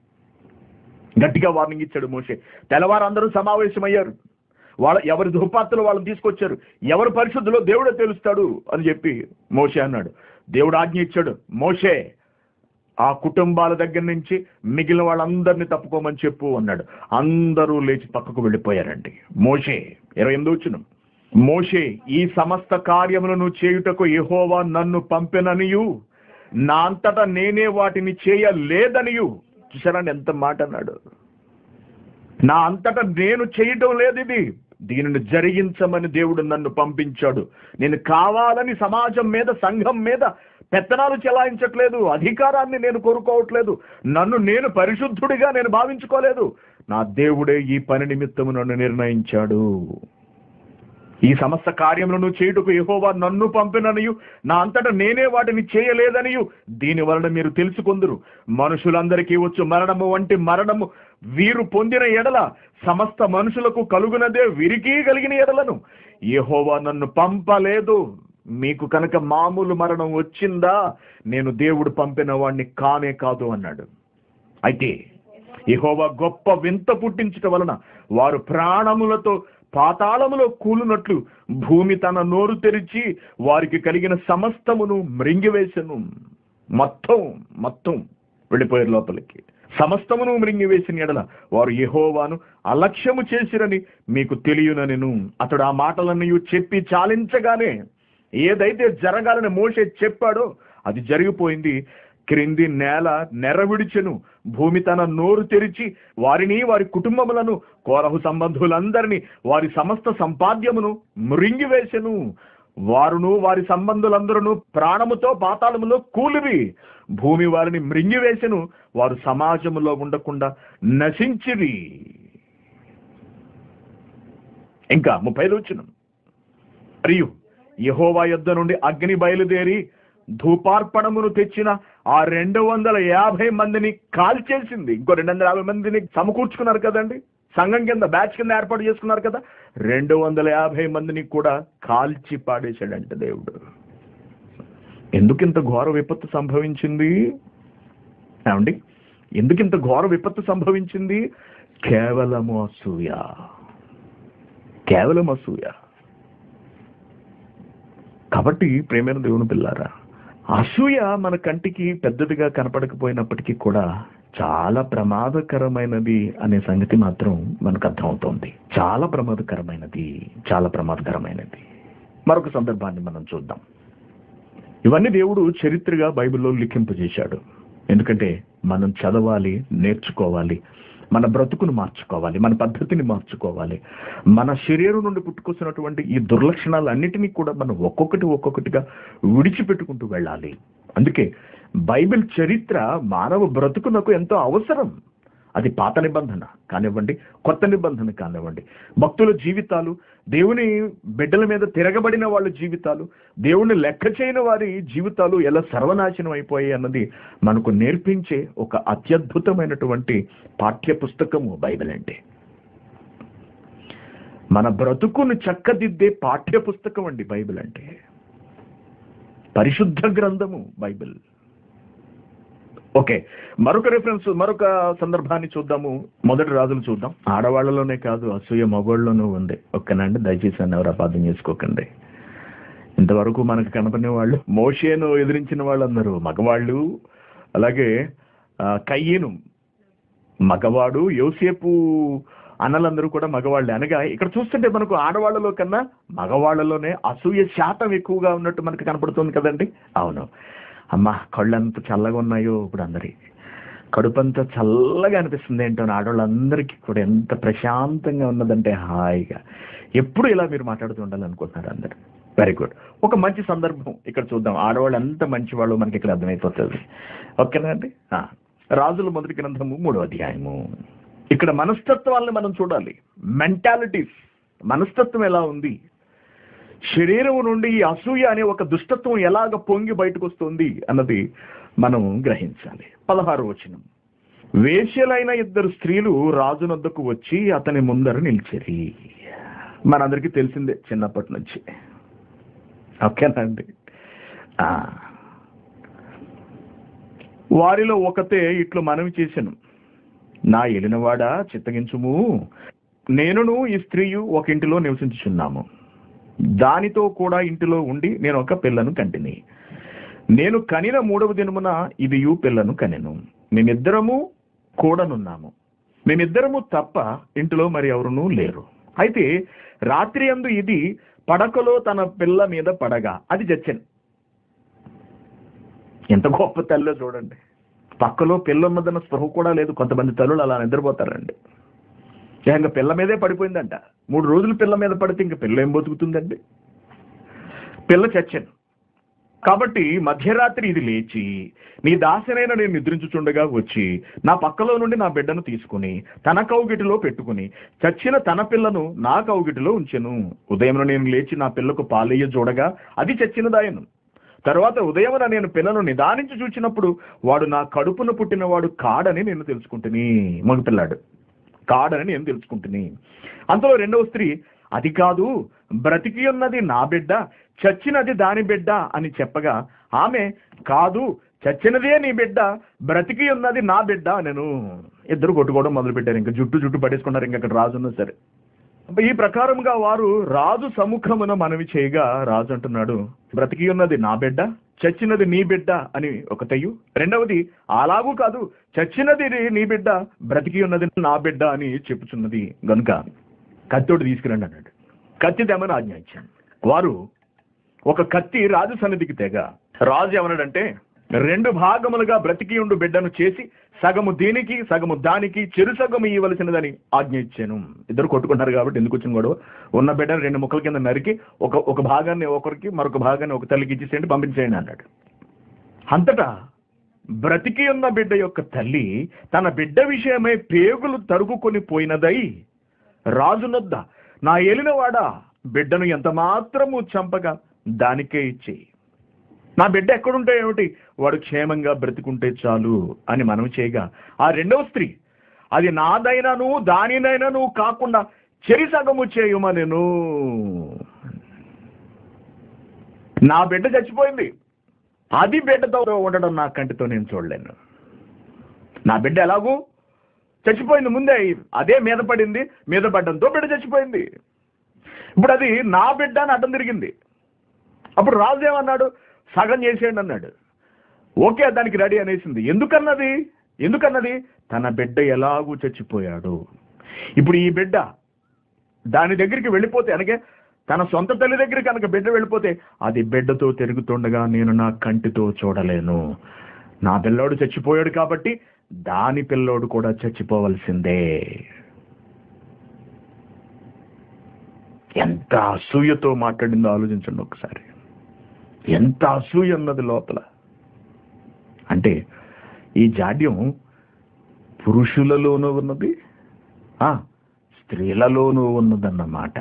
గట్టిగా వార్నింగ్ ఇచ్చాడు మోషే తెల్లవారు అందరూ సమావేశమయ్యారు వాళ్ళ ఎవరి దుపాత్రలు వాళ్ళని తీసుకొచ్చారు ఎవరు పరిశుద్ధులో దేవుడే తెలుస్తాడు అని చెప్పి మోషే అన్నాడు దేవుడు ఆజ్ఞ ఇచ్చాడు మోషే ఆ కుటుంబాల దగ్గర నుంచి మిగిలిన వాళ్ళందరినీ తప్పుకోమని చెప్పు అన్నాడు అందరూ లేచి పక్కకు వెళ్ళిపోయారండి మోషే ఇరవై ఎనిమిది వచ్చిన మోషే ఈ సమస్త కార్యములను చేయుటకు యెహోవా నన్ను పంపెననియు నా అంతటా నేనే వాటిని చేయలేదనియు చూసారండి ఎంత మాట అన్నాడు నా అంతటా నేను చేయటం లేదు ఇది దీనిని జరిగించమని దేవుడు నన్ను పంపించాడు నేను కావాలని సమాజం మీద సంఘం మీద పెత్తనాలు చెలాయించట్లేదు అధికారాన్ని నేను కోరుకోవట్లేదు నన్ను నేను పరిశుద్ధుడిగా నేను భావించుకోలేదు నా దేవుడే ఈ పని నిమిత్తము నన్ను నిర్ణయించాడు ఈ సమస్త కార్యములను చేయుటకు యెహోవా నన్ను పంపిననియు నా అంతటా నేనే వాటిని చేయలేదనియు దీని వలన మీరు తెలుసుకొందురు మనుషులందరికీ వచ్చు మరణము వంటి మరణము వీరు పొందిన ఎడల సమస్త మనుషులకు కలుగునదే వీరికి కలిగిన ఎడలను యెహోవా నన్ను పంపలేదు మీకు కనుక మామూలు మరణం వచ్చిందా నేను దేవుడు పంపిన వాడిని కానే కాదు అన్నాడు అయితే యెహోవా గొప్ప వింత పుట్టించటం వలన వారు ప్రాణములతో పాతాళములో కూలునట్లు భూమి తన నోరు తెరిచి వారికి కలిగిన సమస్తమును మృంగివేసెను మొత్తం మొత్తం వెళ్ళిపోయారు లోపలికి సమస్తమును మృంగివేసిన ఎడల వారు యెహోవాను అలక్ష్యము చేసిరని మీకు తెలియననెను అతడు ఆ మాటలన్నీ చెప్పి చాలించగానే ఏదైతే జరగాలని మోసే చెప్పాడో అది జరిగిపోయింది క్రింది నేల నెరవిడిచెను భూమి తన నోరు తెరిచి వారిని వారి కుటుంబములను కోరహు సంబంధులందరినీ వారి సమస్త సంపాద్యమును మృంగివేసెను వారును వారి సంబంధులందరూ ప్రాణముతో పాతాళములో కూలిరి భూమి వారిని మృంగివేసెను వారు సమాజములో ఉండకుండా నశించిరి ఇంకా ముప్పై వచ్చిన మరియు యహోవా యొద్ద నుండి అగ్ని బయలుదేరి ధూపార్పణమును తెచ్చిన ఆ రెండు వందల యాభై మందిని కాల్చేసింది ఇంకో రెండు వందల యాభై మందిని సమకూర్చుకున్నారు కదండి సంఘం కింద బ్యాచ్ కింద ఏర్పాటు చేసుకున్నారు కదా రెండు వందల యాభై మందిని కూడా కాల్చి పాడేశాడంట దేవుడు ఎందుకింత ఘోర విపత్తు సంభవించింది ఏమండి ఎందుకింత ఘోర విపత్తు సంభవించింది కేవలము అసూయ కేవలం అసూయ కాబట్టి ప్రేమైన దేవుని పిల్లారా అసూయ మన కంటికి పెద్దదిగా కనపడకపోయినప్పటికీ కూడా చాలా ప్రమాదకరమైనది అనే సంగతి మాత్రం మనకు అర్థమవుతోంది చాలా ప్రమాదకరమైనది చాలా ప్రమాదకరమైనది మరొక సందర్భాన్ని మనం చూద్దాం ఇవన్నీ దేవుడు చరిత్రగా బైబిల్లో లిఖింపజేశాడు ఎందుకంటే మనం చదవాలి నేర్చుకోవాలి మన బ్రతుకును మార్చుకోవాలి మన పద్ధతిని మార్చుకోవాలి మన శరీరం నుండి పుట్టుకొస్తున్నటువంటి ఈ దుర్లక్షణాలన్నిటినీ కూడా మనం ఒక్కొక్కటి ఒక్కొక్కటిగా విడిచిపెట్టుకుంటూ వెళ్ళాలి అందుకే బైబిల్ చరిత్ర మానవ బ్రతుకునకు ఎంతో అవసరం అది పాత నిబంధన కానివ్వండి కొత్త నిబంధన కానివ్వండి భక్తుల జీవితాలు దేవుని బిడ్డల మీద తిరగబడిన వాళ్ళ జీవితాలు దేవుని లెక్క చేయని వారి జీవితాలు ఎలా సర్వనాశనం అయిపోయాయి అన్నది మనకు నేర్పించే ఒక అత్యద్భుతమైనటువంటి పాఠ్య పుస్తకము బైబిల్ అంటే మన బ్రతుకును చక్కదిద్దే పాఠ్య పుస్తకం అండి బైబిల్ అంటే పరిశుద్ధ గ్రంథము బైబిల్ ఓకే మరొక రిఫరెన్స్ మరొక సందర్భాన్ని చూద్దాము మొదటి రాజులు చూద్దాం ఆడవాళ్లలోనే కాదు అసూయ మగవాళ్ళలోనూ ఉంది ఓకేనండి దయచేసి అని ఎవరు అపార్థం చేసుకోకండి ఇంతవరకు మనకు కనపడిన వాళ్ళు మోషేను ఎదిరించిన వాళ్ళందరూ మగవాళ్ళు అలాగే ఆ, కయ్యను మగవాడు యోసేపు అన్నలందరూ కూడా మగవాళ్ళే అనగా ఇక్కడ చూస్తుంటే మనకు ఆడవాళ్ళలో కన్నా మగవాళ్ళలోనే అసూయ శాతం ఎక్కువగా ఉన్నట్టు మనకు కనపడుతుంది కదండి అవును అమ్మా కళ్ళంత చల్లగా ఉన్నాయో ఇప్పుడు అందరి కడుపంతా చల్లగా అనిపిస్తుంది ఏంటో అని ఆడవాళ్ళందరికీ కూడా ఎంత ప్రశాంతంగా ఉన్నదంటే హాయిగా ఎప్పుడు ఇలా మీరు మాట్లాడుతూ ఉండాలనుకుంటున్నారు అందరు వెరీ గుడ్ ఒక మంచి సందర్భం ఇక్కడ చూద్దాం ఆడవాళ్ళు ఎంత మంచి వాళ్ళు మనకి ఇక్కడ అర్థమైపోతుంది ఓకేనా అండి ఆ, రాజుల మొదటి గ్రంథము మూడో అధ్యాయము ఇక్కడ మనస్తత్వాలను మనం చూడాలి మెంటాలిటీస్ మనస్తత్వం ఎలా ఉంది శరీరం నుండి ఈ అసూయ అనే ఒక దుష్టత్వం ఎలాగ పొంగి బయటకు వస్తుంది అన్నది మనం గ్రహించాలి పదహారు వచనం వేశ్యలైన ఇద్దరు స్త్రీలు రాజునొద్దకు వచ్చి అతని ముందర నిలిచిరి మనందరికీ తెలిసిందే చిన్నప్పటి నుంచి ఓకేనండి ఆ. వారిలో ఒకతే ఇట్లు మనవి చేశాను నా ఎలినవాడ చిత్తగించుము నేనును ఈ స్త్రీయు ఒక ఇంటిలో నివసించుచున్నాము దానితో కూడా ఇంటిలో ఉండి నేను ఒక పిల్లను కంటిని నేను కనిన మూడవ దినమున ఇదియు పిల్లను కనెను మేమిద్దరము కూడనున్నాము మేమిద్దరము తప్ప ఇంటిలో మరి ఎవరునూ లేరు అయితే రాత్రి అందు ఇది పడకలో తన పిల్ల మీద పడగా అది చచ్చాను ఎంత గొప్ప తల్లో చూడండి పక్కలో పిల్ల ఉన్నదన్న స్పృహ కూడా లేదు కొంతమంది తల్లులు అలా నిద్రపోతారండి ఇంకా పిల్ల మీదే పడిపోయిందంట మూడు రోజులు పిల్ల మీద పడితే ఇంకా పిల్ల ఏం బతుకుతుందండి పిల్ల చచ్చాను కాబట్టి మధ్యరాత్రి ఇది లేచి నీ దాసనైన నేను నిద్రించుచుండగా వచ్చి నా పక్కలో నుండి నా బిడ్డను తీసుకుని తన కౌగిటిలో పెట్టుకుని చచ్చిన తన పిల్లను నా కౌగిటిలో ఉంచెను ఉదయం నేను లేచి నా పిల్లకు పాలయ్య చూడగా అది చచ్చినదాయను తర్వాత ఉదయమున నేను పిల్లను నిదానించి చూచినప్పుడు వాడు నా కడుపున పుట్టినవాడు కాడని నేను తెలుసుకుంటుని మగ పిల్లాడు కాడని నేను తెలుసుకుంటుని అంతలో రెండవ స్త్రీ అది కాదు బ్రతికి ఉన్నది నా బిడ్డ చచ్చినది దాని బిడ్డ అని చెప్పగా ఆమె కాదు చచ్చినదే నీ బిడ్డ బ్రతికి ఉన్నది నా బిడ్డ నేను ఇద్దరు కొట్టుకోవడం మొదలు పెట్టారు ఇంకా జుట్టు జుట్టు పడేసుకున్నారు ఇంకా అక్కడ రాజున్నా సరే ఈ ప్రకారంగా వారు రాజు సముఖమున మనవి చేయగా రాజు అంటున్నాడు బ్రతికి ఉన్నది నా బిడ్డ చచ్చినది నీ బిడ్డ అని ఒకటయ్యు రెండవది అలాగూ కాదు చచ్చినది నీ బిడ్డ బ్రతికి ఉన్నది నా బిడ్డ అని చెప్పుచున్నది గనుక కత్తోటి తీసుకురండి అన్నాడు కత్తి తెమని ఆజ్ఞ ఇచ్చాను వారు ఒక కత్తి రాజు సన్నిధికి తెగ రాజు ఏమన్నాడంటే రెండు భాగములుగా బ్రతికి ఉండు బిడ్డను చేసి సగము దీనికి సగము దానికి చెరు సగము ఇవ్వవలసినదని ఆజ్ఞ ఇచ్చాను ఇద్దరు కొట్టుకుంటారు కాబట్టి ఎందుకు వచ్చిన గొడవ ఉన్న బిడ్డను రెండు ముక్కల కింద నరికి ఒక ఒక భాగాన్ని ఒకరికి మరొక భాగాన్ని ఒక తల్లికి ఇచ్చేసేయండి పంపించేయండి అన్నాడు అంతటా బ్రతికి ఉన్న బిడ్డ యొక్క తల్లి తన బిడ్డ విషయమై పేగులు తరుగుకొని పోయినదై రాజునొద్ద నా ఏలినవాడా బిడ్డను ఎంత మాత్రము చంపగా దానికే ఇచ్చేయి నా బిడ్డ ఎక్కడుంటే ఏమిటి వాడు క్షేమంగా బ్రతికుంటే చాలు అని మనం చేయగా ఆ రెండవ స్త్రీ అది నాదైనను దానినైనను కాకుండా చెరి సగము చేయుమా నేను నా బిడ్డ చచ్చిపోయింది అది బిడ్డతో ఉండడం నా కంటితో నేను చూడలేను నా బిడ్డ ఎలాగూ చచ్చిపోయింది ముందే అదే మీద పడింది మీద పడ్డంతో బిడ్డ చచ్చిపోయింది ఇప్పుడు అది నా బిడ్డ అని అడ్డం తిరిగింది అప్పుడు రాజు ఏమన్నాడు సగం చేసేయండి అన్నాడు ఓకే దానికి రెడీ అనేసింది ఎందుకన్నది ఎందుకన్నది తన బిడ్డ ఎలాగూ చచ్చిపోయాడు ఇప్పుడు ఈ బిడ్డ దాని దగ్గరికి వెళ్ళిపోతే అనగే తన సొంత తల్లి దగ్గర కనుక బిడ్డ వెళ్ళిపోతే అది బిడ్డతో తిరుగుతుండగా నేను నా కంటితో చూడలేను నా పిల్లోడు చచ్చిపోయాడు కాబట్టి దాని పిల్లోడు కూడా చచ్చిపోవలసిందే ఎంత అసూయతో మాట్లాడిందో ఆలోచించండి ఒకసారి ఎంత అసూయ ఉన్నది లోపల అంటే ఈ జాడ్యం పురుషులలోనూ ఉన్నది ఆ, స్త్రీలలోనూ ఉన్నదన్నమాట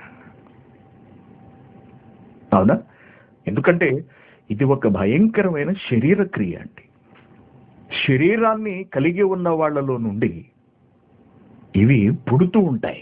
అవునా ఎందుకంటే ఇది ఒక భయంకరమైన శరీర క్రియ అండి శరీరాన్ని కలిగి ఉన్న వాళ్ళలో నుండి ఇవి పుడుతూ ఉంటాయి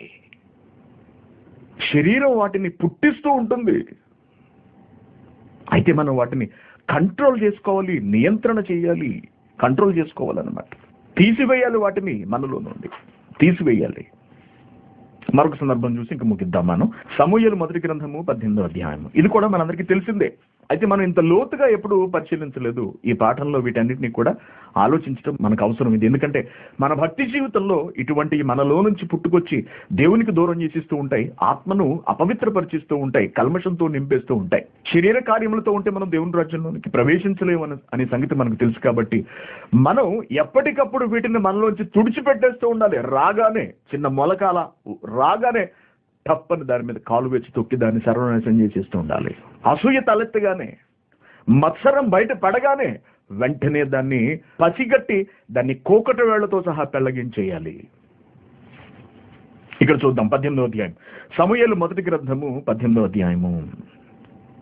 శరీరం వాటిని పుట్టిస్తూ ఉంటుంది అయితే మనం వాటిని కంట్రోల్ చేసుకోవాలి నియంత్రణ చేయాలి కంట్రోల్ చేసుకోవాలన్నమాట తీసివేయాలి వాటిని మనలో నుండి తీసివేయాలి మరొక సందర్భం చూసి ఇంక ముగిద్దాం మనం సమూహలు మొదటి గ్రంథము పద్దెనిమిదో అధ్యాయము ఇది కూడా మనందరికీ తెలిసిందే అయితే మనం ఇంత లోతుగా ఎప్పుడు పరిశీలించలేదు ఈ పాఠంలో వీటన్నిటిని కూడా ఆలోచించడం మనకు అవసరం ఇది ఎందుకంటే మన భక్తి జీవితంలో ఇటువంటి మనలో నుంచి పుట్టుకొచ్చి దేవునికి దూరం చేసిస్తూ ఉంటాయి ఆత్మను అపవిత్రపరిచిస్తూ ఉంటాయి కల్మషంతో నింపేస్తూ ఉంటాయి శరీర కార్యములతో ఉంటే మనం దేవుని రాజ్యంలోనికి ప్రవేశించలేము అనే- అనే సంగతి మనకు తెలుసు కాబట్టి మనం ఎప్పటికప్పుడు వీటిని మనలోంచి తుడిచిపెట్టేస్తూ ఉండాలి రాగానే చిన్న మొలకాల రాగానే తప్పని దాని మీద కాలు వేసి తొక్కి దాన్ని సర్వనాశనం చేసేస్తూ ఉండాలి అసూయ తలెత్తగానే మత్సరం బయట పడగానే వెంటనే దాన్ని పసిగట్టి దాన్ని కోకట వేళ్లతో సహా పెళ్లగించేయాలి ఇక్కడ చూద్దాం పద్దెనిమిదో అధ్యాయం సమూహలు మొదటి గ్రంథము పద్దెనిమిదో అధ్యాయము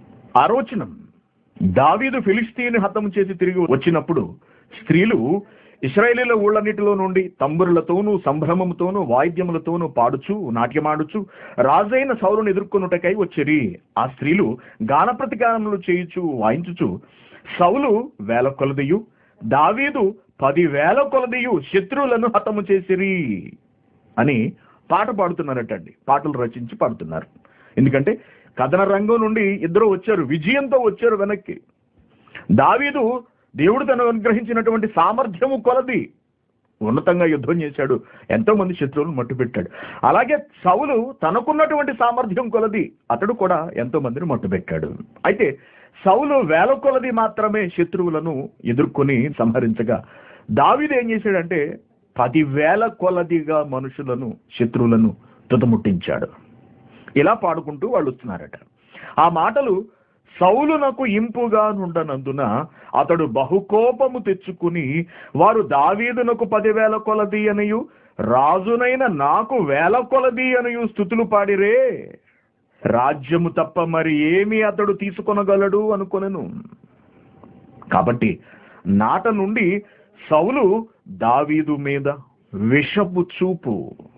ఆరోచనం దావీదు ఫిలిస్తీన్ హతం చేసి తిరిగి వచ్చినప్పుడు స్త్రీలు ఇస్రాయేలీల ఊళ్ళన్నిటిలో నుండి తంబురులతోనూ సంభ్రమముతోనూ వాయిద్యములతోనూ పాడుచు నాట్యమాడుచు రాజైన సౌరుని ఎదుర్కొనుటకై వచ్చిరి ఆ స్త్రీలు గాన ప్రతిగానములు చేయుచు వాయించుచు సౌలు వేల కొలదియు దావీదు పది వేల కొలదియు శత్రువులను హతము చేసిరి అని పాట పాడుతున్నారటండి పాటలు రచించి పాడుతున్నారు ఎందుకంటే కథన రంగం నుండి ఇద్దరు వచ్చారు విజయంతో వచ్చారు వెనక్కి దావీదు దేవుడు తను అనుగ్రహించినటువంటి సామర్థ్యము కొలది ఉన్నతంగా యుద్ధం చేశాడు ఎంతో మంది శత్రువులను మట్టుపెట్టాడు అలాగే సౌలు తనకున్నటువంటి సామర్థ్యం కొలది అతడు కూడా ఎంతో మందిని మట్టుపెట్టాడు అయితే సౌలు వేల కొలది మాత్రమే శత్రువులను ఎదుర్కొని సంహరించగా దావీదు ఏం చేశాడంటే పదివేల కొలదిగా మనుషులను శత్రువులను తుదముట్టించాడు ఇలా పాడుకుంటూ వాళ్ళు వస్తున్నారట ఆ మాటలు సౌలునకు ఇంపుగా నుండనందున అతడు బహుకోపము తెచ్చుకుని వారు దావీదునకు పదివేల కొలది అనియు రాజునైన నాకు వేల కొలది అనియు స్థుతులు పాడిరే రాజ్యము తప్ప మరి ఏమి అతడు తీసుకొనగలడు అనుకొనెను కాబట్టి నాట నుండి సౌలు దావీదు మీద విషపు చూపు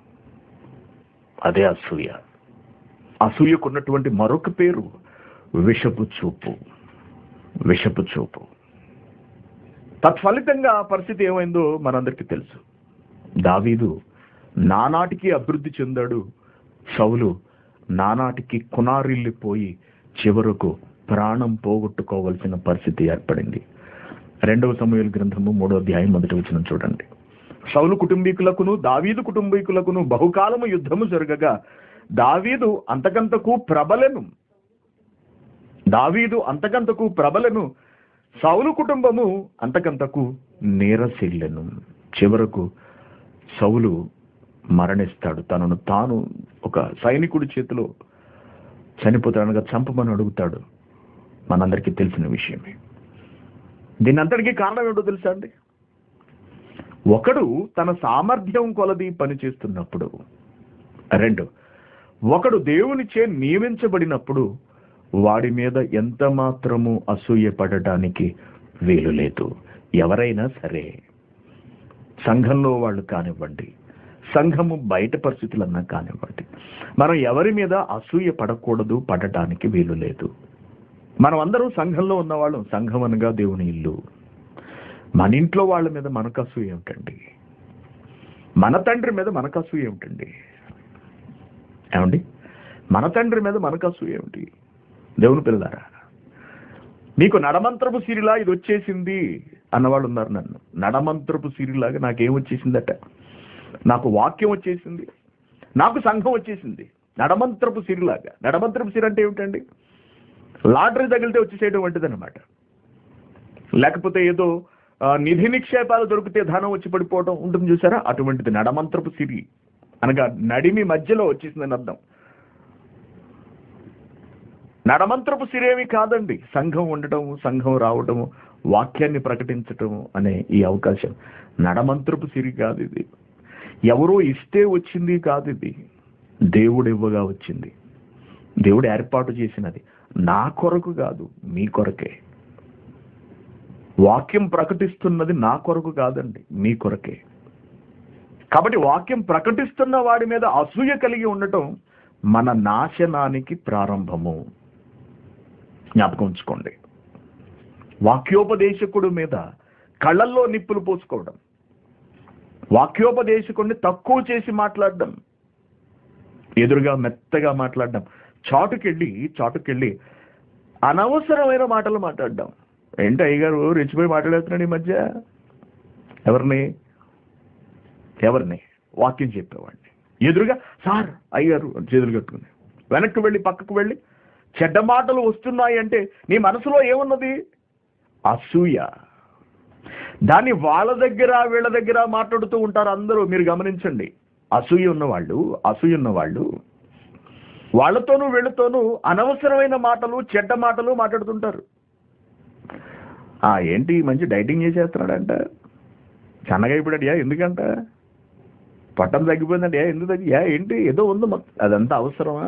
అదే అసూయ అసూయకున్నటువంటి మరొక పేరు విషపు చూపు విషపు చూపు తత్ఫలితంగా పరిస్థితి ఏమైందో మనందరికీ తెలుసు దావీదు నానాటికి అభివృద్ధి చెందాడు సౌలు నానాటికి కునారిల్లిపోయి చివరకు ప్రాణం పోగొట్టుకోవలసిన పరిస్థితి ఏర్పడింది రెండవ సమయాల గ్రంథము మూడో అధ్యాయం మొదటి వచ్చిన చూడండి సౌలు కుటుంబీకులకును దావీదు కుటుంబీకులకును బహుకాలము యుద్ధము జరగగా దావీదు అంతకంతకు ప్రబలెను దావీదు అంతకంతకు ప్రబలను సౌలు కుటుంబము అంతకంతకు నీరసిల్లెను చివరకు సౌలు మరణిస్తాడు తనను తాను ఒక సైనికుడి చేతిలో చనిపోతాడనగా చంపమని అడుగుతాడు మనందరికీ తెలిసిన విషయమే దీని అంతటికీ కారణం ఏంటో తెలుసా అండి ఒకడు తన సామర్థ్యం కొలది పనిచేస్తున్నప్పుడు రెండు ఒకడు దేవునిచే నియమించబడినప్పుడు వాడి మీద ఎంత మాత్రము అసూయ పడటానికి వీలు లేదు ఎవరైనా సరే సంఘంలో వాళ్ళు కానివ్వండి సంఘము బయట పరిస్థితులన్నా కానివ్వండి మనం ఎవరి మీద అసూయ పడకూడదు పడటానికి వీలు లేదు మనం అందరం సంఘంలో ఉన్నవాళ్ళం సంఘం అనగా దేవుని ఇల్లు మన ఇంట్లో వాళ్ళ మీద మనకు అసూయ ఏమిటండి మన తండ్రి మీద మనకు అసూయ ఏమిటండి ఏమండి మన తండ్రి మీద మనకు అసూయ ఏమిటి దేవుని పిల్లలారా నీకు నడమంత్రపు సిరిలా ఇది వచ్చేసింది అన్నవాళ్ళు ఉన్నారు నన్ను నడమంత్రపు సిరిలాగా నాకేం వచ్చేసిందట నాకు వాక్యం వచ్చేసింది నాకు సంఘం వచ్చేసింది నడమంత్రపు సిరిలాగా నడమంత్రపు సిరి అంటే ఏమిటండి లాటరీ తగిలితే వచ్చేసేయడం వంటిది అనమాట లేకపోతే ఏదో ఆ, నిధి నిక్షేపాలు దొరికితే ధనం వచ్చి పడిపోవడం ఉంటుంది చూసారా అటువంటిది నడమంత్రపు సిరి అనగా నడిమి మధ్యలో వచ్చేసిందని అర్థం నడమంత్రపు సిరేమి కాదండి సంఘం ఉండటము సంఘం రావటము వాక్యాన్ని ప్రకటించటము అనే ఈ అవకాశం నడమంత్రపు సిరి కాదు ఇది ఎవరో ఇస్తే వచ్చింది కాదు ఇది దేవుడు ఇవ్వగా వచ్చింది దేవుడు ఏర్పాటు చేసినది నా కొరకు కాదు మీ కొరకే వాక్యం ప్రకటిస్తున్నది నా కొరకు కాదండి మీ కొరకే కాబట్టి వాక్యం ప్రకటిస్తున్న వాడి మీద అసూయ కలిగి ఉండటం మన నాశనానికి ప్రారంభము జ్ఞాపకం ఉంచుకోండి వాక్యోపదేశకుడు మీద కళ్ళల్లో నిప్పులు పోసుకోవడం వాక్యోపదేశకుడిని తక్కువ చేసి మాట్లాడడం ఎదురుగా మెత్తగా మాట్లాడడం చాటుకెళ్ళి చాటుకెళ్ళి అనవసరమైన మాటలు మాట్లాడడం ఏంటి అయ్యగారు రెచ్చిపోయి మాట్లాడేస్తున్నాడు ఈ మధ్య ఎవరిని ఎవరిని వాక్యం చెప్పేవాడిని ఎదురుగా సార్ అయ్యారు అని చేతులు కట్టుకుని వెనక్కి వెళ్ళి పక్కకు వెళ్ళి చెడ్డ మాటలు వస్తున్నాయి అంటే నీ మనసులో ఏమున్నది అసూయ దాన్ని వాళ్ళ దగ్గర వీళ్ళ దగ్గర మాట్లాడుతూ ఉంటారు అందరూ మీరు గమనించండి అసూయ ఉన్నవాళ్ళు అసూయ ఉన్నవాళ్ళు వాళ్ళతోనూ వీళ్ళతోనూ అనవసరమైన మాటలు చెడ్డ మాటలు మాట్లాడుతుంటారు ఆ ఏంటి మంచి డైటింగ్ చేసేస్తున్నాడంట సన్నగా అయిపోయాడు ఎందుకంట పట్టం తగ్గిపోయిందంటే ఎందుకు తగ్గి యా ఏంటి ఏదో ఉంది మొత్తం అదంతా అవసరమా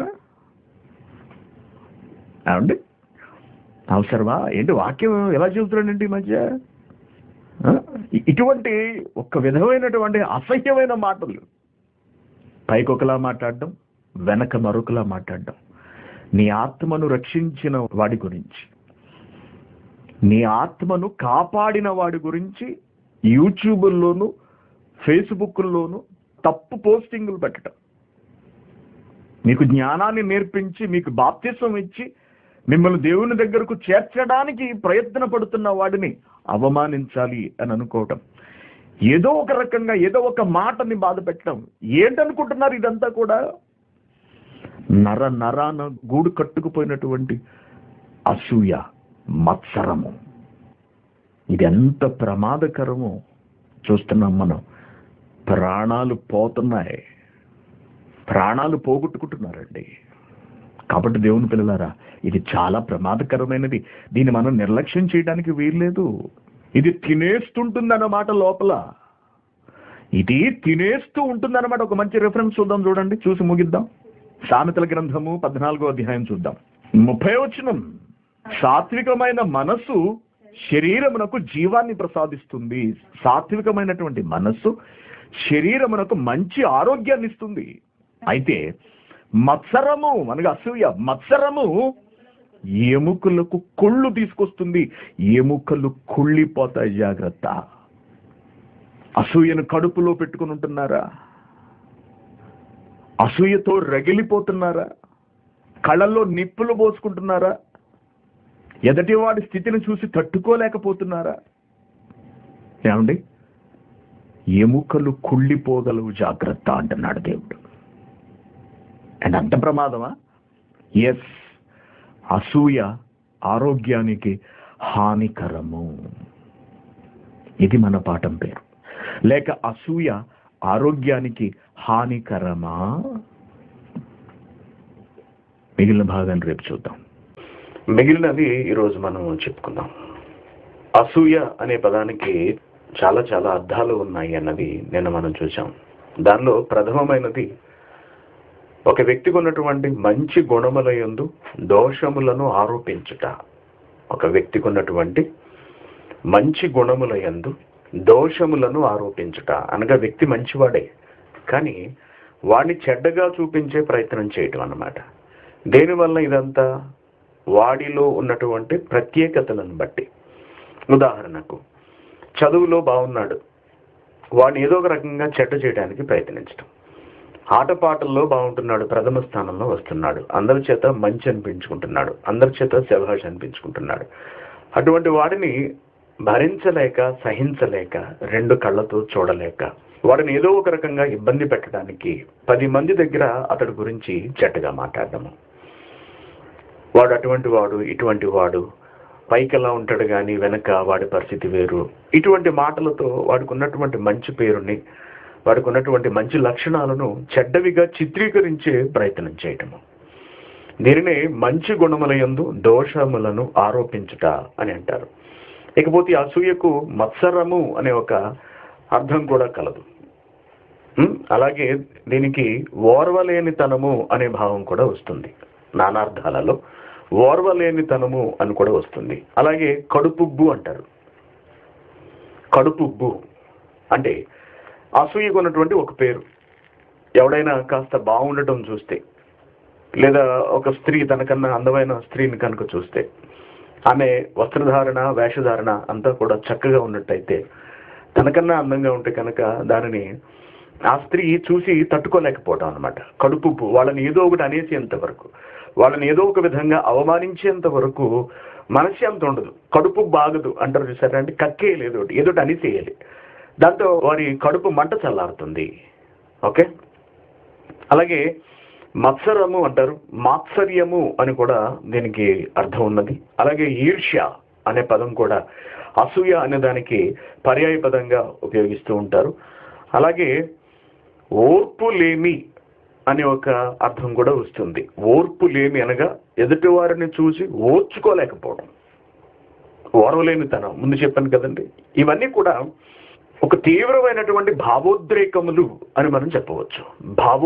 ఏమండి అవసరమా ఏంటి వాక్యం ఎలా చెబుతున్నాడండి ఈ మధ్య ఆ? ఇ- ఇటువంటి ఒక విధమైనటువంటి అసహ్యమైన మాటలు పైకి ఒకలా మాట్లాడడం వెనక మరొకలా మాట్లాడడం నీ ఆత్మను రక్షించిన వాడి గురించి నీ ఆత్మను కాపాడిన వాడి గురించి యూట్యూబుల్లోను ఫేస్బుక్లోను తప్పు పోస్టింగులు పెట్టడం మీకు జ్ఞానాన్ని నేర్పించి మీకు బాప్తిసం ఇచ్చి మిమ్మల్ని దేవుని దగ్గరకు చేర్చడానికి ప్రయత్న పడుతున్న వాడిని అవమానించాలి అని అనుకోవటం ఏదో ఒక రకంగా ఏదో ఒక మాటని బాధ పెట్టడం ఏంటనుకుంటున్నారు ఇదంతా కూడా నర నరాన గూడు కట్టుకుపోయినటువంటి అసూయ మత్సరము ఇది ఎంత ప్రమాదకరమో చూస్తున్నాం మనం ప్రాణాలు పోతున్నాయి ప్రాణాలు పోగొట్టుకుంటున్నారండి కాబట్టి దేవుని పిల్లలారా ఇది చాలా ప్రమాదకరమైనది దీన్ని మనం నిర్లక్ష్యం చేయడానికి వీల్లేదు ఇది తినేస్తుంటుందన్నమాట లోపల ఇది తినేస్తూ ఉంటుందన్నమాట ఒక మంచి రెఫరెన్స్ చూద్దాం చూడండి చూసి ముగిద్దాం సామెతల గ్రంథము పద్నాలుగో అధ్యాయం చూద్దాం ముప్పై వచనం సాత్వికమైన మనస్సు శరీరమునకు జీవాన్ని ప్రసాదిస్తుంది సాత్వికమైనటువంటి మనస్సు శరీరమునకు మంచి ఆరోగ్యాన్ని ఇస్తుంది అయితే మత్సరము మనకు అసూయ మత్సరము ఎముకలకు కుళ్ళు తీసుకొస్తుంది ఎముకలు కుళ్ళిపోతాయి జాగ్రత్త అసూయను కడుపులో పెట్టుకుని ఉంటున్నారా అసూయతో రగిలిపోతున్నారా కళ్ళల్లో నిప్పులు పోసుకుంటున్నారా ఎదటివాడి స్థితిని చూసి తట్టుకోలేకపోతున్నారా ఏమండి ఎముకలు కుళ్ళిపోగలవు జాగ్రత్త అంటున్నాడు దేవుడు అండ్ అంత ప్రమాదమా ఎస్ అసూయ ఆరోగ్యానికి హానికరము ఇది మన పాఠం పేరు లేక అసూయ ఆరోగ్యానికి హానికరమా మిగిలిన భాగాన్ని రేపు చూద్దాం మిగిలినది ఈరోజు మనం చెప్పుకుందాం అసూయ అనే పదానికి చాలా చాలా అర్థాలు ఉన్నాయి అన్నది నిన్న మనం చూసాం దానిలో ప్రథమమైనది ఒక వ్యక్తికి ఉన్నటువంటి మంచి గుణముల యందు దోషములను ఆరోపించుట ఒక వ్యక్తికి ఉన్నటువంటి మంచి గుణముల యందు దోషములను ఆరోపించుట అనగా వ్యక్తి మంచివాడే కానీ వాడిని చెడ్డగా చూపించే ప్రయత్నం చేయటం అన్నమాట దేనివల్ల ఇదంతా వాడిలో ఉన్నటువంటి ప్రత్యేకతలను బట్టి ఉదాహరణకు చదువులో బాగున్నాడు వాడిని ఏదో ఒక రకంగా చెడ్డ చేయడానికి ప్రయత్నించడం ఆటపాటల్లో బాగుంటున్నాడు ప్రథమ స్థానంలో వస్తున్నాడు అందరి చేత మంచి అనిపించుకుంటున్నాడు అందరి చేత శభాష్ అనిపించుకుంటున్నాడు అటువంటి వాడిని భరించలేక సహించలేక రెండు కళ్ళతో చూడలేక వాడిని ఏదో ఒక రకంగా ఇబ్బంది పెట్టడానికి పది మంది దగ్గర అతడి గురించి చెడ్డగా మాట్లాడడము వాడు అటువంటి వాడు ఇటువంటి వాడు పైకి ఎలా ఉంటాడు కానీ వెనక వాడి పరిస్థితి వేరు ఇటువంటి మాటలతో వాడికి ఉన్నటువంటి మంచి పేరుని వాడికి ఉన్నటువంటి మంచి లక్షణాలను చెడ్డవిగా చిత్రీకరించే ప్రయత్నం చేయటము దీనినే మంచి గుణముల యందు దోషములను ఆరోపించుట అని అంటారు ఇకపోతే ఈ అసూయకు మత్సరము అనే ఒక అర్థం కూడా కలదు ఉం? అలాగే దీనికి ఓర్వలేనితనము అనే భావం కూడా వస్తుంది నానార్థాలలో ఓర్వలేనితనము అని కూడా వస్తుంది అలాగే కడుపుబ్బు అంటారు కడుపుబ్బు అంటే అసూయకు ఉన్నటువంటి ఒక పేరు ఎవడైనా కాస్త బాగుండటం చూస్తే లేదా ఒక స్త్రీ తనకన్నా అందమైన స్త్రీని కనుక చూస్తే ఆమె వస్త్రధారణ వేషధారణ అంతా కూడా చక్కగా ఉన్నట్టయితే తనకన్నా అందంగా ఉంటే కనుక దానిని ఆ స్త్రీ చూసి తట్టుకోలేకపోవడం అనమాట కడుపు వాళ్ళని ఏదో ఒకటి అనేసేంత వరకు వాళ్ళని ఏదో ఒక విధంగా అవమానించేంత వరకు మనశ్శాంతి ఉండదు కడుపు బాగదు అంటారు చూసారా అంటే కక్కేయలేదు ఒకటి ఏదో ఒకటి అనేసేయాలి దాంతో వారి కడుపు మంట చల్లారుతుంది ఓకే అలాగే మత్సరము అంటారు మాత్సర్యము అని కూడా దీనికి అర్థం ఉన్నది అలాగే ఈర్ష్య అనే పదం కూడా అసూయ అనే దానికి పర్యాయ పదంగా ఉపయోగిస్తూ ఉంటారు అలాగే ఓర్పు లేమి అనే ఒక అర్థం కూడా వస్తుంది ఓర్పు లేమి అనగా ఎదుటి వారిని చూసి ఓర్చుకోలేకపోవడం ఓర్వలేనితనం ముందు చెప్పాను కదండి ఇవన్నీ కూడా ఒక తీవ్రమైనటువంటి భావోద్రేకములు అని మనం చెప్పవచ్చు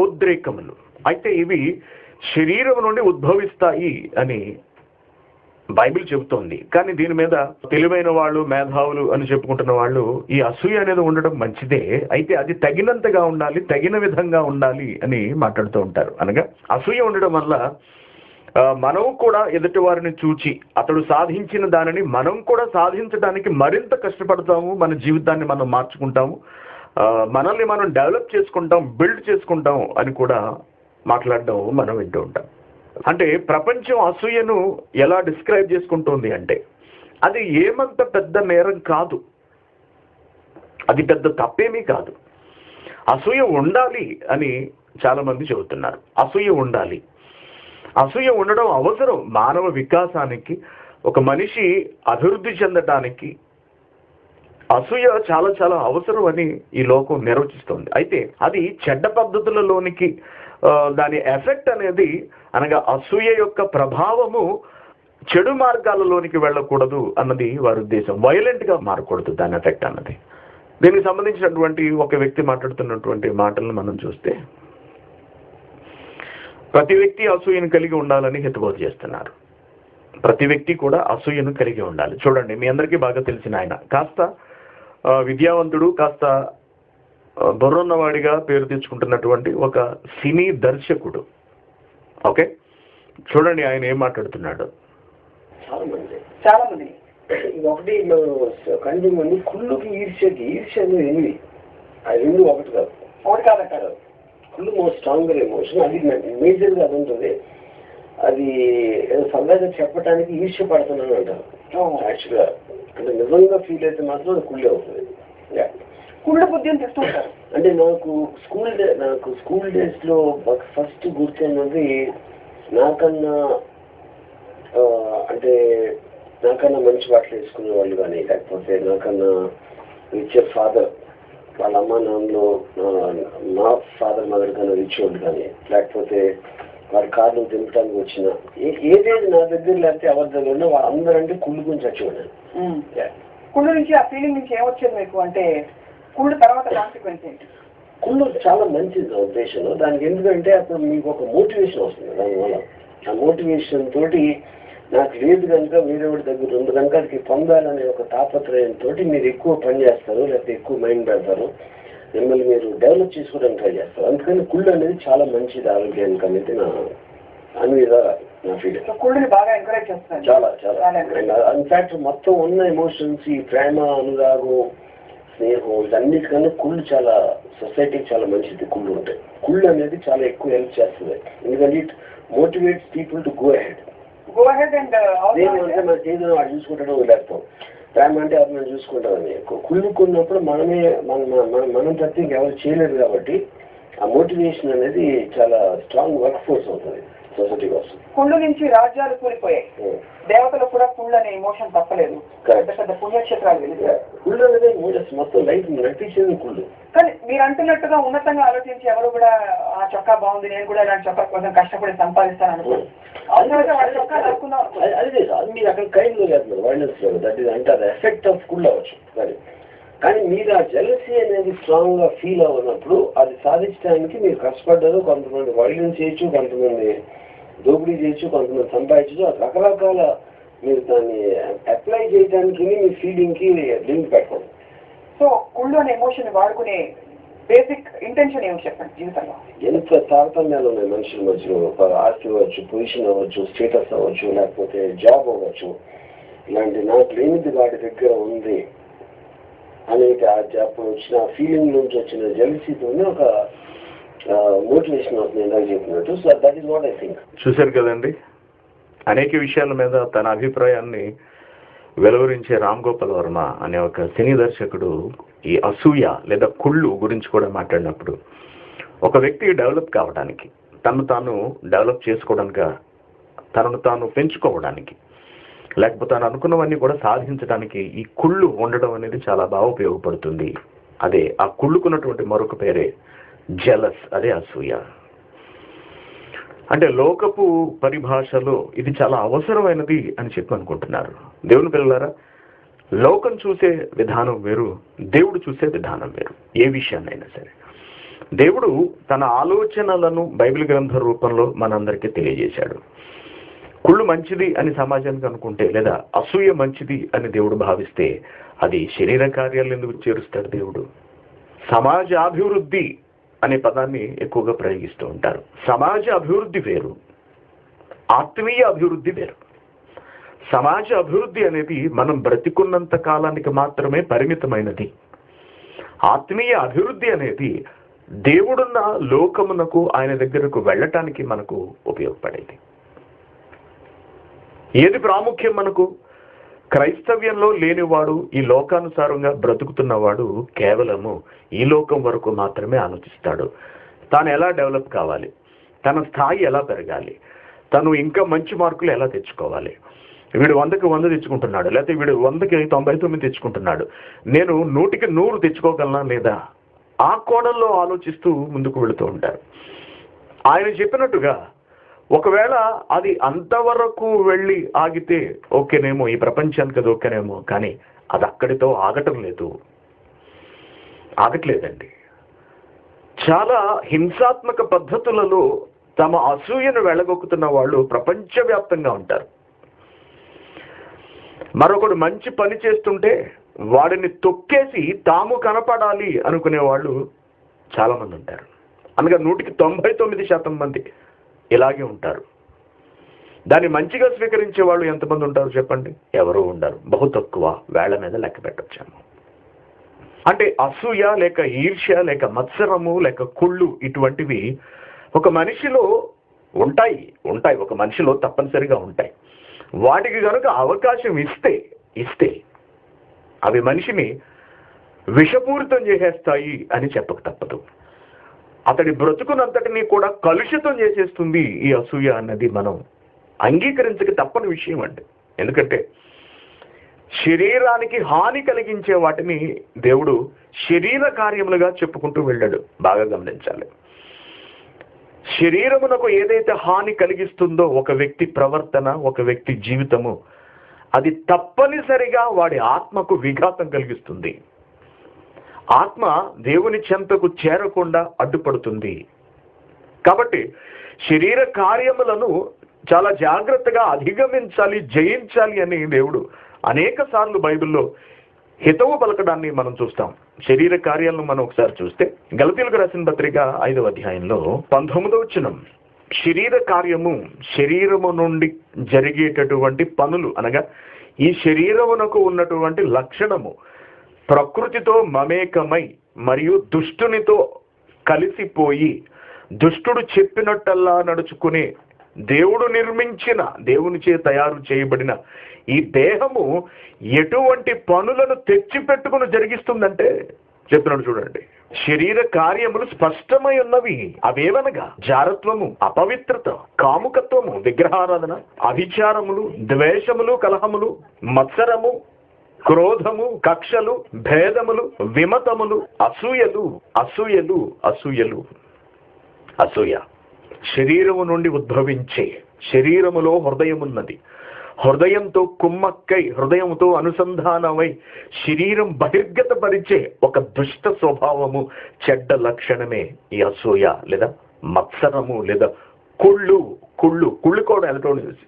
భావోద్రేకములు అయితే ఇవి శరీరం నుండి ఉద్భవిస్తాయి అని బైబిల్ చెబుతోంది కానీ దీని మీద తెలివైన వాళ్ళు మేధావులు అని చెప్పుకుంటున్న వాళ్ళు ఈ అసూయ అనేది ఉండడం మంచిదే అయితే అది తగినంతగా ఉండాలి తగిన విధంగా ఉండాలి అని మాట్లాడుతూ ఉంటారు అనగా అసూయ ఉండడం వల్ల ఆ, మనం కూడా ఎదుటి వారిని చూచి అతడు సాధించిన దానిని మనం కూడా సాధించడానికి మరింత కష్టపడతాము మన జీవితాన్ని మనం మార్చుకుంటాము ఆ, మనల్ని మనం డెవలప్ చేసుకుంటాం బిల్డ్ చేసుకుంటాం అని కూడా మాట్లాడడం మనం వింటూ ఉంటాం అంటే ప్రపంచం అసూయను ఎలా డిస్క్రైబ్ చేసుకుంటోంది అంటే అది ఏమంత పెద్ద నేరం కాదు అది పెద్ద తప్పేమీ కాదు అసూయ ఉండాలి అని చాలా మంది చెబుతున్నారు అసూయ ఉండాలి అసూయ ఉండడం అవసరం మానవ వికాసానికి ఒక మనిషి అభివృద్ధి చెందడానికి అసూయ చాలా చాలా అవసరం అని ఈ లోకం నిర్వచిస్తుంది అయితే అది చెడ్డ పద్ధతులలోనికి ఆ, దాని ఎఫెక్ట్ అనేది అనగా అసూయ యొక్క ప్రభావము చెడు మార్గాలలోనికి వెళ్ళకూడదు అన్నది వారి ఉద్దేశం వైలెంట్ గా మారకూడదు దాని ఎఫెక్ట్ అన్నది దీనికి సంబంధించినటువంటి ఒక వ్యక్తి మాట్లాడుతున్నటువంటి మాటలను మనం చూస్తే ప్రతి వ్యక్తి అసూయను కలిగి ఉండాలని హితబోధ చేస్తున్నారు ప్రతి వ్యక్తి కూడా అసూయను కలిగి ఉండాలి చూడండి మీ అందరికీ బాగా తెలిసిన ఆయన కాస్త ఆ, విద్యావంతుడు కాస్త ఆ, బుర్రున్నవాడిగా పేరు తెచ్చుకుంటున్నటువంటి ఒక సినీ దర్శకుడు ఓకే చూడండి ఆయన ఏం మాట్లాడుతున్నాడు చాలా మంది చాలా మంది ఇది ఒకటి మనం కంటిన్యూ మంది కుళ్ళుకి ఈర్ష్యకి ఈర్ష్య అనేది ఎనిమిది ఆ రెండు ఒకటి కాదు ఒకటి కాదంటారు కుళ్ళు మోస్ట్ స్ట్రాంగర్ ఎమోషన్ అది మేజర్ గా అది ఉంటుంది అది ఏదో సరదాగా చెప్పడానికి ఈర్ష్య పడుతున్నాను అంటారు యాక్చువల్ గా అంటే నిజంగా ఫీల్ అయితే మాత్రం అది కుళ్ళే అవుతుంది Yeah. కుళ్ళు బుద్ధిని తెస్తుంటారు అంటే నాకు స్కూల్ డే నాకు స్కూల్ డేస్ లో ఫస్ట్ గుర్తున్నది నాకన్నా ఆ, అంటే నాకన్నా మంచి బట్టలు వేసుకునే వాళ్ళు కానీ లేకపోతే నాకన్నా రిచ్ ఫాదర్ వాళ్ళ అమ్మ నాన్నలో ఆ, మా ఫాదర్ మదర్ కన్నా రిచ్ వాళ్ళు కానీ లేకపోతే వారి కార్లు దింపడానికి వచ్చిన ఏ- ఏదేది నా దగ్గర లేకపోతే ఎవరి దగ్గర ఉన్నా వాళ్ళందరంటే కుళ్ళు గురించి వచ్చేవాడు కుళ్ళు నుంచి ఆ ఫీలింగ్ నుంచి ఏమొచ్చేది మీకు అంటే కుళ్ళు తర్వాత కాన్సిక్వెన్స్ ఏంటి కుళ్ళు చాలా మంచిది నా ఉద్దేశం దానికి ఎందుకంటే అప్పుడు మీకు ఒక మోటివేషన్ వస్తుంది దానివల్ల ఆ మోటివేషన్ తోటి నాకు లేదు కనుక వేరేవాడి దగ్గర ఉంది కనుక అది పొందాలనే ఒక తాపత్రయంతో మీరు ఎక్కువ పని చేస్తారు లేకపోతే ఎక్కువ మైండ్ పెడతారు మిమ్మల్ని మీరు డెవలప్ చేసుకోవడానికి ట్రై చేస్తారు అందుకని కుళ్ళు అనేది చాలా మంచిది ఆరోగ్యానికి అనేది నా అన్విధ నా ఫీలింగ్ సో కుళ్ళుని బాగా ఎంకరేజ్ చేస్తారు చాలా చాలా చాలా encourage. ఇన్ఫాక్ట్ మొత్తం ఉన్న ఎమోషన్స్ ఈ ప్రేమ అనురాగం స్నేహం వీటన్నిటికన్నా కుళ్ళు చాలా సొసైటీకి చాలా మంచిది కుళ్ళు ఉంటాయి కుళ్ళు అనేది చాలా ఎక్కువ హెల్ప్ చేస్తుంది ఎందుకంటే it motivates people to go ahead go ahead and నేను అంటే మన చేతిలో వాడు చూసుకుంటాడు వదిలేస్తాం ప్రేమ అంటే అది మనం చూసుకుంటామని కుళ్ళుకున్నప్పుడు మనమే మన మన- మనం తప్ప ఇంకెవరు చేయలేరు కాబట్టి ఆ మోటివేషన్ అనేది చాలా స్ట్రాంగ్ వర్క్ ఫోర్స్ అవుతుంది సొసైటీ కోసం కుళ్ళు నుంచి రాజ్యాలు కూలిపోయాయి దేవతలు కూడా కుళ్ళు అనే ఎమోషన్ తప్పలేదు Correct. పెద్ద పెద్ద పుణ్యక్షేత్రాలు వెళ్ళిపోయారు కుళ్ళు అనేది మోడస్ మొత్తం లైఫ్ నటించేది కుళ్ళు కానీ మీరు అంటున్నట్టుగా ఉన్నతంగా ఆలోచించి ఎవరు కూడా ఆ చొక్కా బాగుంది నేను కూడా ఇలాంటి చొక్కా కోసం కష్టపడి సంపాదిస్తాను అనుకోరు అవసరమైతే వాడి చొక్కా దక్కున్నాం అనుకో అది- అదే అది మీరు అక్కడ కైండ్ లో చేస్తున్నారు వైలెన్స్ లో దట్ ఈస్ అంటే అది ఎఫెక్ట్ ఆఫ్ కుళ్ళు అవ్వచ్చు కానీ కానీ మీరు ఆ జెలసీ అనేది స్ట్రాంగ్ గా ఫీల్ అవ్వనప్పుడు అది సాధించడానికి మీరు కష్టపడ్డారు కొంతమంది వైలెన్స్ చేయొచ్చు కొంతమంది దోపిడీ చేయొచ్చు కొంతమంది సంపాదించచ్చు అది రకరకాల మీరు దాన్ని అప్లై చేయడానికి మీ ఫీలింగ్ కి లింక్ పెట్టుకోండి సో కుళ్ళు అనే ఎమోషన్ వాడుకునే బేసిక్ ఇంటెన్షన్ ఏమి చెప్పండి జీవితంలో ఎంత తారతమ్యాలు ఉన్నాయి మనుషుల మధ్యలో ఒక ఆస్తి అవ్వచ్చు పొజిషన్ అవ్వచ్చు స్టేటస్ అవ్వచ్చు లేకపోతే జాబ్ అవ్వచ్చు ఇలాంటి నాకు లేనిది వాటి దగ్గర ఉంది అనేది ఆ అప్పుడు వచ్చిన ఫీలింగ్ నుంచి వచ్చిన జెలసీతోనే ఒక మోటివేషన్ అవుతుంది ఇందాక చెప్పినట్టు so that is what I think చూశారు కదండి అనేక విషయాల మీద తన అభిప్రాయాన్ని వెలువరించే రామ్ గోపాల్ వర్మ అనే ఒక సినీ దర్శకుడు ఈ అసూయ లేదా కుళ్ళు గురించి కూడా మాట్లాడినప్పుడు ఒక వ్యక్తి డెవలప్ కావడానికి తను తాను డెవలప్ చేసుకోవడానికి తనను తాను పెంచుకోవడానికి లేకపోతే తను అనుకున్నవన్నీ కూడా సాధించడానికి ఈ కుళ్ళు ఉండడం అనేది చాలా బాగా ఉపయోగపడుతుంది అదే ఆ కుళ్ళుకున్నటువంటి మరొక పేరే జలస్ అదే అసూయ అంటే లోకపు పరిభాషలో ఇది చాలా అవసరమైనది అని చెప్పి అనుకుంటున్నారు దేవుని పిల్లలారా లోకం చూసే విధానం వేరు దేవుడు చూసే విధానం వేరు ఏ విషయాన్నైనా సరే దేవుడు తన ఆలోచనలను బైబిల్ గ్రంథ రూపంలో మనందరికీ తెలియజేశాడు కుళ్ళు మంచిది అని సమాజానికి అనుకుంటే లేదా అసూయ మంచిది అని దేవుడు భావిస్తే అది శరీర కార్యాలు ఎందుకు చేరుస్తాడు దేవుడు సమాజ అభివృద్ధి అనే పదాన్ని ఎక్కువగా ప్రయోగిస్తూ ఉంటారు సమాజ అభివృద్ధి వేరు ఆత్మీయ అభివృద్ధి వేరు సమాజ అభివృద్ధి అనేది మనం బ్రతికున్నంత కాలానికి మాత్రమే పరిమితమైనది ఆత్మీయ అభివృద్ధి అనేది దేవుడున్న లోకమునకు ఆయన దగ్గరకు వెళ్ళటానికి మనకు ఉపయోగపడేది ఏది ప్రాముఖ్యం మనకు క్రైస్తవ్యంలో లేనివాడు ఈ లోకానుసారంగా బ్రతుకుతున్నవాడు కేవలము ఈ లోకం వరకు మాత్రమే ఆలోచిస్తాడు తాను ఎలా డెవలప్ కావాలి తన స్థాయి ఎలా పెరగాలి తను ఇంకా మంచి మార్కులు ఎలా తెచ్చుకోవాలి వీడు వందకి వంద తెచ్చుకుంటున్నాడు లేకపోతే వీడు వందకి తొంభై తొమ్మిది తెచ్చుకుంటున్నాడు నేను నూటికి నూరు తెచ్చుకోగలనా లేదా ఆ కోణంలో ఆలోచిస్తూ ముందుకు వెళుతూ ఉంటారు ఆయన చెప్పినట్టుగా ఒకవేళ అది అంతవరకు వెళ్ళి ఆగితే ఓకేనేమో ఈ ప్రపంచానికి అది ఓకేనేమో కానీ అది అక్కడితో ఆగటం లేదు ఆగట్లేదండి చాలా హింసాత్మక పద్ధతులలో తమ అసూయను వెళ్ళగొక్కుతున్న వాళ్ళు ప్రపంచవ్యాప్తంగా ఉంటారు మరొకడు మంచి పని చేస్తుంటే వాడిని తొక్కేసి తాము కనపడాలి అనుకునే వాళ్ళు చాలా మంది ఉంటారు అనగా నూటికి తొంభై తొమ్మిది శాతం మంది ఇలాగే ఉంటారు దాన్ని మంచిగా స్వీకరించే వాళ్ళు ఎంతమంది ఉంటారు చెప్పండి ఎవరు ఉండరు బహు తక్కువ వేళ్ల మీద లెక్క పెట్టొచ్చాము అంటే అసూయ లేక ఈర్ష్య లేక మత్సరము లేక కుళ్ళు ఇటువంటివి ఒక మనిషిలో ఉంటాయి ఉంటాయి ఒక మనిషిలో తప్పనిసరిగా ఉంటాయి వాటికి కనుక అవకాశం ఇస్తే ఇస్తే అవి మనిషిని విషపూరితం చేసేస్తాయి అని చెప్పక తప్పదు అతడి బ్రతుకునంతటినీ కూడా కలుషితం చేసేస్తుంది ఈ అసూయ అన్నది మనం అంగీకరించక తప్పని విషయం అండి ఎందుకంటే శరీరానికి హాని కలిగించే వాటిని దేవుడు శరీర కార్యములుగా చెప్పుకుంటూ వెళ్ళాడు బాగా గమనించాలి శరీరమునకు ఏదైతే హాని కలిగిస్తుందో ఒక వ్యక్తి ప్రవర్తన ఒక వ్యక్తి జీవితము అది తప్పనిసరిగా వాడి ఆత్మకు విఘాతం కలిగిస్తుంది ఆత్మ దేవుని చెంతకు చేరకుండా అడ్డుపడుతుంది కాబట్టి శరీర కార్యములను చాలా జాగ్రత్తగా అధిగమించాలి జయించాలి అని దేవుడు అనేక సార్లు బైబిల్లో హితవు పలకడాన్ని మనం చూస్తాం శరీర కార్యాలను మనం ఒకసారి చూస్తే గలతీలకు రాసిన పత్రిక ఐదవ అధ్యాయంలో పంతొమ్మిదవ వచనం శరీర కార్యము శరీరము నుండి జరిగేటటువంటి పనులు అనగా ఈ శరీరమునకు ఉన్నటువంటి లక్షణము ప్రకృతితో మమేకమై మరియు దుష్టునితో కలిసిపోయి దుష్టుడు చెప్పినట్టల్లా నడుచుకునే దేవుడు నిర్మించిన దేవునిచే తయారు చేయబడిన ఈ దేహము ఎటువంటి పనులను తెచ్చిపెట్టుకుని జరిగిస్తుందంటే చెప్తున్నాడు చూడండి శరీర కార్యములు స్పష్టమై ఉన్నవి అవేవనగా జారత్వము అపవిత్రత కాముకత్వము విగ్రహారాధన అభిచారములు ద్వేషములు కలహములు మత్సరము క్రోధము కక్షలు భేదములు విమతములు అసూయలు అసూయలు అసూయలు అసూయ శరీరము నుండి ఉద్భవించే శరీరములో హృదయమున్నది హృదయంతో కుమ్మక్కై హృదయంతో అనుసంధానమై శరీరం బహిర్గతపరిచే ఒక దుష్ట స్వభావము చెడ్డ లక్షణమే ఈ అసూయ లేదా మత్సరము లేదా కుళ్ళు కుళ్ళు కుళ్ళు కూడా ఎలక్ట్రానిక్స్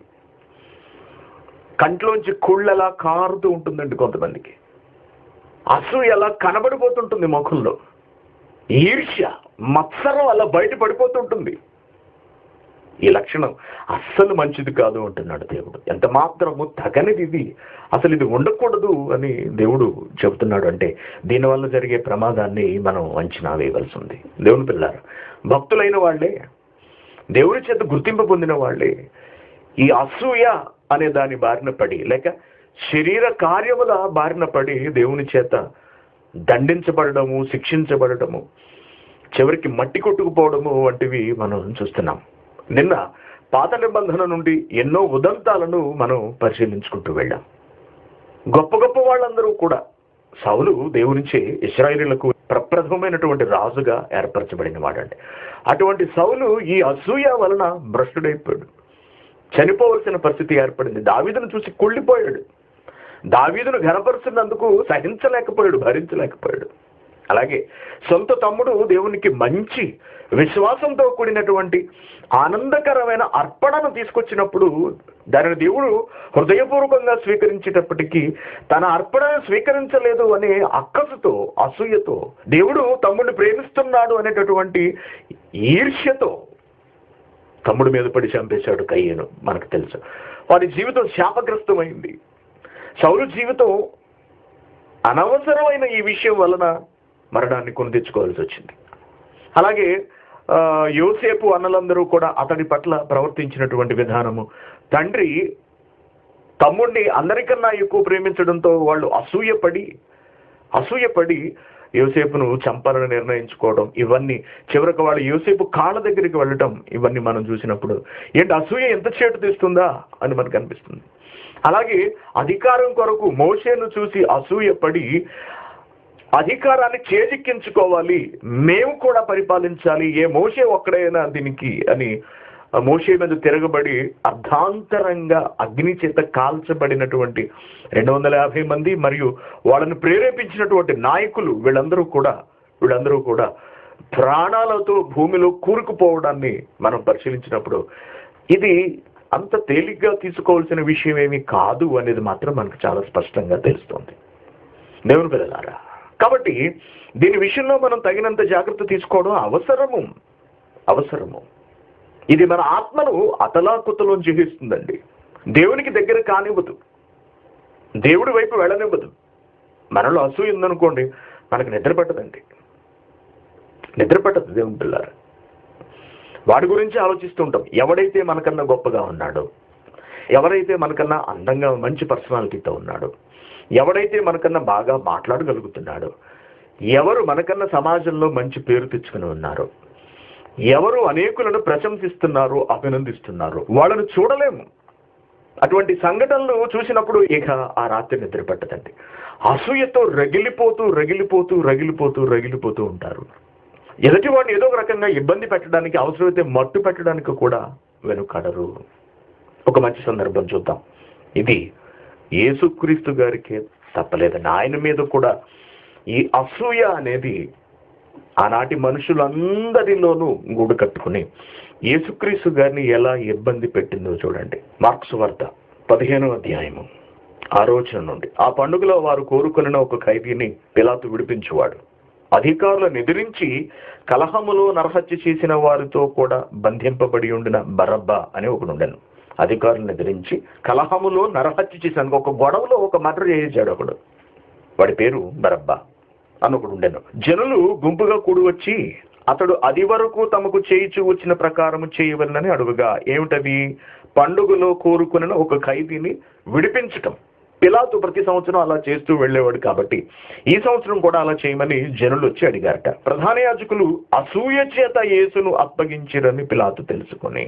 కంట్లోంచి కుళ్ళలా కారుతూ ఉంటుందండి కొంతమందికి అసూయ అలా కనబడిపోతుంటుంది ముఖంలో ఈర్ష్య మత్సరం అలా బయట పడిపోతుంటుంది ఈ లక్షణం అస్సలు మంచిది కాదు అంటున్నాడు దేవుడు ఎంత మాత్రము తగనిది ఇది అసలు ఇది ఉండకూడదు అని దేవుడు చెబుతున్నాడు అంటే దీనివల్ల జరిగే ప్రమాదాన్ని మనం అంచనా వేయవలసి ఉంది దేవుని పిల్లారు భక్తులైన వాళ్ళే దేవుని చేత గుర్తింపు పొందిన వాళ్ళే ఈ అసూయ అనే దాని బారిన పడి లేక శరీర కార్యముల బారిన పడి దేవుని చేత దండించబడము శిక్షించబడటము చివరికి మట్టి కొట్టుకుపోవడము వంటివి మనం చూస్తున్నాం నిన్న పాత నిబంధన నుండి ఎన్నో ఉదంతాలను మనం పరిశీలించుకుంటూ వెళ్ళాం గొప్ప గొప్ప వాళ్ళందరూ కూడా సౌలు దేవునిచే ఇస్రాయేలీలకు ప్రప్రథమైనటువంటి రాజుగా ఏర్పరచబడిన వాడండి అటువంటి సౌలు ఈ అసూయ వలన భ్రష్టుడైపోయాడు చనిపోవలసిన పరిస్థితి ఏర్పడింది దావీదును చూసి కుళ్ళిపోయాడు దావీదును ఘనపరుస్తున్నందుకు సహించలేకపోయాడు భరించలేకపోయాడు అలాగే సొంత తమ్ముడు దేవునికి మంచి విశ్వాసంతో కూడినటువంటి ఆనందకరమైన అర్పణను తీసుకొచ్చినప్పుడు దానిని దేవుడు హృదయపూర్వకంగా స్వీకరించేటప్పటికీ తన అర్పణను స్వీకరించలేదు అనే అక్కసుతో అసూయతో దేవుడు తమ్ముడిని ప్రేమిస్తున్నాడు అనేటటువంటి ఈర్ష్యతో తమ్ముడి మీద పడి చంపేశాడు కయ్యను మనకు తెలుసు వాడి జీవితం శాపగ్రస్తమైంది సౌరు జీవితం అనవసరమైన ఈ విషయం వలన మరణాన్ని కొని తెచ్చుకోవాల్సి వచ్చింది అలాగే ఆ, యోసేపు అన్నలందరూ కూడా అతడి పట్ల ప్రవర్తించినటువంటి విధానము తండ్రి తమ్ముడిని అందరికన్నా ఎక్కువ ప్రేమించడంతో వాళ్ళు అసూయపడి అసూయపడి యోసేపును చంపాలని నిర్ణయించుకోవడం ఇవన్నీ చివరికి వాళ్ళు యోసేపు కాళ్ళ దగ్గరికి వెళ్ళటం ఇవన్నీ మనం చూసినప్పుడు ఏంటి అసూయ ఎంత చేటు తీస్తుందా అని మనకు అనిపిస్తుంది అలాగే అధికారం కొరకు మోషేను చూసి అసూయపడి అధికారాన్ని చేజిక్కించుకోవాలి మేము కూడా పరిపాలించాలి ఏ మోషే ఒక్కడైనా దీనికి అని ఆ మోషే మీద తిరగబడి అర్ధాంతరంగా అగ్ని చేత కాల్చబడినటువంటి రెండు వందల యాభై మంది మరియు వాళ్ళని ప్రేరేపించినటువంటి నాయకులు వీళ్ళందరూ కూడా వీళ్ళందరూ కూడా ప్రాణాలతో భూమిలో కూరుకుపోవడాన్ని మనం పరిశీలించినప్పుడు ఇది అంత తేలిగ్గా తీసుకోవాల్సిన విషయం ఏమీ కాదు అనేది మాత్రం మనకు చాలా స్పష్టంగా తెలుస్తుంది దేవుని పిల్లలారా కాబట్టి దీని విషయంలో మనం తగినంత జాగ్రత్త తీసుకోవడం అవసరము అవసరము ఇది మన ఆత్మను అతలాకుతలో జీవిస్తుందండి దేవునికి దగ్గర కానివ్వదు దేవుడి వైపు వెళ్ళనివ్వదు మనలో అసూయ ఉందనుకోండి మనకు నిద్ర పట్టదండి నిద్ర పట్టదు దేవుని పిల్లారు వాడి గురించి ఆలోచిస్తుంటాం ఎవడైతే మనకన్నా గొప్పగా ఉన్నాడో ఎవరైతే మనకన్నా అందంగా మంచి పర్సనాలిటీతో ఉన్నాడో ఎవడైతే మనకన్నా బాగా మాట్లాడగలుగుతున్నాడో ఎవరు మనకన్నా సమాజంలో మంచి పేరు తెచ్చుకుని ఉన్నారో ఎవరు అనేకులను ప్రశంసిస్తున్నారో అభినందిస్తున్నారో వాళ్ళను చూడలేము అటువంటి సంఘటనలు చూసినప్పుడు ఇక ఆ రాత్రి నిద్ర పట్టదండి అసూయతో రగిలిపోతూ రగిలిపోతూ రగిలిపోతూ రగిలిపోతూ ఉంటారు ఎదుటి వాడిని ఏదో ఒక రకంగా ఇబ్బంది పెట్టడానికి అవసరమైతే మట్టు పెట్టడానికి కూడా వెనుకడరు ఒక మంచి సందర్భం చూద్దాం ఇది యేసుక్రీస్తు గారికి తప్పలేదండి ఆయన మీద కూడా ఈ అసూయ అనేది ఆనాటి మనుషులందరిలోనూ గూడు కట్టుకుని యేసుక్రీస్తు గారిని ఎలా ఇబ్బంది పెట్టిందో చూడండి మార్క్స్ వార్త పదిహేనో అధ్యాయము ఆలోచన నుండి ఆ పండుగలో వారు కోరుకున్న ఒక ఖైదీని పిలాతు విడిపించువాడు అధికారులను ఎదిరించి కలహములో నరహత్య చేసిన వారితో కూడా బంధింపబడి ఉండిన బరబ్బా అని ఒకడు ఉండను అధికారులను ఎదిరించి కలహములో నరహత్య చేశాను ఒక గొడవలో ఒక మర్డర్ చేసాడు ఒకడు వాడి పేరు బరబ్బా అని ఒకడు ఉండెను జనులు గుంపుగా కూడి వచ్చి అతడు అది వరకు తమకు చేయిచు వచ్చిన ప్రకారము చేయవలనని అడుగుగా ఏమిటది పండుగలో కోరుకున్న ఒక ఖైదీని విడిపించటం పిలాతు ప్రతి సంవత్సరం అలా చేస్తూ వెళ్ళేవాడు కాబట్టి ఈ సంవత్సరం కూడా అలా చేయమని జనులు వచ్చి అడిగారట ప్రధాన యాజకులు అసూయ చేత యేసును అప్పగించిరని పిలాతు తెలుసుకుని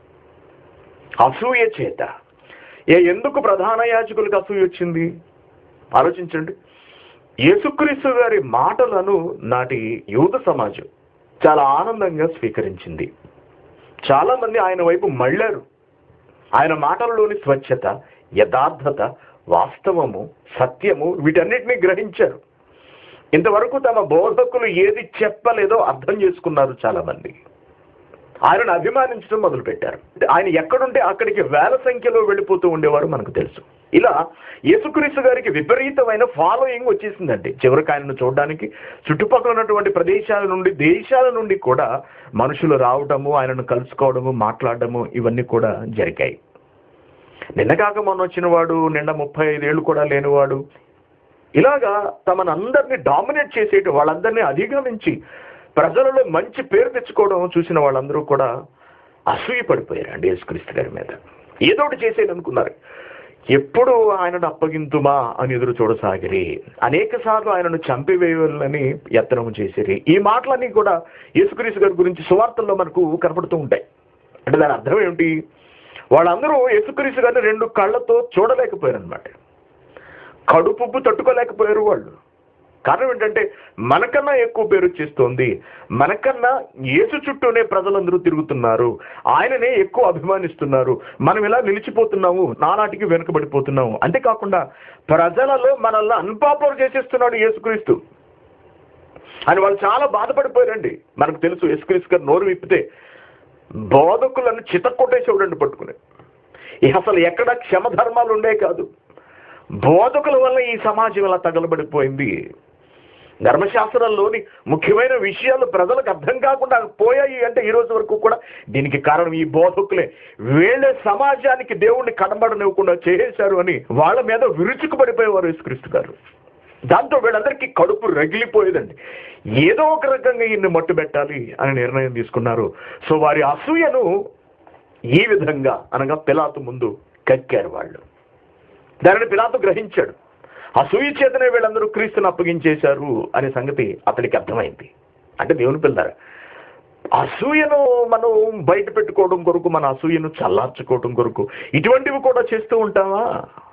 అసూయ చేత ఏ ఎందుకు ప్రధాన యాజకులకు అసూయ వచ్చింది ఆలోచించండి యేసుక్రీస్తు గారి మాటలను నాటి యూద సమాజం చాలా ఆనందంగా స్వీకరించింది చాలా మంది ఆయన వైపు మళ్ళారు ఆయన మాటలలోని స్వచ్ఛత యథార్థత వాస్తవము సత్యము వీటన్నిటిని గ్రహించారు ఇంతవరకు తమ బోధకులు ఏది చెప్పలేదో అర్థం చేసుకున్నారు చాలా మంది ఆయనను అభిమానించడం మొదలుపెట్టారు ఆయన ఎక్కడుంటే అక్కడికి వేల సంఖ్యలో వెళ్ళిపోతూ ఉండేవారు మనకు తెలుసు ఇలా యేసుక్రీస్తు గారికి విపరీతమైన ఫాలోయింగ్ వచ్చేసిందండి చివరికి ఆయనను చూడడానికి చుట్టుపక్కల ఉన్నటువంటి ప్రదేశాల నుండి దేశాల నుండి కూడా మనుషులు రావడము ఆయనను కలుసుకోవడము మాట్లాడడము ఇవన్నీ కూడా జరిగాయి నిన్న కాక మొన్న వచ్చిన వాడు నిండా ముప్పై ఐదేళ్ళు కూడా లేనివాడు ఇలాగా తమనందరినీ డామినేట్ చేసేటి వాళ్ళందరినీ అధిగమించి ప్రజలలో మంచి పేరు తెచ్చుకోవడం చూసిన వాళ్ళందరూ కూడా అసూయ పడిపోయారండి యేసుక్రీస్తు గారి మీద ఏదో ఒకటి చేసేది అనుకున్నారు ఎప్పుడు ఆయనను అప్పగింతుమా అని ఎదురు చూడసాగిరి అనేక సార్లు ఆయనను చంపివేయాలని యత్నం చేసిరి ఈ మాటలన్నీ కూడా యేసుక్రీస్తు గారి గురించి సువార్తల్లో మనకు కనపడుతూ ఉంటాయి అంటే దాని అర్థం ఏమిటి వాళ్ళందరూ యేసుక్రీస్తు గారిని రెండు కళ్ళతో చూడలేకపోయారు అనమాట కడుపుబ్బు తట్టుకోలేకపోయారు వాళ్ళు కారణం ఏంటంటే మనకన్నా ఎక్కువ పేరు వచ్చేస్తోంది మనకన్నా యేసు చుట్టూనే ప్రజలందరూ తిరుగుతున్నారు ఆయననే ఎక్కువ అభిమానిస్తున్నారు మనం ఇలా నిలిచిపోతున్నాము నానాటికి వెనుకబడిపోతున్నాము అంతేకాకుండా ప్రజలలో మనల్ని అన్పాపులర్ చేసేస్తున్నాడు యేసుక్రీస్తు అని వాళ్ళు చాలా బాధపడిపోయారండి మనకు తెలుసు ఎస్క్రీస్ గారు నోరు విప్పితే బోధకులను చితక్కొట్టేసేవాడండి పట్టుకుని ఇక అసలు ఎక్కడ క్షమధర్మాలు ఉండే కాదు బోధకుల వల్ల ఈ సమాజం ఇలా తగలబడిపోయింది ధర్మశాస్త్రంలోని ముఖ్యమైన విషయాలు ప్రజలకు అర్థం కాకుండా పోయాయి అంటే ఈ రోజు వరకు కూడా దీనికి కారణం ఈ బోధకులే వీళ్ళే సమాజానికి దేవుణ్ణి కనబడనివ్వకుండా చేశారు అని వాళ్ళ మీద విరుచుకుపడిపోయేవారు యేసుక్రీస్తు గారు దాంతో వీళ్ళందరికీ కడుపు రగిలిపోయేదండి ఏదో ఒక రకంగా ఈయన్ని మట్టు పెట్టాలి అని నిర్ణయం తీసుకున్నారు సో వారి అసూయను ఈ విధంగా అనగా పిలాతు ముందు కక్కారు వాళ్ళు దానిని పిలాతు గ్రహించాడు అసూయ చేతనే వీళ్ళందరూ క్రీస్తుని అప్పగించేశారు అనే సంగతి అతనికి అర్థమైంది అంటే దేవుని పిల్లరా అసూయను మనం బయట పెట్టుకోవడం కొరకు మన అసూయను చల్లార్చుకోవడం కొరకు ఇటువంటివి కూడా చేస్తూ ఉంటామా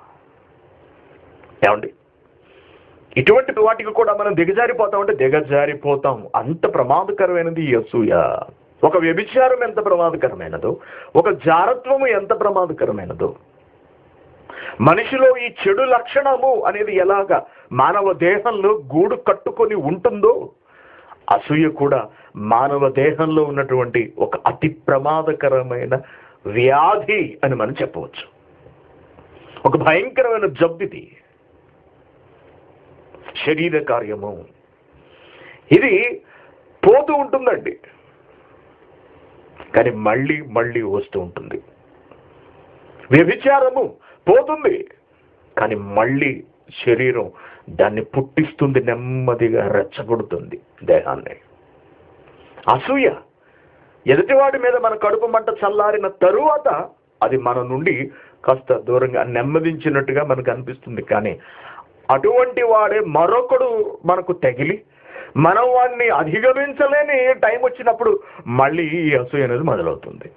ఏమండి ఇటువంటి వాటికి కూడా మనం దిగజారిపోతాం అంటే దిగజారిపోతాం అంత ప్రమాదకరమైనది ఈ అసూయ ఒక వ్యభిచారం ఎంత ప్రమాదకరమైనదో ఒక జారత్వము ఎంత ప్రమాదకరమైనదో మనిషిలో ఈ చెడు లక్షణము అనేది ఎలాగ మానవ దేహంలో గూడు కట్టుకొని ఉంటుందో అసూయ కూడా మానవ దేహంలో ఉన్నటువంటి ఒక అతి ప్రమాదకరమైన వ్యాధి అని మనం చెప్పవచ్చు ఒక భయంకరమైన జబ్బిది శరీర కార్యము ఇది పోతూ ఉంటుందండి కానీ మళ్ళీ మళ్ళీ వస్తూ ఉంటుంది వ్యభిచారము పోతుంది కానీ మళ్ళీ శరీరం దాన్ని పుట్టిస్తుంది నెమ్మదిగా రెచ్చగొడుతుంది దేహాన్ని అసూయ ఎదుటివాడి మీద మన కడుపు మంట చల్లారిన తరువాత అది మన నుండి కాస్త దూరంగా నెమ్మదించినట్టుగా మనకు అనిపిస్తుంది కానీ అటువంటి వాడే మరొకడు మనకు తగిలి మనం వాడిని అధిగమించలేని టైం వచ్చినప్పుడు మళ్ళీ ఈ అసూయ అనేది మొదలవుతుంది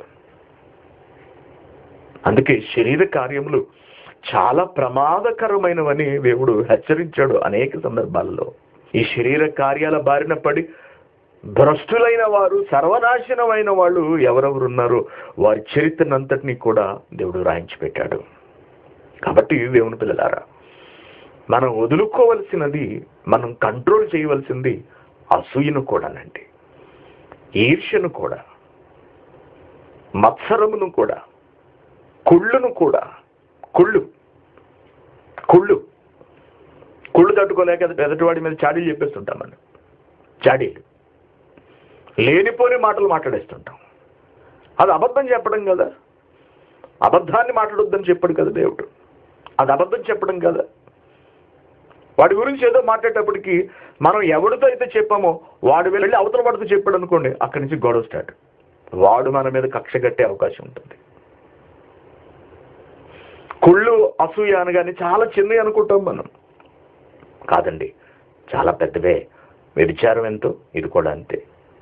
అందుకే శరీర కార్యములు చాలా ప్రమాదకరమైనవని దేవుడు హెచ్చరించాడు అనేక సందర్భాల్లో ఈ శరీర కార్యాల బారిన పడి భ్రష్టులైన వారు సర్వనాశనమైన వాళ్ళు ఎవరెవరు ఉన్నారో వారి చరిత్రనంతటినీ కూడా దేవుడు రాయించి పెట్టాడు కాబట్టి దేవుని పిల్లలారా మనం వదులుకోవలసినది మనం కంట్రోల్ చేయవలసింది అసూయను కూడానండి ఈర్ష్యను కూడా మత్సరమును కూడా కుళ్ళును కూడా కుళ్ళు కుళ్ళు కుళ్ళు తట్టుకోలేక ఎదుటివాడి మీద చాడీలు చెప్పేస్తుంటాం మనం చాడీలు లేనిపోని మాటలు మాట్లాడేస్తుంటాం అది అబద్ధం చెప్పడం కదా అబద్ధాన్ని మాట్లాడొద్దని చెప్పాడు కదా దేవుడు అది అబద్ధం చెప్పడం కదా వాడి గురించి ఏదో మాట్లాడేటప్పటికి మనం ఎవరితో అయితే చెప్పామో వాడు వెళ్ళి అవతల వాడితో చెప్పాడు అనుకోండి అక్కడి నుంచి గొడవ స్టార్ట్ వాడు మన మీద కక్ష కట్టే అవకాశం ఉంటుంది కుళ్ళు అసూయ అనగానే చాలా చిన్నవి అనుకుంటాం మనం కాదండి చాలా పెద్దవే వ్యభిచారం ఎంతో ఇది కూడా అంతే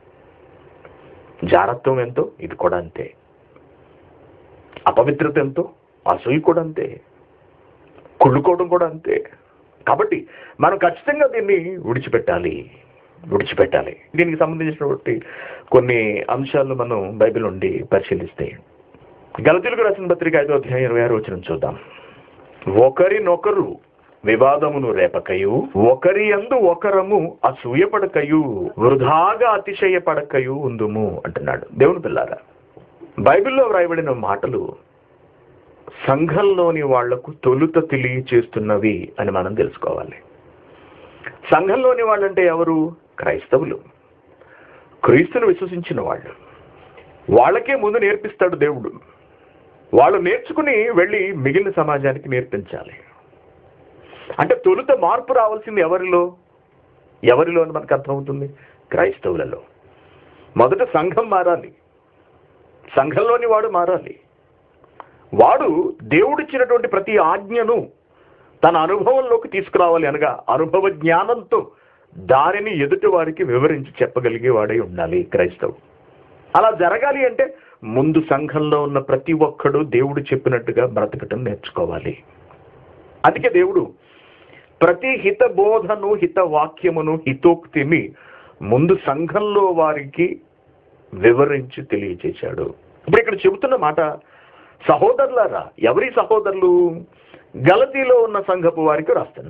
జారత్వం ఎంతో ఇది కూడా అంతే అపవిత్రత ఎంతో అసూయ కూడా అంతే కుళ్ళుకోవడం కూడా అంతే కాబట్టి మనం ఖచ్చితంగా దీన్ని విడిచిపెట్టాలి విడిచిపెట్టాలి దీనికి సంబంధించినటువంటి కొన్ని అంశాలను మనం బైబిల్ నుండి పరిశీలిస్తే గలతీలకు రాసిన పత్రిక ఐదో అధ్యాయం ఇరవై ఆరు వచ్చిన చూద్దాం ఒకరినొకరు వివాదమును రేపకయు ఒకరి యందు ఒకరము అసూయపడకయు వృధాగా అతిశయపడకయు ఉందుము అంటున్నాడు దేవుని పిల్లారా బైబిల్లో వ్రాయబడిన మాటలు సంఘంలోని వాళ్లకు తొలుత తెలియచేస్తున్నవి అని మనం తెలుసుకోవాలి సంఘంలోని వాళ్ళంటే ఎవరు క్రైస్తవులు క్రీస్తును విశ్వసించిన వాళ్ళు వాళ్ళకే ముందు నేర్పిస్తాడు దేవుడు వాళ్ళు నేర్చుకుని వెళ్ళి మిగిలిన సమాజానికి నేర్పించాలి అంటే తొలుత మార్పు రావాల్సింది ఎవరిలో ఎవరిలో అని మనకు అర్థమవుతుంది క్రైస్తవులలో మొదట సంఘం మారాలి సంఘంలోని వాడు మారాలి వాడు దేవుడిచ్చినటువంటి ప్రతి ఆజ్ఞను తన అనుభవంలోకి తీసుకురావాలి అనగా అనుభవ జ్ఞానంతో దానిని ఎదుటి వారికి వివరించి చెప్పగలిగే వాడై ఉండాలి క్రైస్తవుడు అలా జరగాలి అంటే ముందు సంఘంలో ఉన్న ప్రతి ఒక్కడు దేవుడు చెప్పినట్టుగా బ్రతకటం నేర్చుకోవాలి అందుకే దేవుడు ప్రతి హిత బోధను హిత వాక్యమును హితోక్తిని ముందు సంఘంలో వారికి వివరించి తెలియచేశాడు ఇప్పుడు ఇక్కడ చెబుతున్న మాట సహోదరులారా ఎవరి సహోదరులు గలతీలో ఉన్న సంఘపు వారికి రాస్తున్నాడు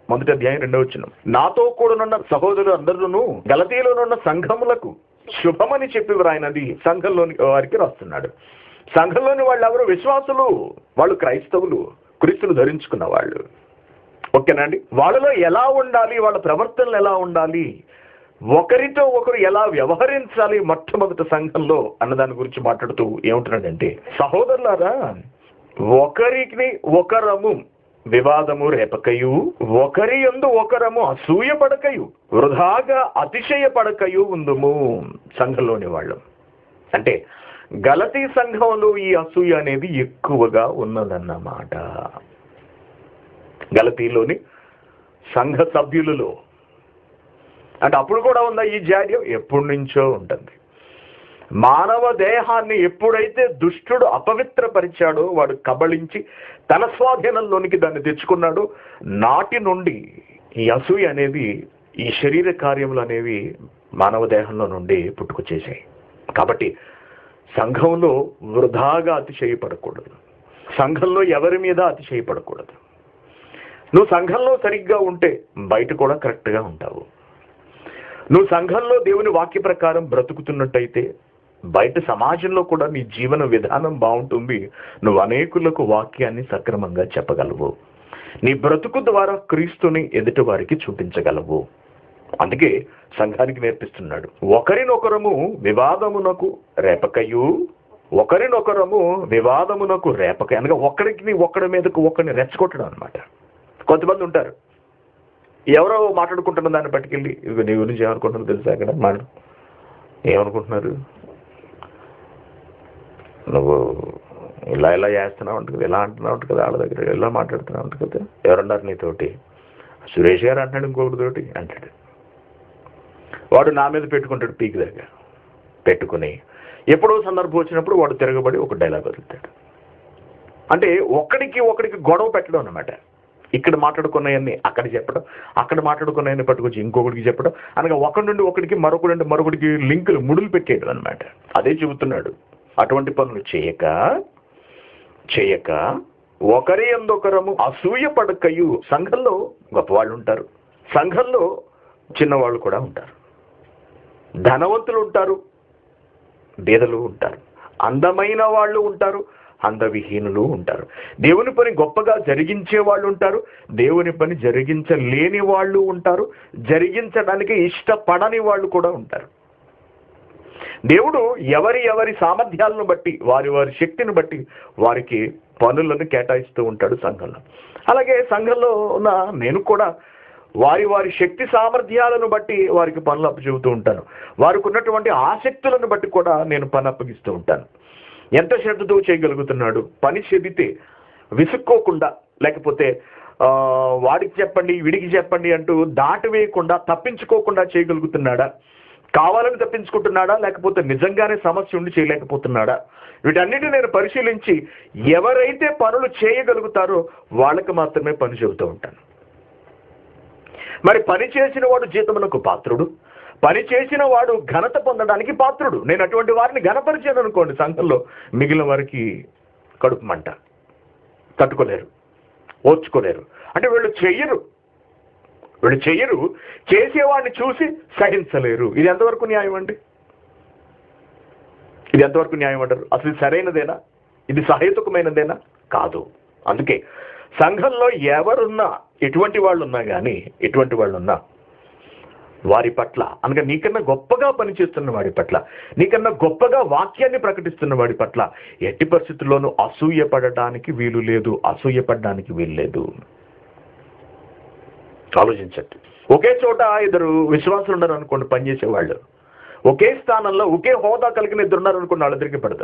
మొదటి అధ్యాయం రెండో వచ్చిన నాతో కూడానున్న సహోదరులు అందరూ గలతీలోనున్న సంఘములకు శుభమని చెప్పి వ్రాయినది సంఘంలోని వారికి రాస్తున్నాడు సంఘంలోని వాళ్ళు ఎవరు విశ్వాసులు వాళ్ళు క్రైస్తవులు క్రీస్తులు ధరించుకున్న వాళ్ళు ఓకేనండి వాళ్ళలో ఎలా ఉండాలి వాళ్ళ ప్రవర్తనలు ఎలా ఉండాలి ఒకరితో ఒకరు ఎలా వ్యవహరించాలి మొట్టమొదటి సంఘంలో అన్న దాని గురించి మాట్లాడుతూ ఏమంటున్నాడంటే సహోదరులారా ఒకరికి ఒకరము వివాదము రేపకయు ఒకరి యందు ఒకరము అసూయపడకయు వృధాగా అతిశయపడకయు ఉందుము సంఘంలోని వాళ్ళు అంటే గలతీ సంఘంలో ఈ అసూయ అనేది ఎక్కువగా ఉన్నదన్నమాట గలతీలోని సంఘ సభ్యులలో అంటే అప్పుడు కూడా ఉందా ఈ జాడ్యం ఎప్పటి నుంచో ఉంటుంది మానవ దేహాన్ని ఎప్పుడైతే దుష్టుడు అపవిత్రపరిచాడో వాడు కబళించి తన స్వాధీనంలోనికి దాన్ని తెచ్చుకున్నాడో నాటి నుండి ఈ అసూయ అనేది ఈ శరీర కార్యములు అనేవి మానవ దేహంలో నుండి పుట్టుకొచ్చేసాయి కాబట్టి సంఘంలో వృధాగా అతిశయపడకూడదు సంఘంలో ఎవరి మీద అతిశయపడకూడదు నువ్వు సంఘంలో సరిగ్గా ఉంటే బయట కూడా కరెక్ట్గా ఉంటావు నువ్వు సంఘంలో దేవుని వాక్య ప్రకారం బ్రతుకుతున్నట్టయితే బయట సమాజంలో కూడా నీ జీవన విధానం బాగుంటుంది నువ్వు అనేకులకు వాక్యాన్ని సక్రమంగా చెప్పగలవు నీ బ్రతుకు ద్వారా క్రీస్తుని ఎదుటి వారికి చూపించగలవు అందుకే సంఘానికి నేర్పిస్తున్నాడు ఒకరినొకరము వివాదమునకు రేపకయు ఒకరినొకరము వివాదమునకు రేపక అనగా ఒకరికి ఒకడి మీదకు ఒకరిని రెచ్చగొట్టడం అనమాట కొంతమంది ఉంటారు ఎవరో మాట్లాడుకుంటున్న దాన్ని పట్టుకెళ్ళి ఇదిగో నీ గురించి ఏమనుకుంటున్నారు తెలుసా అక్కడ మాట ఏమనుకుంటున్నారు నువ్వు ఇలా ఇలా చేస్తున్నావు అంట కదా ఇలా అంటున్నావు అంట కదా వాళ్ళ దగ్గర ఇలా మాట్లాడుతున్నావు అంట కదా ఎవరన్నారు నీతోటి సురేష్ గారు అంటాడు ఇంకొకటితోటి అంటాడు వాడు నా మీద పెట్టుకుంటాడు పీక్ దగ్గర పెట్టుకుని ఎప్పుడో సందర్భం వచ్చినప్పుడు వాడు తిరగబడి ఒక డైలాగ్ వదులుతాడు అంటే ఒకడికి ఒకడికి గొడవ పెట్టడం అన్నమాట ఇక్కడ మాట్లాడుకున్నాయన్ని అక్కడ చెప్పడం అక్కడ మాట్లాడుకున్నాయన్ని పట్టుకొచ్చి ఇంకొకటికి చెప్పడం అనగా ఒకటి నుండి ఒకడికి మరొకటి నుండి మరొకటికి లింకులు ముడులు పెట్టేయడం అనమాట అదే చెబుతున్నాడు అటువంటి పనులు చేయక చేయక ఒకరి ఎందొకరము అసూయ పడకయు సంఘంలో గొప్పవాళ్ళు ఉంటారు సంఘంలో చిన్నవాళ్ళు కూడా ఉంటారు ధనవంతులు ఉంటారు బీదలు ఉంటారు అందమైన వాళ్ళు ఉంటారు అందవిహీనులు ఉంటారు దేవుని పని గొప్పగా జరిగించే వాళ్ళు ఉంటారు దేవుని పని జరిగించలేని వాళ్ళు ఉంటారు జరిగించడానికి ఇష్టపడని వాళ్ళు కూడా ఉంటారు దేవుడు ఎవరి ఎవరి సామర్థ్యాలను బట్టి వారి వారి శక్తిని బట్టి వారికి పనులను కేటాయిస్తూ ఉంటాడు సంఘంలో అలాగే సంఘంలో ఉన్న నేను కూడా వారి వారి శక్తి సామర్థ్యాలను బట్టి వారికి పనులు అప్పచెబుతూ ఉంటాను వారికి ఉన్నటువంటి ఆసక్తులను బట్టి కూడా నేను పని అప్పగిస్తూ ఉంటాను ఎంత శ్రద్ధతో చేయగలుగుతున్నాడు పని చెబితే విసుక్కోకుండా లేకపోతే ఆ, వాడికి చెప్పండి వీడికి చెప్పండి అంటూ దాటివేయకుండా తప్పించుకోకుండా చేయగలుగుతున్నాడా కావాలని తప్పించుకుంటున్నాడా లేకపోతే నిజంగానే సమస్య ఉండి చేయలేకపోతున్నాడా వీటన్నిటిని నేను పరిశీలించి ఎవరైతే పనులు చేయగలుగుతారో వాళ్ళకి మాత్రమే పని చెబుతూ ఉంటాను మరి పని చేసిన వాడు జీతమునకు పాత్రుడు పని చేసిన వాడు ఘనత పొందడానికి పాత్రుడు నేను అటువంటి వారిని ఘనపరిచాను అనుకోండి సంఘంలో మిగిలిన వారికి కడుపు మంట తట్టుకోలేరు ఓర్చుకోలేరు అంటే వీళ్ళు చెయ్యరు వీళ్ళు చెయ్యరు చేసేవాడిని చూసి సహించలేరు ఇది ఎంతవరకు న్యాయం అండి ఇది ఎంతవరకు న్యాయం అంటారు అసలు ఇది సరైనదేనా ఇది సహేతుకమైనదేనా కాదు అందుకే సంఘంలో ఎవరున్నా ఎటువంటి వాళ్ళు ఉన్నా కానీ ఎటువంటి వాళ్ళు ఉన్నా వారి పట్ల అనగా నీకన్నా గొప్పగా పనిచేస్తున్న వాడి పట్ల నీకన్నా గొప్పగా వాక్యాన్ని ప్రకటిస్తున్న వాడి పట్ల ఎట్టి పరిస్థితుల్లోనూ అసూయపడడానికి వీలు లేదు అసూయపడడానికి వీలు లేదు ఆలోచించండి ఒకే చోట ఇద్దరు విశ్వాసులు ఉన్నారు అనుకోండి పనిచేసే వాళ్ళు ఒకే స్థానంలో ఒకే హోదా కలిగిన ఇద్దరు ఉన్నారు అనుకోండి వాళ్ళిద్దరికి పడదు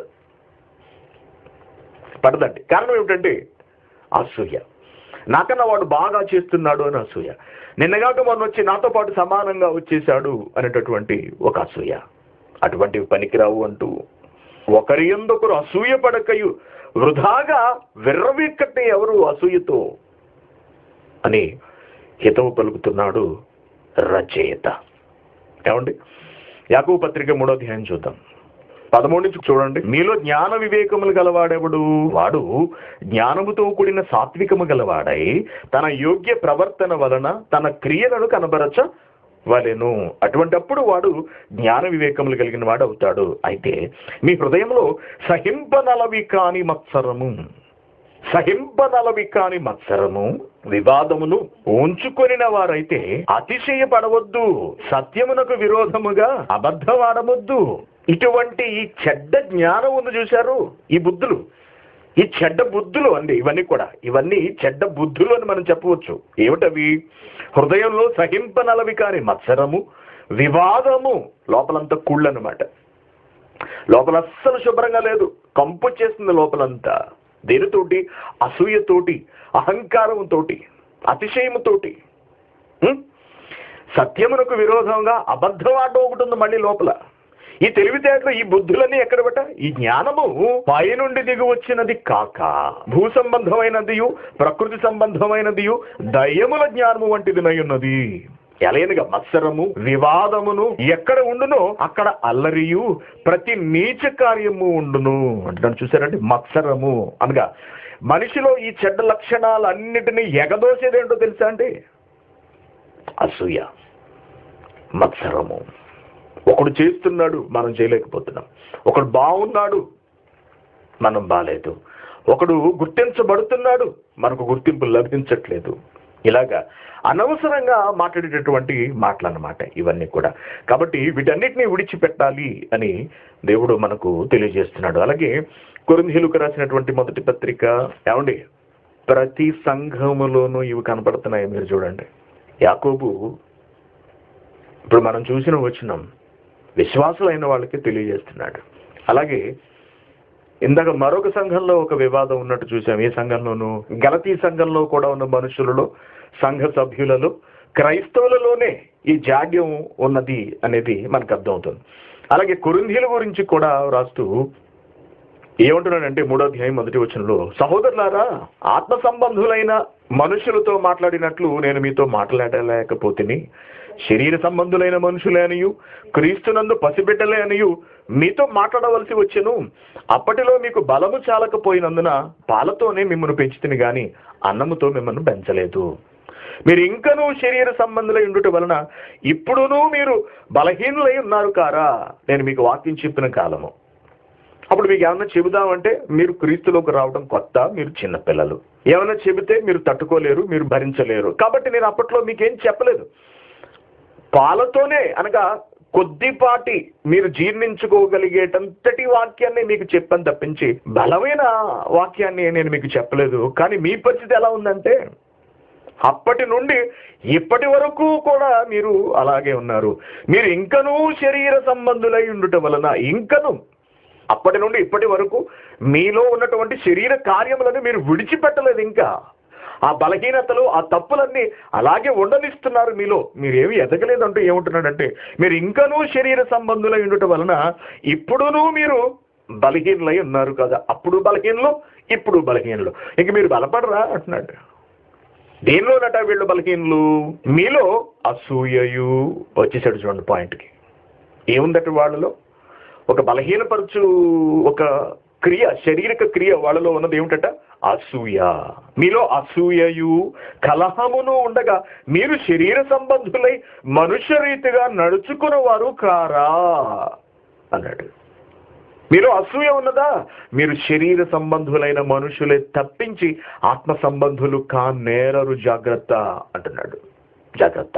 పడదండి కారణం ఏమిటంటే అసూయ నాకన్నా వాడు బాగా చేస్తున్నాడు అని అసూయ నిన్నగాక మొన్న వచ్చి నాతో పాటు సమానంగా వచ్చేసాడు అనేటటువంటి ఒక అసూయ అటువంటివి పనికిరావు అంటూ ఒకరి ఎందుకరు అసూయ పడకయు వృధాగా విర్రవీక్కటే ఎవరు అసూయతో అని హితవు పలుకుతున్నాడు రచయిత ఏమండి యాకూ పత్రిక మూడో అధ్యాయం చూద్దాం పదమూడు నుంచి చూడండి మీలో జ్ఞాన వివేకములు గలవాడెవడు వాడు జ్ఞానముతో కూడిన సాత్వికము గలవాడై తన యోగ్య ప్రవర్తన వలన తన క్రియలను కనబరచ వలెను అటువంటప్పుడు వాడు జ్ఞాన వివేకములు కలిగిన వాడు అవుతాడు అయితే మీ హృదయంలో సహింపనలవి కాని మత్సరము సహింపనలవి కాని మత్సరము వివాదమును ఉంచుకొనిన వారైతే అతిశయపడవద్దు సత్యమునకు విరోధముగా అబద్ధమాడవద్దు ఇటువంటి ఈ చెడ్డ జ్ఞానం ఉంది చూశారు ఈ బుద్ధులు ఈ చెడ్డ బుద్ధులు అండి ఇవన్నీ కూడా ఇవన్నీ చెడ్డ బుద్ధులు అని మనం చెప్పవచ్చు ఏమిటవి హృదయంలో సహింపనలవి కాని మత్సరము వివాదము లోపలంతా కుళ్ళు అనమాట లోపల అస్సలు శుభ్రంగా లేదు కంపు చేస్తుంది లోపలంతా దేనితోటి అసూయతోటి అహంకారంతోటి అతిశయముతోటి ఉం? సత్యమునకు విరోధంగా అబద్ధం ఆట ఒకటి ఉంది మళ్ళీ లోపల ఈ తెలివితేటలు ఈ బుద్ధులన్నీ ఎక్కడ బట్ట ఈ జ్ఞానము పైనుండి దిగి వచ్చినది కాక భూ సంబంధమైనదియు ప్రకృతి సంబంధమైనదియు దయ్యముల జ్ఞానము వంటిది ఉన్నది ఎలయనగా మత్సరము వివాదమును ఎక్కడ ఉండునో అక్కడ అల్లరియు ప్రతి నీచ కార్యము ఉండును అంటున్నాను చూసారండి మత్సరము అనగా మనిషిలో ఈ చెడ్డ లక్షణాలన్నిటినీ ఎగదోసేదేంటో తెలుసా అండి అసూయ మత్సరము ఒకడు చేస్తున్నాడు మనం చేయలేకపోతున్నాం ఒకడు బాగున్నాడు మనం బాలేదు ఒకడు గుర్తించబడుతున్నాడు మనకు గుర్తింపు లభించట్లేదు ఇలాగా అనవసరంగా మాట్లాడేటటువంటి మాటలు అన్నమాట ఇవన్నీ కూడా కాబట్టి వీటన్నిటిని విడిచిపెట్టాలి అని దేవుడు మనకు తెలియజేస్తున్నాడు అలాగే కొరింథీలకు రాసినటువంటి మొదటి పత్రిక ఏమండి ప్రతి సంఘములోనూ ఇవి కనపడుతున్నాయి మీరు చూడండి యాకోబు ఇప్పుడు మనం చూసిన వచనం విశ్వాసులైన వాళ్ళకి తెలియజేస్తున్నాడు అలాగే ఇందాక మరొక సంఘంలో ఒక వివాదం ఉన్నట్టు చూసాం ఏ సంఘంలోనూ గలతీ సంఘంలో కూడా ఉన్న మనుషులలో సంఘ సభ్యులలో క్రైస్తవులలోనే ఈ జాడ్యం ఉన్నది అనేది మనకు అర్థమవుతుంది అలాగే కొరింథీల గురించి కూడా రాస్తూ ఏమంటున్నాడంటే మూడో అధ్యాయం మొదటి వచనంలో సహోదరులారా ఆత్మ సంబంధులైన మనుషులతో మాట్లాడినట్లు నేను మీతో మాట్లాడలేకపోతిని శరీర సంబంధులైన మనుషులే అనియు క్రీస్తునందు పసిబిడ్డలే అనియు మీతో మాట్లాడవలసి వచ్చెను అప్పటిలో మీకు బలము చాలకపోయినందున పాలతోనే మిమ్మల్ని పెంచుతుంది గాని అన్నముతో మిమ్మల్ని పెంచలేదు మీరు ఇంకనూ శరీర సంబంధులై ఉండుట వలన ఇప్పుడునూ మీరు బలహీనులై ఉన్నారు కారా నేను మీకు వాక్యం చెప్పిన కాలము అప్పుడు మీకు ఏమన్నా చెబుదామంటే మీరు క్రీస్తులోకి రావడం కొత్త మీరు చిన్నపిల్లలు ఏమైనా చెబితే మీరు తట్టుకోలేరు మీరు భరించలేరు కాబట్టి నేను అప్పట్లో మీకేం చెప్పలేదు పాలతోనే అనగా కొద్దిపాటి మీరు జీర్ణించుకోగలిగేటంతటి వాక్యాన్ని మీకు చెప్పని తప్పించి బలమైన వాక్యాన్ని నేను మీకు చెప్పలేదు కానీ మీ పరిస్థితి ఎలా ఉందంటే అప్పటి నుండి ఇప్పటి వరకు కూడా మీరు అలాగే ఉన్నారు మీరు ఇంకనూ శరీర సంబంధులై ఉండుట వలన ఇంకను అప్పటి నుండి ఇప్పటి వరకు మీలో ఉన్నటువంటి శరీర కార్యములను మీరు విడిచిపెట్టలేదు ఇంకా ఆ బలహీనతలు ఆ తప్పులన్నీ అలాగే ఉండనిస్తున్నారు మీలో మీరేమి ఎదగలేదంటూ ఏముంటున్నాడంటే మీరు ఇంకనూ శరీర సంబంధులై ఉండుట వలన ఇప్పుడునూ మీరు బలహీనులై ఉన్నారు కదా అప్పుడు బలహీనలు ఇప్పుడు బలహీనలు ఇంక మీరు బలపడరా అంటున్నాడు దేనిలోనట వీళ్ళు బలహీనులు మీలో అసూయయు వచ్చేసాడు చూడండి పాయింట్కి ఏముందట వాళ్ళలో ఒక బలహీనపరచు ఒక క్రియ శారీరక క్రియ వాళ్ళలో ఉన్నది ఏమిటట అసూయ మీలో అసూయయు కలహమును ఉండగా మీరు శరీర సంబంధులై మనుష్య రీతిగా నడుచుకున్న వారు కారా అన్నాడు మీలో అసూయ ఉన్నదా మీరు శరీర సంబంధులైన మనుషులే తప్పించి ఆత్మ సంబంధులు కానేరరు జాగ్రత్త అంటున్నాడు జాగ్రత్త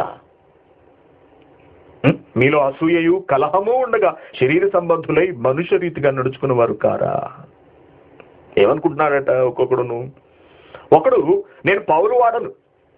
ఉం? మీలో అసూయయు కలహము ఉండగా శరీర సంబంధులై మనుష్య రీతిగా నడుచుకున్న వారు కారా ఏమనుకుంటున్నాడట ఒక్కొక్కడును ఒకడు నేను పౌరు వాడను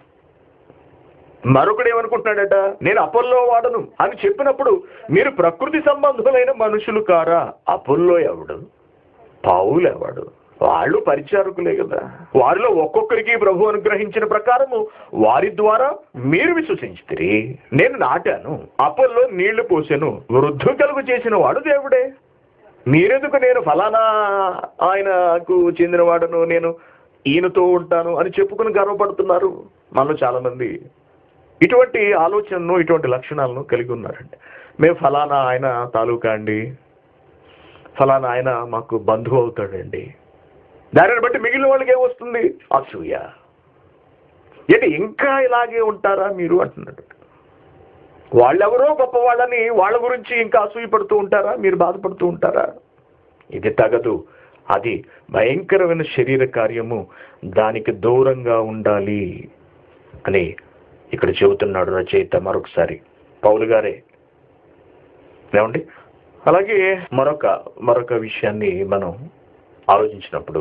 మరొకడు ఏమనుకుంటున్నాడట నేను అపోల్లో వాడను అని చెప్పినప్పుడు మీరు ప్రకృతి సంబంధులైన మనుషులు కారా అపోల్లో ఎవడు పౌలు ఎవడు వాళ్ళు పరిచారకులే కదా వారిలో ఒక్కొక్కరికి ప్రభు అనుగ్రహించిన ప్రకారము వారి ద్వారా మీరు విశ్వసించితిరి నేను నాటాను అపోల్లో నీళ్లు పోసాను వృద్ధు కలుగు చేసిన వాడు దేవుడే మీరెందుకు నేను ఫలానా ఆయనకు చెందినవాడను నేను ఈయనతో ఉంటాను అని చెప్పుకుని గర్వపడుతున్నారు మనలో చాలా మంది ఇటువంటి ఆలోచనను ఇటువంటి లక్షణాలను కలిగి ఉన్నారండి మేము ఫలానా ఆయన తాలూకా అండి ఫలానా ఆయన మాకు బంధువు అవుతాడండి దానిని బట్టి మిగిలిన వాళ్ళకి ఏమొస్తుంది అసూయ ఏంటి ఇంకా ఇలాగే ఉంటారా మీరు అంటున్నాడు వాళ్ళెవరో గొప్ప వాళ్ళని వాళ్ళ గురించి ఇంకా అసూయపడుతూ ఉంటారా మీరు బాధపడుతూ ఉంటారా ఇది తగదు అది భయంకరమైన శరీర కార్యము దానికి దూరంగా ఉండాలి అని ఇక్కడ చెబుతున్నాడు రచయిత మరొకసారి పౌలు గారే ఏమండి అలాగే మరొక మరొక విషయాన్ని మనం ఆలోచించినప్పుడు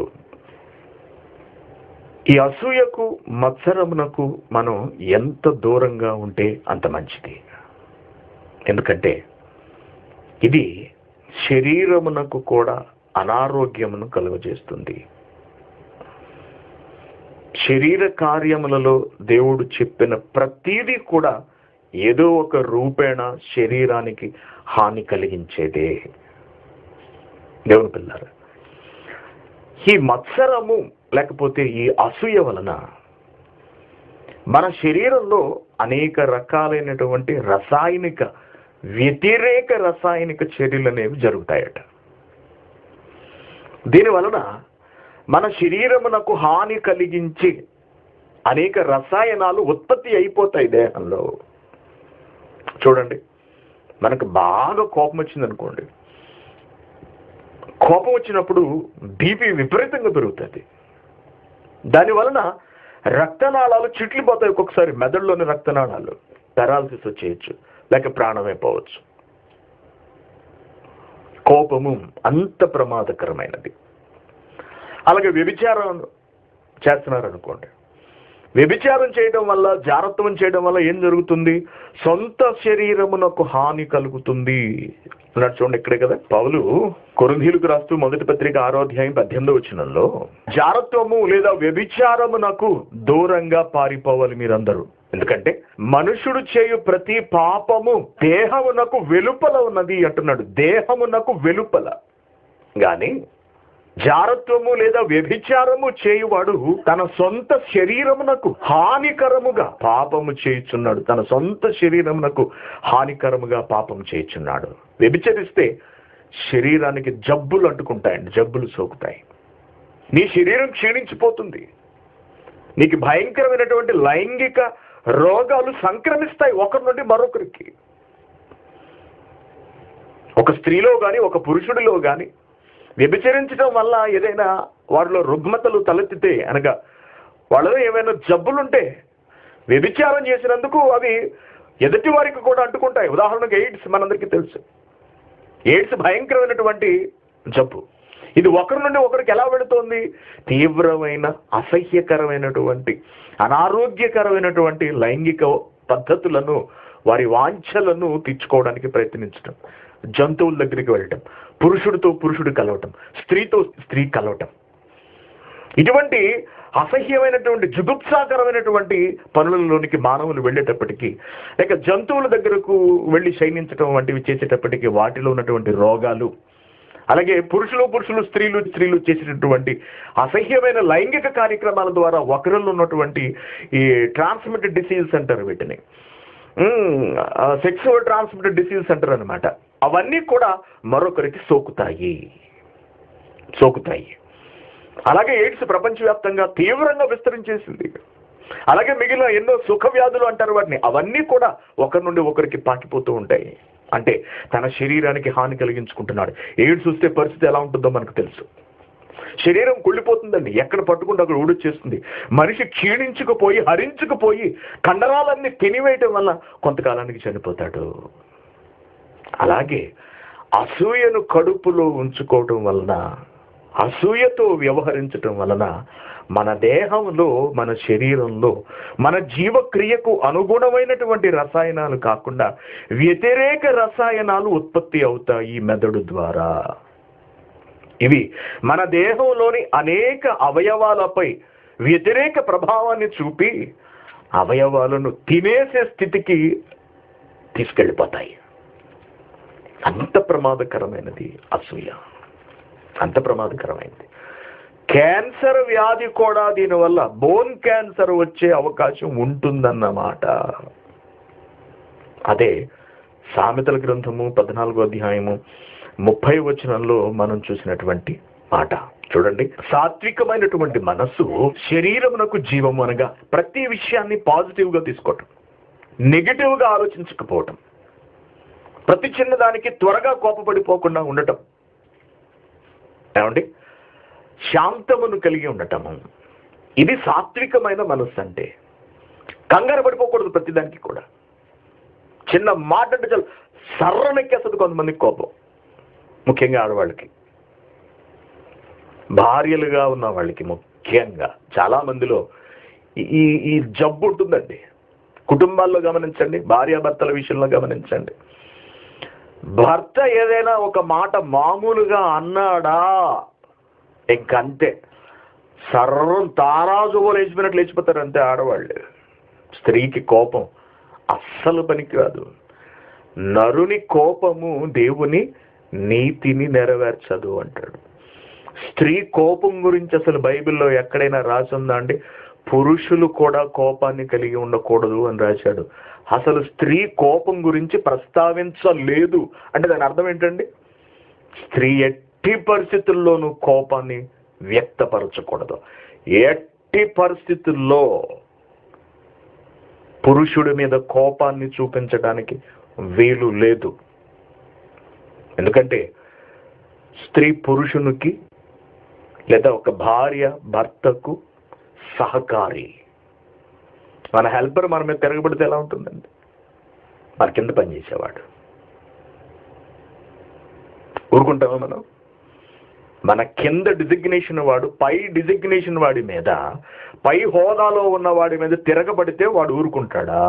ఈ అసూయకు మత్సరమునకు మనం ఎంత దూరంగా ఉంటే అంత మంచిది ఎందుకంటే ఇది శరీరమునకు కూడా అనారోగ్యమును కలుగజేస్తుంది శరీర కార్యములలో దేవుడు చెప్పిన ప్రతీదీ కూడా ఏదో ఒక రూపేణ శరీరానికి హాని కలిగించేదే దేవుని పిల్లారు ఈ మత్సరము లేకపోతే ఈ అసూయ వలన మన శరీరంలో అనేక రకాలైనటువంటి రసాయనిక వ్యతిరేక రసాయనిక చర్యలు అనేవి జరుగుతాయట దీని వలన మన శరీరమునకు హాని కలిగించి అనేక రసాయనాలు ఉత్పత్తి అయిపోతాయి దేహంలో చూడండి మనకు బాగా కోపం వచ్చిందనుకోండి కోపం వచ్చినప్పుడు బీపీ విపరీతంగా పెరుగుతుంది దాని వలన రక్తనాళాలు చిట్లిపోతాయి ఒక్కొక్కసారి మెదడులోని రక్తనాళాలు పెరాలసిస్ వచ్చేయచ్చు లేక ప్రాణమైపోవచ్చు కోపము అంత ప్రమాదకరమైనది అలాగే వ్యభిచారం చేస్తున్నారు అనుకోండి వ్యభిచారం చేయడం వల్ల జారత్వం చేయడం వల్ల ఏం జరుగుతుంది సొంత శరీరమునకు హాని కలుగుతుంది అన్నట్టు చూడండి ఇక్కడే కదా పౌలు కొరింథీలకు రాస్తూ మొదటి పత్రిక ఆరో అధ్యాయం పద్దెనిమిదో వచ్చినంలో జారత్వము లేదా వ్యభిచారమునకు దూరంగా పారిపోవాలి మీరందరూ ఎందుకంటే మనుషుడు చేయు ప్రతి పాపము దేహమునకు వెలుపల ఉన్నది అంటున్నాడు దేహమునకు వెలుపల గాని జారత్వము లేదా వ్యభిచారము చేయువాడు తన సొంత శరీరమునకు హానికరముగా పాపము చేయుచున్నాడు తన సొంత శరీరమునకు హానికరముగా పాపము చేయుచున్నాడు వ్యభిచరిస్తే శరీరానికి జబ్బులు అంటుకుంటాయండి జబ్బులు సోకుతాయి నీ శరీరం క్షీణించిపోతుంది నీకు భయంకరమైనటువంటి లైంగిక రోగాలు సంక్రమిస్తాయి ఒకరి నుండి మరొకరికి ఒక స్త్రీలో కానీ ఒక పురుషుడిలో కానీ వ్యభిచరించడం వల్ల ఏదైనా వారిలో రుగ్మతలు తలెత్తితే అనగా వాళ్ళలో ఏమైనా జబ్బులుంటే వ్యభిచారం చేసినందుకు అవి ఎదుటి వారికి కూడా అంటుకుంటాయి ఉదాహరణకు ఎయిడ్స్ మనందరికీ తెలుసు ఎయిడ్స్ భయంకరమైనటువంటి జబ్బు ఇది ఒకరి నుండి ఒకరికి ఎలా వెళుతోంది తీవ్రమైన అసహ్యకరమైనటువంటి అనారోగ్యకరమైనటువంటి లైంగిక పద్ధతులను వారి వాంఛలను తీర్చుకోవడానికి ప్రయత్నించడం జంతువుల దగ్గరికి వెళ్ళటం పురుషుడితో పురుషుడు కలవటం స్త్రీతో స్త్రీ కలవటం ఇటువంటి అసహ్యమైనటువంటి జుగుప్సాకరమైనటువంటి పనులలోనికి మానవులు వెళ్ళేటప్పటికీ లేక జంతువుల దగ్గరకు వెళ్ళి శయనించడం వంటివి చేసేటప్పటికీ వాటిలో ఉన్నటువంటి రోగాలు అలాగే పురుషులు పురుషులు స్త్రీలు స్త్రీలు చేసేటటువంటి అసహ్యమైన లైంగిక కార్యక్రమాల ద్వారా ఒకరిలో ఉన్నటువంటి ఈ ట్రాన్స్మిటెడ్ డిసీజ్ అంటారు వీటిని సెక్సువల్ ట్రాన్స్మిటెడ్ డిసీజ్ అంటారు అనమాట అవన్నీ కూడా మరొకరికి సోకుతాయి సోకుతాయి అలాగే ఎయిడ్స్ ప్రపంచవ్యాప్తంగా తీవ్రంగా విస్తరించేసింది అలాగే మిగిలిన ఎన్నో సుఖ వ్యాధులు అంటారు వాటిని అవన్నీ కూడా ఒకరి నుండి ఒకరికి పాకిపోతూ ఉంటాయి అంటే తన శరీరానికి హాని కలిగించుకుంటున్నాడు ఎయిడ్స్ వస్తే పరిస్థితి ఎలా ఉంటుందో మనకు తెలుసు శరీరం కుళ్ళిపోతుందండి ఎక్కడ పట్టుకుంటే అక్కడ ఊడొచ్చేస్తుంది మనిషి క్షీణించుకుపోయి హరించుకుపోయి కండరాలన్నీ తినివేయటం వల్ల కొంతకాలానికి చనిపోతాడు అలాగే అసూయను కడుపులో ఉంచుకోవటం వలన అసూయతో వ్యవహరించటం వలన మన దేహంలో మన శరీరంలో మన జీవక్రియకు అనుగుణమైనటువంటి రసాయనాలు కాకుండా వ్యతిరేక రసాయనాలు ఉత్పత్తి అవుతాయి మెదడు ద్వారా ఇవి మన దేహంలోని అనేక అవయవాలపై వ్యతిరేక ప్రభావాన్ని చూపి అవయవాలను తినేసే స్థితికి తీసుకెళ్ళిపోతాయి అంత ప్రమాదకరమైనది అసూయ అంత ప్రమాదకరమైనది క్యాన్సర్ వ్యాధి కూడా దీనివల్ల బోన్ క్యాన్సర్ వచ్చే అవకాశం ఉంటుందన్నమాట అదే సామెతల గ్రంథము పద్నాలుగో అధ్యాయము ముప్పై వచనంలో మనం చూసినటువంటి మాట చూడండి సాత్వికమైనటువంటి మనస్సు శరీరమునకు జీవము అనగా ప్రతి విషయాన్ని పాజిటివ్ గా తీసుకోవటం నెగిటివ్ గా ఆలోచించకపోవటం ప్రతి చిన్నదానికి త్వరగా కోపపడిపోకుండా ఉండటం ఏమండి శాంతమును కలిగి ఉండటము ఇది సాత్వికమైన మనస్సు అంటే కంగారు పడిపోకూడదు ప్రతిదానికి కూడా చిన్న మాట అంటే చాలు సర్రనెక్కేస్తుంది కొంతమందికి కోపం ముఖ్యంగా ఆడవాళ్ళకి భార్యలుగా ఉన్న వాళ్ళకి ముఖ్యంగా చాలా మందిలో ఈ- ఈ ఈ జబ్బు ఉంటుందండి కుటుంబాల్లో గమనించండి భార్యాభర్తల విషయంలో గమనించండి భర్త ఏదైనా ఒక మాట మామూలుగా అన్నాడా ఇంకంతే సర్వం తారాజువో లేచిపోయినట్లు లేచిపోతారు అంతే ఆడవాళ్ళు స్త్రీకి కోపం అస్సలు పనికిరాదు నరుని కోపము దేవుని నీతిని నెరవేర్చదు అంటాడు స్త్రీ కోపం గురించి అసలు బైబిల్లో ఎక్కడైనా రాసిందా అండి పురుషులు కూడా కోపాన్ని కలిగి ఉండకూడదు అని రాశాడు అసలు స్త్రీ కోపం గురించి ప్రస్తావించలేదు అంటే దాని అర్థం ఏంటండి స్త్రీ ఎట్టి పరిస్థితుల్లోనూ కోపాన్ని వ్యక్తపరచకూడదు ఎట్టి పరిస్థితుల్లో పురుషుడి మీద కోపాన్ని చూపించడానికి వీలు లేదు ఎందుకంటే స్త్రీ పురుషునికి లేదా ఒక భార్య భర్తకు సహకారి మన హెల్పర్ మన మీద తిరగబడితే ఎలా ఉంటుందండి మన కింద పనిచేసేవాడు ఊరుకుంటామా మనం మన కింద డిజిగ్నేషన్ వాడు పై డిజిగ్నేషన్ వాడి మీద పై హోదాలో ఉన్న వాడి మీద తిరగబడితే వాడు ఊరుకుంటాడా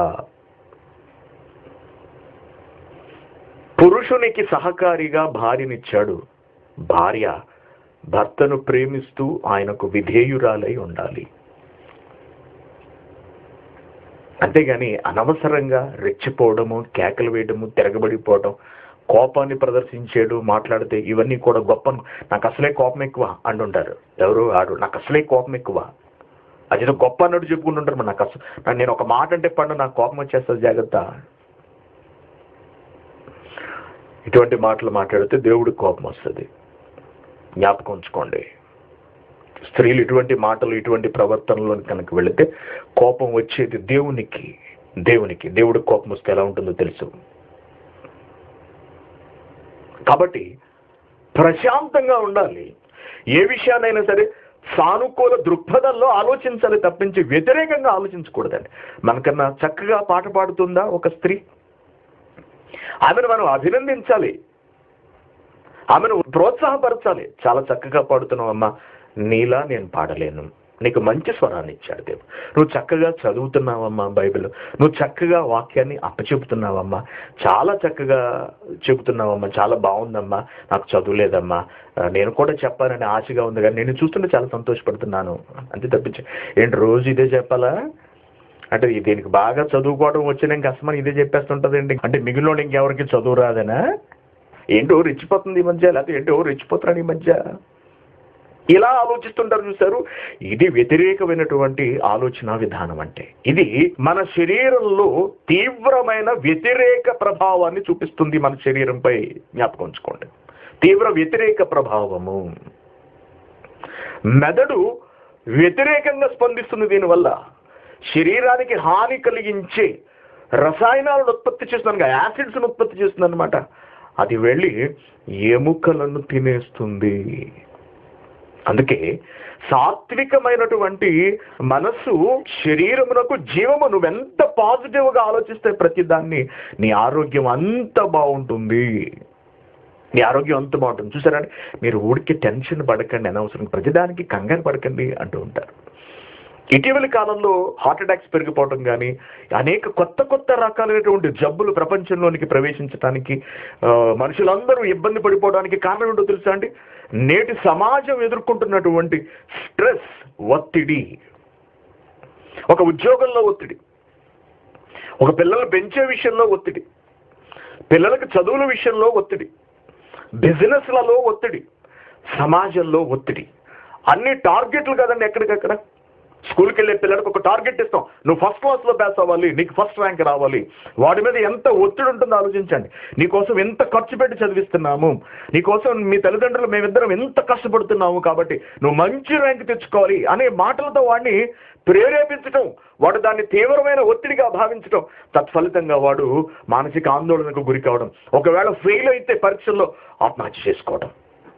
పురుషునికి సహకారిగా భార్యనిచ్చాడు భార్య భర్తను ప్రేమిస్తూ ఆయనకు విధేయురాలై ఉండాలి అంతేగాని అనవసరంగా రెచ్చిపోవడము కేకలు వేయడము తిరగబడిపోవడం కోపాన్ని ప్రదర్శించేడు మాట్లాడితే ఇవన్నీ కూడా గొప్ప నాకు అసలే కోపం ఎక్కువ అంటుంటారు ఎవరు ఆడు నాకు అసలే కోపం ఎక్కువ అదేదో గొప్ప అన్నట్టు చెప్పుకుంటుంటారు మరి నాకు అసలు నేను ఒక మాట అంటే పండు నాకు కోపం వచ్చేస్తుంది జాగ్రత్త ఇటువంటి మాటలు మాట్లాడితే దేవుడికి కోపం వస్తుంది జ్ఞాపకం ఉంచుకోండి స్త్రీలు ఇటువంటి మాటలు ఇటువంటి ప్రవర్తనలో కనుక వెళితే కోపం వచ్చేది దేవునికి దేవునికి దేవుడికి కోపం వస్తే ఎలా ఉంటుందో తెలుసు కాబట్టి ప్రశాంతంగా ఉండాలి ఏ విషయాన్నైనా సరే సానుకూల దృక్పథంలో ఆలోచించాలి తప్పించి వ్యతిరేకంగా ఆలోచించకూడదండి మనకన్నా చక్కగా పాట పాడుతుందా ఒక స్త్రీ ఆమెను మనం అభినందించాలి ఆమెను ప్రోత్సాహపరచాలి చాలా చక్కగా పాడుతున్నావమ్మా నీలా నేను పాడలేను నీకు మంచి స్వరాన్ని ఇచ్చాడు దేవుడు నువ్వు చక్కగా చదువుతున్నావమ్మా బైబిల్ నువ్వు చక్కగా వాక్యాన్ని అప్పచెబుతున్నావమ్మా చాలా చక్కగా చెబుతున్నావమ్మా చాలా బాగుందమ్మా నాకు చదువులేదమ్మా ఆ, నేను కూడా చెప్పాలని ఆశగా ఉంది కానీ నేను చూస్తుంటే చాలా సంతోషపడుతున్నాను అంతే తప్పించి ఏంటి రోజు ఇదే చెప్పాలా అంటే ఈ దీనికి బాగా చదువుకోవడం వచ్చిన ఇంకా అసలు ఇదే చెప్పేస్తుంటదండి అంటే మిగిలిన ఇంకెవరికి చదువు రాదనా ఏంటో రెచ్చిపోతుంది ఈ మధ్య లేకపోతే ఏంటో రెచ్చిపోతున్నాడు ఈ మధ్య ఇలా ఆలోచిస్తుంటారు చూశారు ఇది వ్యతిరేకమైనటువంటి ఆలోచన విధానం అంటే ఇది మన శరీరంలో తీవ్రమైన వ్యతిరేక ప్రభావాన్ని చూపిస్తుంది మన శరీరంపై జ్ఞాపకం ఉంచుకోండి తీవ్ర వ్యతిరేక ప్రభావము మెదడు వ్యతిరేకంగా స్పందిస్తుంది దీనివల్ల శరీరానికి హాని కలిగించే రసాయనాలను ఉత్పత్తి చేస్తుంది యాసిడ్స్ను ఉత్పత్తి చేస్తుంది అనమాట అది వెళ్ళి ఎముకలను తినేస్తుంది అందుకే సాత్వికమైనటువంటి మనస్సు శరీరమునకు జీవము నువ్వెంత పాజిటివ్గా ఆలోచిస్తే ప్రతి దాన్ని నీ ఆరోగ్యం అంత బాగుంటుంది నీ ఆరోగ్యం అంత బాగుంటుంది చూసారండి మీరు ఊరికి టెన్షన్ పడకండి అనవసరం ప్రతిదానికి కంగారు పడకండి అంటూ ఉంటారు ఇటీవలి కాలంలో హార్ట్ అటాక్స్ పెరిగిపోవడం కానీ అనేక కొత్త కొత్త రకాలైనటువంటి జబ్బులు ప్రపంచంలోనికి ప్రవేశించడానికి ఆ, మనుషులందరూ ఇబ్బంది పడిపోవడానికి కారణం ఏంటో తెలుసా అండి నేటి సమాజం ఎదుర్కొంటున్నటువంటి స్ట్రెస్ ఒత్తిడి ఒక ఉద్యోగంలో ఒత్తిడి ఒక పిల్లలు పెంచే విషయంలో ఒత్తిడి పిల్లలకు చదువుల విషయంలో ఒత్తిడి బిజినెస్లలో ఒత్తిడి సమాజంలో ఒత్తిడి అన్ని టార్గెట్లు కదండి ఎక్కడికక్కడ స్కూల్కి వెళ్ళే పిల్లలకు ఒక టార్గెట్ ఇస్తాం నువ్వు ఫస్ట్ క్లాస్లో పాస్ అవ్వాలి నీకు ఫస్ట్ ర్యాంక్ రావాలి వాడి మీద ఎంత ఒత్తిడి ఉంటుందో ఆలోచించండి నీకోసం ఎంత ఖర్చు పెట్టి చదివిస్తున్నాము నీకోసం మీ తల్లిదండ్రులు మేమిద్దరం ఎంత కష్టపడుతున్నాము కాబట్టి నువ్వు మంచి ర్యాంక్ తెచ్చుకోవాలి అనే మాటలతో వాడిని ప్రేరేపించటం వాడు దాన్ని తీవ్రమైన ఒత్తిడిగా భావించటం తత్ఫలితంగా వాడు మానసిక ఆందోళనకు గురి కావడం ఒకవేళ ఫెయిల్ అయితే పరీక్షల్లో ఆత్మహత్య చేసుకోవడం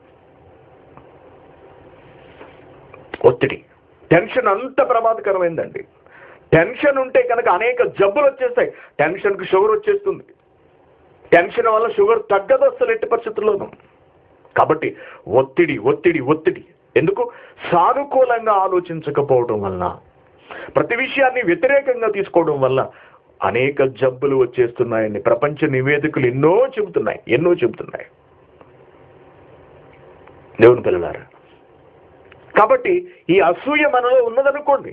ఒత్తిడి టెన్షన్ అంత ప్రమాదకరమైందండి టెన్షన్ ఉంటే కనుక అనేక జబ్బులు వచ్చేస్తాయి టెన్షన్కి షుగర్ వచ్చేస్తుంది టెన్షన్ వల్ల షుగర్ తగ్గదు అసలు ఎట్టి పరిస్థితుల్లోనూ కాబట్టి ఒత్తిడి ఒత్తిడి ఒత్తిడి ఎందుకు సానుకూలంగా ఆలోచించకపోవడం వలన ప్రతి విషయాన్ని వ్యతిరేకంగా తీసుకోవడం వల్ల అనేక జబ్బులు వచ్చేస్తున్నాయని ప్రపంచ నివేదికలు ఎన్నో చెబుతున్నాయి ఎన్నో చెబుతున్నాయి దేవుని పిల్లలారా కాబట్టి ఈ అసూయ మనలో ఉన్నదనుకోండి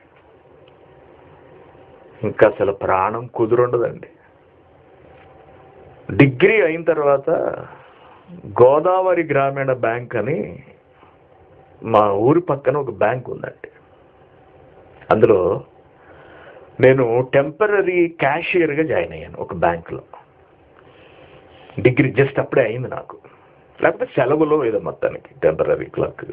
ఇంకా అసలు ప్రాణం కుదురుండదండి డిగ్రీ అయిన తర్వాత గోదావరి గ్రామీణ బ్యాంక్ అని మా ఊరి పక్కన ఒక బ్యాంక్ ఉందండి అందులో నేను టెంపరీ క్యాషియర్గా జాయిన్ అయ్యాను ఒక బ్యాంకులో డిగ్రీ జస్ట్ అప్పుడే అయింది నాకు లేకపోతే సెలవులో ఏదో మొత్తానికి టెంపరీ క్లర్క్గా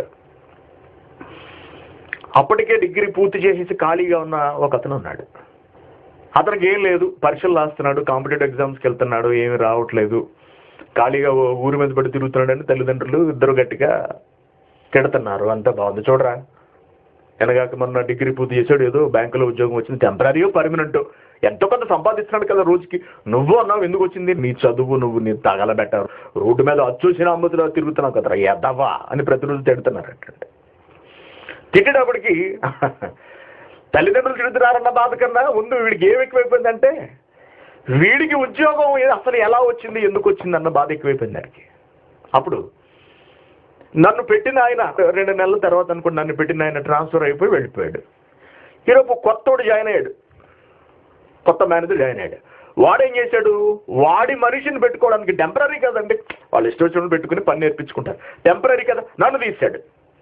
అప్పటికే డిగ్రీ పూర్తి చేసేసి ఖాళీగా ఉన్న ఒక అతను ఉన్నాడు అతనికి ఏం లేదు పరీక్షలు రాస్తున్నాడు కాంపిటేటివ్ ఎగ్జామ్స్కి వెళ్తున్నాడు ఏమి రావట్లేదు ఖాళీగా ఓ ఊరి మీద పడి తిరుగుతున్నాడని తల్లిదండ్రులు ఇద్దరు గట్టిగా తిడుతున్నారు అంతా బాగుంది చూడరా వెనగాక మొన్న డిగ్రీ పూర్తి చేశాడు ఏదో బ్యాంకులో ఉద్యోగం వచ్చింది టెంపరీయో పర్మనెంట్ ఎంతో కొంత సంపాదిస్తున్నాడు కదా రోజుకి నువ్వు అన్నావు ఎందుకు వచ్చింది నీ చదువు నువ్వు నీ తగలబెట్టారు రోడ్డు మీద అచ్చూసిన అమ్మతులో తిరుగుతున్నావు కదరా ఎదవా అని ప్రతిరోజు తిడుతున్నారటండి తిట్టేటప్పటికి తల్లిదండ్రులు తిడుతున్నారన్న బాధ కన్నా ముందు వీడికి ఏం ఎక్కువైపోయిందంటే వీడికి ఉద్యోగం ఏ- అసలు ఎలా వచ్చింది ఎందుకు వచ్చింది అన్న బాధ ఎక్కువైపోయింది దానికి అప్పుడు నన్ను పెట్టిన ఆయన రెండు నెలల తర్వాత అనుకోండి నన్ను పెట్టిన ఆయన ట్రాన్స్ఫర్ అయిపోయి వెళ్ళిపోయాడు ఈరోజు కొత్తోడు జాయిన్ అయ్యాడు కొత్త మేనేజర్ జాయిన్ అయ్యాడు వాడేం చేశాడు వాడి మనిషిని పెట్టుకోవడానికి టెంపరీ కదండి వాళ్ళు ఇష్టం వచ్చినప్పుడు పెట్టుకుని పని నేర్పించుకుంటారు టెంపరీ కదా నన్ను తీశాడు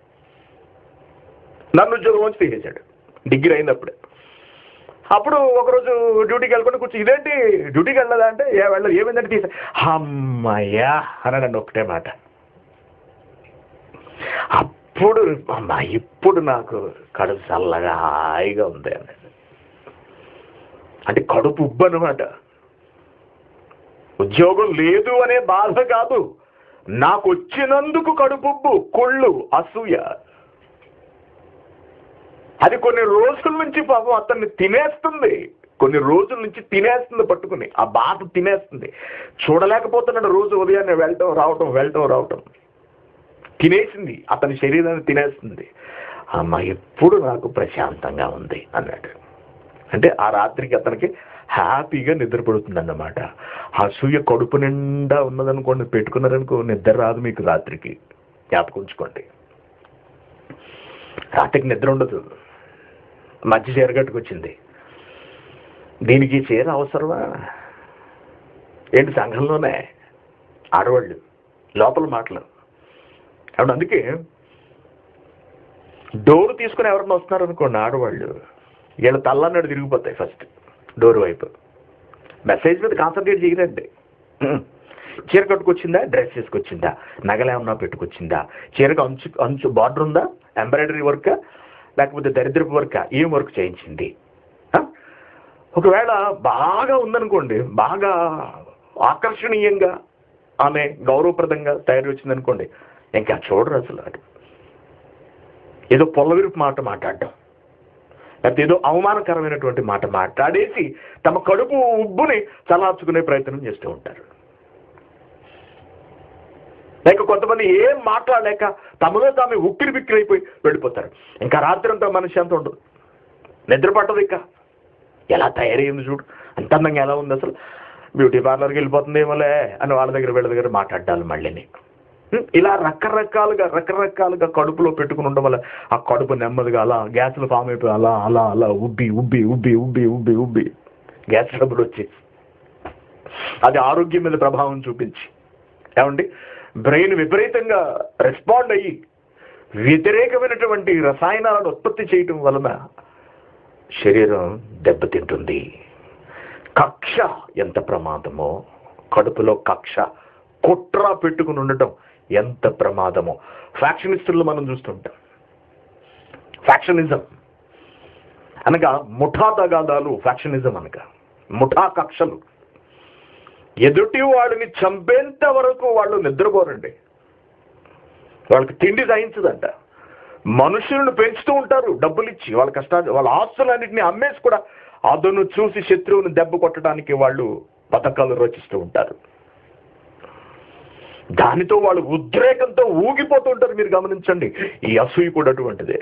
నన్ను ఉద్యోగం నుంచి తీసేశాడు డిగ్రీ అయినప్పుడే అప్పుడు ఒకరోజు డ్యూటీకి వెళ్ళకుండా కూర్చో ఇదేంటి డ్యూటీకి వెళ్ళదా అంటే ఏ వెళ్ళదు ఏమైందంటే తీసా అమ్మయ్యా అన్నాడు ఒకటే మాట అప్పుడు అమ్మా ఇప్పుడు నాకు కడుపు చల్లగా హాయిగా ఉంది అన్నాడు అంటే కడుపు ఉబ్బు అనమాట ఉద్యోగం లేదు అనే బాధ కాదు నాకు వచ్చినందుకు కడుపుబ్బు కుళ్ళు అసూయ అది కొన్ని రోజుల నుంచి పాపం అతన్ని తినేస్తుంది కొన్ని రోజుల నుంచి తినేస్తుంది పట్టుకుని ఆ బాధ తినేస్తుంది చూడలేకపోతున్నాడు రోజు ఉదయాన్నే వెళ్ళటం రావటం వెళ్ళటం రావటం తినేసింది అతని శరీరాన్ని తినేస్తుంది అమ్మ ఎప్పుడు నాకు ప్రశాంతంగా ఉంది అన్నాడు అంటే ఆ రాత్రికి అతనికి హ్యాపీగా నిద్రపడుతుంది అన్నమాట ఆ సూయ కడుపు నిండా ఉన్నదనుకోండి పెట్టుకున్నారనుకో నిద్ర రాదు మీకు రాత్రికి జ్ఞాపకం ఉంచుకోండి రాత్రికి నిద్ర ఉండదు మధ్య చీర కట్టుకొచ్చింది దీనికి ఈ చీర అవసరమా ఏంటి సంఘంలోనే ఆడవాళ్ళు లోపల మాటలు కాబట్టి అందుకే డోర్ తీసుకుని ఎవరన్నా వస్తున్నారు అనుకోండి ఆడవాళ్ళు వీళ్ళ తల్లన్నాడు తిరిగిపోతాయి ఫస్ట్ డోర్ వైపు మెసేజ్ మీద కాన్సన్ట్రేట్ చేయరండి ఉం. చీర కట్టుకొచ్చిందా డ్రెస్ వేసుకొచ్చిందా నగలేమన్నా పెట్టుకొచ్చిందా చీరకు అంచు అంచు బార్డర్ ఉందా ఎంబ్రాయిడరీ వర్క్ లేకపోతే దరిద్రపు వర్క్ ఏం వర్క్ చేయించింది ఆ? ఒకవేళ బాగా ఉందనుకోండి బాగా ఆకర్షణీయంగా ఆమె గౌరవప్రదంగా తయారు వచ్చిందనుకోండి ఇంకా చూడరు అసలు అది ఏదో పొల్లవిరుపు మాట మాట్లాడటం లేకపోతే ఏదో అవమానకరమైనటువంటి మాట మాట్లాడేసి తమ కడుపు ఉబ్బుని చలార్చుకునే ప్రయత్నం చేస్తూ ఉంటారు లేక కొంతమంది ఏం మాట్లాడలేక తమలో తాము ఉక్కిరి బిక్కిరి అయిపోయి వెళ్ళిపోతారు ఇంకా రాత్రి అంతా మనిషి అంత ఉండదు నిద్ర పట్టదు ఇక ఎలా తయారైంది చూడు అంత అందంగా ఎలా ఉంది అసలు బ్యూటీ పార్లర్కి వెళ్ళిపోతుంది ఏమోలే అని వాళ్ళ దగ్గర వీళ్ళ దగ్గర మాట్లాడాలి మళ్ళీని ఉం, ఇలా రకరకాలుగా రకరకాలుగా కడుపులో పెట్టుకుని ఉండడం వల్ల ఆ కడుపు నెమ్మదిగా అలా గ్యాస్లు ఫామ్ అయిపోయి అలా అలా అలా ఉబ్బి ఉబ్బి ఉబ్బి ఉబ్బి ఉబ్బి ఉబ్బి గ్యాస్ ట్రబుల్ వచ్చి అది ఆరోగ్యం మీద ప్రభావం చూపించి ఏమండి బ్రెయిన్ విపరీతంగా రెస్పాండ్ అయ్యి వ్యతిరేకమైనటువంటి రసాయనాలను ఉత్పత్తి చేయటం వలన శరీరం దెబ్బతింటుంది కక్ష ఎంత ప్రమాదమో కడుపులో కక్ష కుట్ర పెట్టుకుని ఉండటం ఎంత ప్రమాదమో ఫ్యాక్షనిస్టులు మనం చూస్తుంటాం ఫ్యాక్షనిజం అనగా ముఠా తగాదాలు ఫ్యాక్షనిజం అనగా ముఠా కక్షలు ఎదుటి వాడిని చంపేంత వరకు వాళ్ళు నిద్రపోరండి వాళ్ళకి తిండి సహించదంట మనుషులను పెంచుతూ ఉంటారు డబ్బులు ఇచ్చి వాళ్ళ కష్టాలు వాళ్ళ ఆస్తులన్నింటినీ అమ్మేసి కూడా అదను చూసి శత్రువుని దెబ్బ కొట్టడానికి వాళ్ళు పథకాలు రచిస్తూ ఉంటారు దానితో వాళ్ళు ఉద్రేకంతో ఊగిపోతూ ఉంటారు మీరు గమనించండి ఈ అసూయ కూడా అటువంటిదే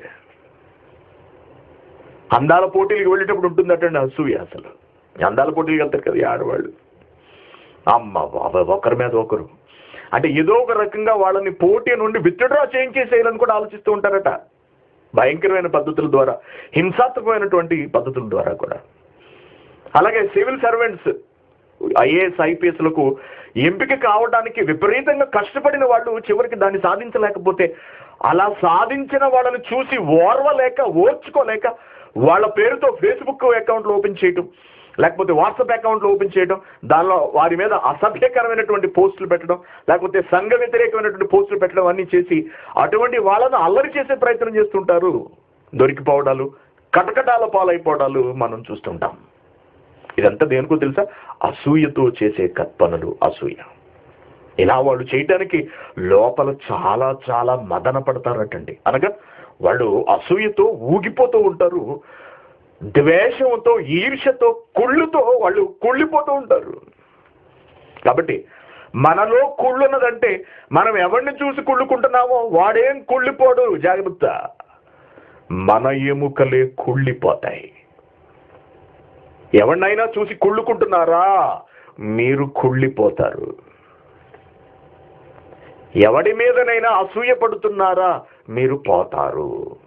అందాల పోటీలకు వెళ్ళేటప్పుడు ఉంటుందటండి అసూయ అసలు అందాల పోటీలకు వెళ్తారు కదా ఈ ఆడవాళ్ళు అమ్మ బాబా ఒకరి మీద ఒకరు అంటే ఏదో ఒక రకంగా వాళ్ళని పోటీ నుండి విత్డ్రా చేయించేసేయాలని కూడా ఆలోచిస్తూ ఉంటారట భయంకరమైన పద్ధతుల ద్వారా హింసాత్మకమైనటువంటి పద్ధతుల ద్వారా కూడా అలాగే సివిల్ సర్వెంట్స్ ఐఏఎస్ ఐపీఎస్లకు ఎంపిక కావడానికి విపరీతంగా కష్టపడిన వాళ్ళు చివరికి దాన్ని సాధించలేకపోతే అలా సాధించిన వాళ్ళని చూసి ఓర్వలేక ఓర్చుకోలేక వాళ్ళ పేరుతో ఫేస్బుక్ అకౌంట్లు ఓపెన్ చేయటం లేకపోతే వాట్సాప్ అకౌంట్లు ఓపెన్ చేయడం దానిలో వారి మీద అసభ్యకరమైనటువంటి పోస్టులు పెట్టడం లేకపోతే సంఘ వ్యతిరేకమైనటువంటి పోస్టులు పెట్టడం అన్ని చేసి అటువంటి వాళ్ళను అల్లరి చేసే ప్రయత్నం చేస్తుంటారు దొరికిపోవడాలు కటకటాల పాలైపోవడాలు మనం చూస్తుంటాం ఇదంతా దేనికో తెలుసా అసూయతో చేసే కత్పనలు అసూయ ఇలా వాళ్ళు చేయటానికి లోపల చాలా చాలా మదన పడతారటండి అనగా వాళ్ళు అసూయతో ఊగిపోతూ ఉంటారు ద్వేషంతో ఈర్ష్యతో కుళ్ళుతో వాళ్ళు కుళ్ళిపోతూ ఉంటారు కాబట్టి మనలో కుళ్ళున్నదంటే మనం ఎవరిని చూసి కుళ్ళుకుంటున్నామో వాడేం కుళ్ళిపోడు జాగ్రత్త మన ఎముకలే కుళ్ళిపోతాయి ఎవరినైనా చూసి కుళ్ళుకుంటున్నారా మీరు కుళ్ళిపోతారు ఎవడి మీదనైనా అసూయ పడుతున్నారా మీరు పోతారు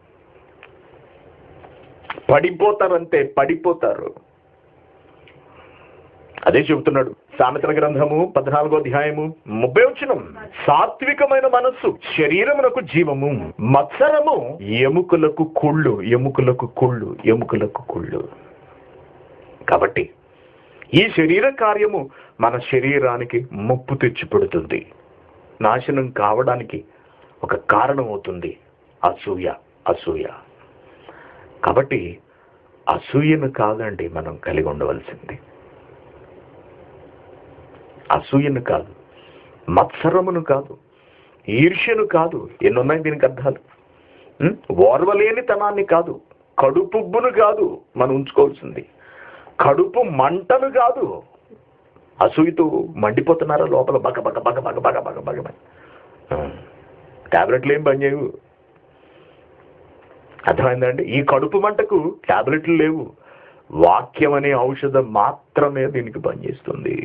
పడిపోతారంతే పడిపోతారు అదే చెబుతున్నాడు సామెతల గ్రంథము పద్నాలుగో అధ్యాయము ముప్పై వచ్చినం సాత్వికమైన మనస్సు శరీరమునకు జీవము మత్సరము ఎముకలకు కుళ్ళు ఎముకలకు కుళ్ళు ఎముకలకు కుళ్ళు కాబట్టి ఈ శరీర కార్యము మన శరీరానికి ముప్పు తెచ్చిపెడుతుంది నాశనం కావడానికి ఒక కారణం అవుతుంది అసూయ అసూయ కాబట్టి అసూయను కాదండి మనం కలిగి ఉండవలసింది అసూయను కాదు మత్సరమును కాదు ఈర్ష్యను కాదు ఎన్నున్నాయి దీనికి అర్థాలు ఉం? ఓర్వలేని తనాన్ని కాదు కడుపుబ్బును కాదు మనం ఉంచుకోవాల్సింది కడుపు మంటను కాదు అసూయతో మండిపోతున్నారా లోపల బగ బగ బగ బగ బగ బగ బగ బగ. ఆ. టాబ్లెట్లు ఏం పని చేయవు అర్థమైందండి ఈ కడుపు మంటకు టాబ్లెట్లు లేవు వాక్యం అనే ఔషధం మాత్రమే దీనికి పనిచేస్తుంది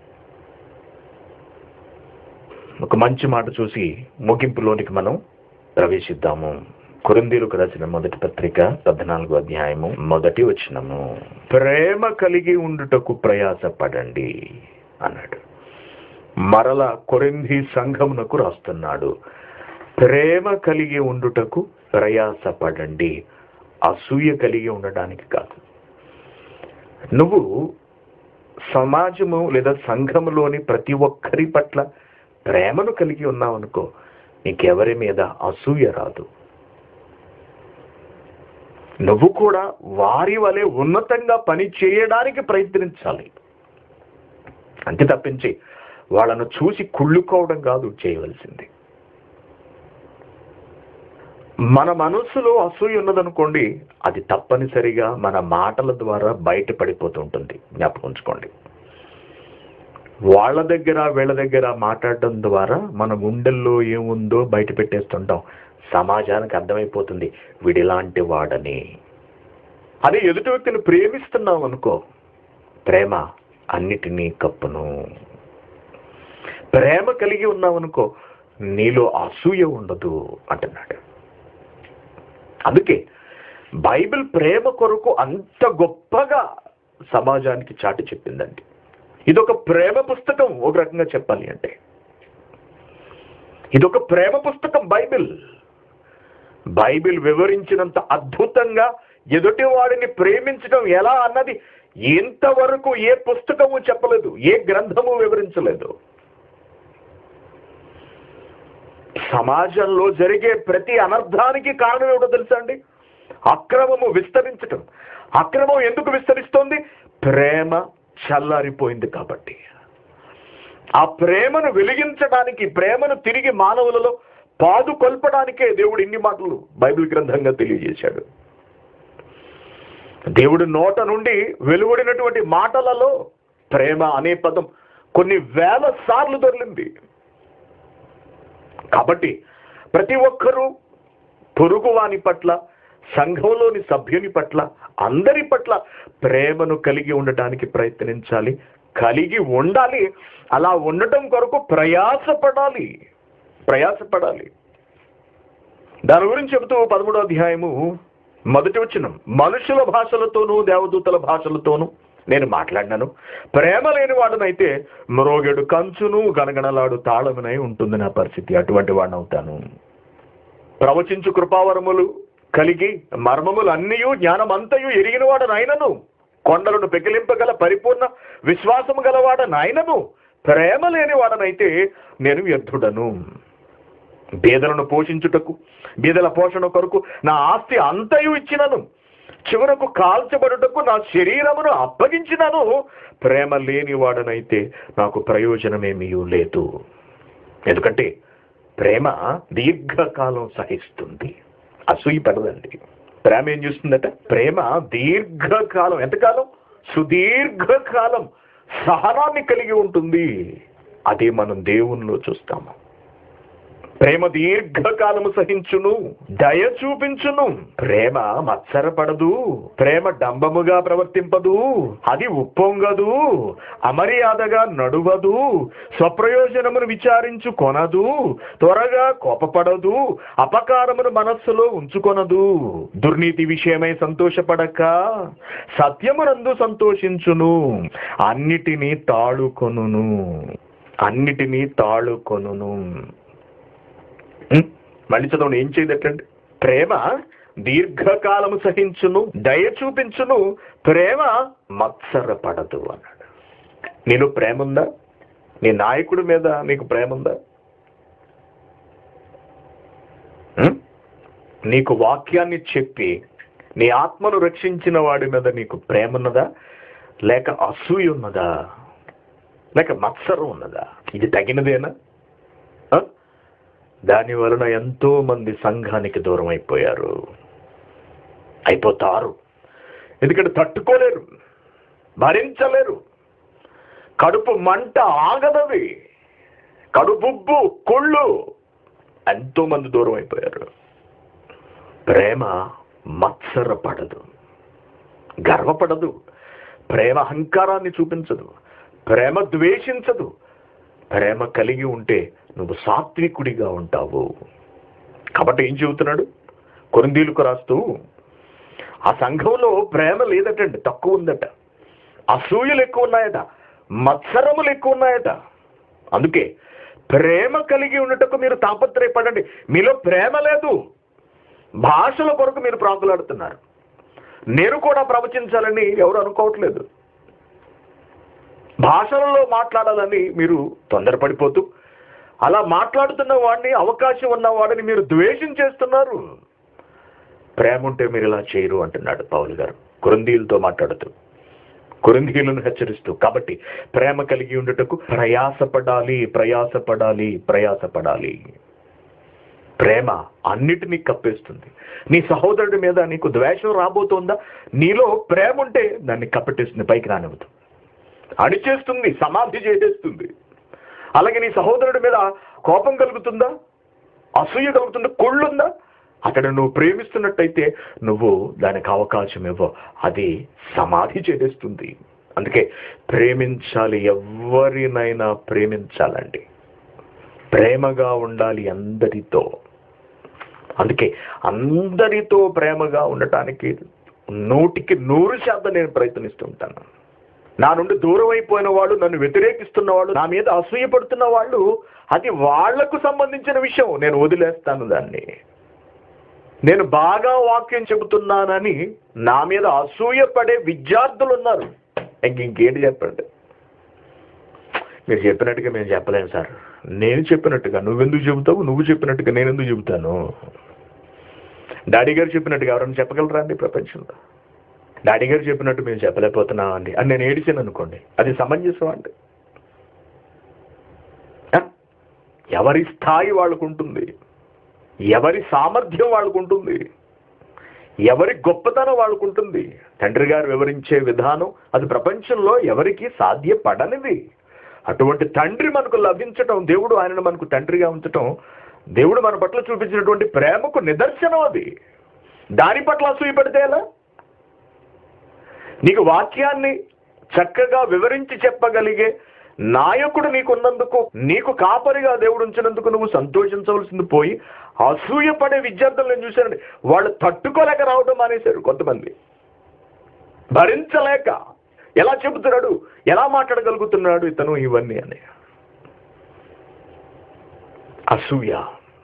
ఒక మంచి మాట చూసి ముగింపులోనికి మనం ప్రవేశిద్దాము కొరిందీలకు రాసిన మొదటి పత్రిక పద్నాలుగో అధ్యాయము మొదటి వచనము ప్రేమ కలిగి ఉండుటకు ప్రయాసపడండి అన్నాడు మరల కొరింది సంఘమునకు రాస్తున్నాడు ప్రేమ కలిగి ఉండుటకు ప్రయాసపడండి అసూయ కలిగి ఉండడానికి కాదు నువ్వు సమాజము లేదా సంఘములోని ప్రతి ఒక్కరి పట్ల ప్రేమను కలిగి ఉన్నావనుకో నీకెవరి మీద అసూయ రాదు నువ్వు కూడా వారి వలె ఉన్నతంగా పని చేయడానికి ప్రయత్నించాలి అంతే తప్పించి వాళ్ళను చూసి కుళ్ళుకోవడం కాదు చేయవలసింది మన మనస్సులో అసూయ ఉన్నదనుకోండి అది తప్పనిసరిగా మన మాటల ద్వారా బయటపడిపోతుంటుంది జ్ఞాపకం ఉంచుకోండి వాళ్ళ దగ్గర వీళ్ళ దగ్గర మాట్లాడడం ద్వారా మన గుండెల్లో ఏముందో బయట పెట్టేస్తుంటాం సమాజానికి అర్థమైపోతుంది వీడిలాంటి వాడని అదే ఎదుటి వ్యక్తిని ప్రేమిస్తున్నాం అనుకో ప్రేమ అన్నిటినీ కప్పును ప్రేమ కలిగి ఉన్నావనుకో నీలో అసూయ ఉండదు అంటున్నాడు అందుకే బైబిల్ ప్రేమ కొరకు అంత గొప్పగా సమాజానికి చాటి చెప్పిందండి ఇదొక ప్రేమ పుస్తకం ఒక రకంగా చెప్పాలి అంటే ఇదొక ప్రేమ పుస్తకం బైబిల్ బైబిల్ వివరించినంత అద్భుతంగా ఎదుటి వాడిని ప్రేమించడం ఎలా అన్నది ఇంతవరకు ఏ పుస్తకము చెప్పలేదు ఏ గ్రంథము వివరించలేదు సమాజంలో జరిగే ప్రతి అనర్థానికి కారణం ఏమిటో తెలుసా అండి అక్రమము విస్తరించటం అక్రమం ఎందుకు విస్తరిస్తోంది ప్రేమ చల్లారిపోయింది కాబట్టి ఆ ప్రేమను వెలిగించడానికి ప్రేమను తిరిగి మానవులలో పాదు కొల్పడానికే దేవుడు ఇన్ని మాటలు బైబిల్ గ్రంథంగా తెలియజేశాడు దేవుడి నోట నుండి వెలువడినటువంటి మాటలలో ప్రేమ అనే పదం కొన్ని వేల సార్లు దొరికింది కాబట్టి ప్రతి ఒక్కరూ పొరుగువాని పట్ల సంఘంలోని సభ్యుని పట్ల అందరి పట్ల ప్రేమను కలిగి ఉండటానికి ప్రయత్నించాలి కలిగి ఉండాలి అలా ఉండటం కొరకు ప్రయాసపడాలి ప్రయాసపడాలి దాని గురించి చెబుతూ పదమూడో అధ్యాయము మొదటి వచ్చిన మనుషుల భాషలతోనూ దేవదూతల భాషలతోనూ నేను మాట్లాడినాను ప్రేమ లేని వాడునైతే మ్రోగెడు కంచును గణగణలాడు తాళమునై ఉంటుంది నా పరిస్థితి అటువంటి వాడిని అవుతాను ప్రవచించు కృపావరములు కలిగి మర్మములు అన్నయు జ్ఞానమంతయు ఎరిగిన వాడు నాయనను కొండలను పెకిలింపగల పరిపూర్ణ విశ్వాసము గలవాడ నాయనను ప్రేమ లేని వాడనైతే నేను వ్యర్థుడను బీదలను పోషించుటకు బీదల పోషణ కొరకు నా ఆస్తి అంతయు ఇచ్చినను చివరకు కాల్చబడుటకు నా శరీరమును అప్పగించినను ప్రేమ లేని వాడనైతే నాకు ప్రయోజనమేమీ లేదు ఎందుకంటే ప్రేమ దీర్ఘకాలం సహిస్తుంది అసూయ పడదండి ప్రేమ ఏం చూస్తుందట ప్రేమ దీర్ఘకాలం ఎంతకాలం సుదీర్ఘకాలం సహనాన్ని కలిగి ఉంటుంది అదే మనం దేవునిలో చూస్తాము ప్రేమ దీర్ఘకాలము సహించును దయ చూపించును ప్రేమ మత్సరపడదు ప్రేమ డంబముగా ప్రవర్తింపదు అది ఉప్పొంగదు అమర్యాదగా నడువదు స్వప్రయోజనమును విచారించు కొనదు త్వరగా కోపపడదు అపకారమును మనస్సులో ఉంచుకొనదు దుర్నీతి విషయమై సంతోషపడక సత్యమునందు సంతోషించును అన్నిటినీ తాళుకొనును అన్నిటినీ తాళుకొనును ఉం? మళ్ళీ చదవండి ఏం చేయదటండి ప్రేమ దీర్ఘకాలము సహించును దయ చూపించును ప్రేమ మత్సరపడదు అన్నాడు నేను ప్రేమ ఉందా నీ నాయకుడి మీద నీకు ప్రేమ ఉందా ఉం? నీకు వాక్యాన్ని చెప్పి నీ ఆత్మను రక్షించిన వాడి మీద నీకు ప్రేమ ఉన్నదా లేక అసూయ ఉన్నదా లేక మత్సరం ఉన్నదా ఇది తగినదేనా ఆ? దాని వలన ఎంతో మంది సంఘానికి దూరం అయిపోయారు అయిపోతారు ఎందుకంటే తట్టుకోలేరు భరించలేరు కడుపు మంట ఆగదవి కడుపుబ్బు కుళ్ళు ఎంతో మంది దూరం అయిపోయారు ప్రేమ మత్సరపడదు గర్వపడదు ప్రేమ అహంకారాన్ని చూపించదు ప్రేమ ద్వేషించదు ప్రేమ కలిగి ఉంటే నువ్వు సాత్వికుడిగా ఉంటావు కాబట్టి ఏం చెబుతున్నాడు కొరిందీలకు రాస్తూ ఆ సంఘంలో ప్రేమ లేదటండి తక్కువ ఉందట అసూయలు ఎక్కువ ఉన్నాయట మత్సరములు ఎక్కువ ఉన్నాయట అందుకే ప్రేమ కలిగి ఉండటకు మీరు తాపత్రయపడండి మీలో ప్రేమ లేదు భాషల కొరకు మీరు ప్రాకులాడుతున్నారు నేను కూడా ప్రవచించాలని ఎవరు అనుకోవట్లేదు భాషలలో మాట్లాడాలని మీరు తొందరపడిపోతూ అలా మాట్లాడుతున్న వాడిని అవకాశం ఉన్న వాడిని మీరు ద్వేషం చేస్తున్నారు ప్రేమ ఉంటే మీరు ఇలా చేయరు అంటున్నాడు పౌలు గారు కురందీలతో మాట్లాడుతూ కురందీలను హెచ్చరిస్తూ కాబట్టి ప్రేమ కలిగి ఉండుటకు ప్రయాసపడాలి ప్రయాసపడాలి ప్రయాసపడాలి ప్రేమ అన్నిటినీ కప్పేస్తుంది నీ సహోదరుడి మీద నీకు ద్వేషం రాబోతోందా నీలో ప్రేమ ఉంటే దాన్ని కప్పెట్టేస్తుంది పైకి రానివ్వదు అడిచేస్తుంది సమాధి చేసేస్తుంది అలాగే నీ సహోదరుడి మీద కోపం కలుగుతుందా అసూయ కలుగుతుందా కుళ్ళుందా అతడు నువ్వు ప్రేమిస్తున్నట్టయితే నువ్వు దానికి అవకాశం ఇవ్వ అది సమాధి చేసేస్తుంది అందుకే ప్రేమించాలి ఎవరినైనా ప్రేమించాలండి ప్రేమగా ఉండాలి అందరితో అందుకే అందరితో ప్రేమగా ఉండటానికి నూటికి నూరు శాతం నేను ప్రయత్నిస్తుంటాను నా నుండి దూరం అయిపోయిన వాళ్ళు నన్ను వ్యతిరేకిస్తున్న వాళ్ళు నా మీద అసూయపడుతున్న వాళ్ళు అది వాళ్లకు సంబంధించిన విషయం నేను వదిలేస్తాను దాన్ని నేను బాగా వాక్యం చెబుతున్నానని నా మీద అసూయ పడే విద్యార్థులు ఉన్నారు ఇంక ఇంకేంటి చెప్పండి మీరు చెప్పినట్టుగా మేము చెప్పలేము సార్ నేను చెప్పినట్టుగా నువ్వెందుకు చెబుతావు నువ్వు చెప్పినట్టుగా నేను ఎందుకు చెబుతాను డాడీ గారు చెప్పినట్టుగా ఎవరైనా చెప్పగలరా అండి ప్రపంచంలో డాడీ గారు చెప్పినట్టు మేము చెప్పలేకపోతున్నాం అండి అని నేను ఏడిచాను అనుకోండి అది సమంజసం అండి ఆ? ఎవరి స్థాయి వాళ్ళకు ఉంటుంది ఎవరి సామర్థ్యం వాళ్ళకు ఉంటుంది ఎవరి గొప్పతనం వాళ్ళకు ఉంటుంది తండ్రి గారు వివరించే విధానం అది ప్రపంచంలో ఎవరికి సాధ్యపడనిది అటువంటి తండ్రి మనకు లభించటం దేవుడు ఆయనను మనకు తండ్రిగా ఉంచటం దేవుడు మన పట్ల చూపించినటువంటి ప్రేమకు నిదర్శనం అది దాని పట్ల అసూయ పడితే ఎలా నీకు వాక్యాన్ని చక్కగా వివరించి చెప్పగలిగే నాయకుడు నీకున్నందుకు నీకు కాపరిగా దేవుడు ఉంచినందుకు నువ్వు సంతోషించవలసింది పోయి అసూయపడే విద్యార్థులు నేను చూశానండి వాళ్ళు తట్టుకోలేక రావడం మానేశారు కొంతమంది భరించలేక ఎలా చెబుతున్నాడు ఎలా మాట్లాడగలుగుతున్నాడు ఇతను ఇవన్నీ అని అసూయ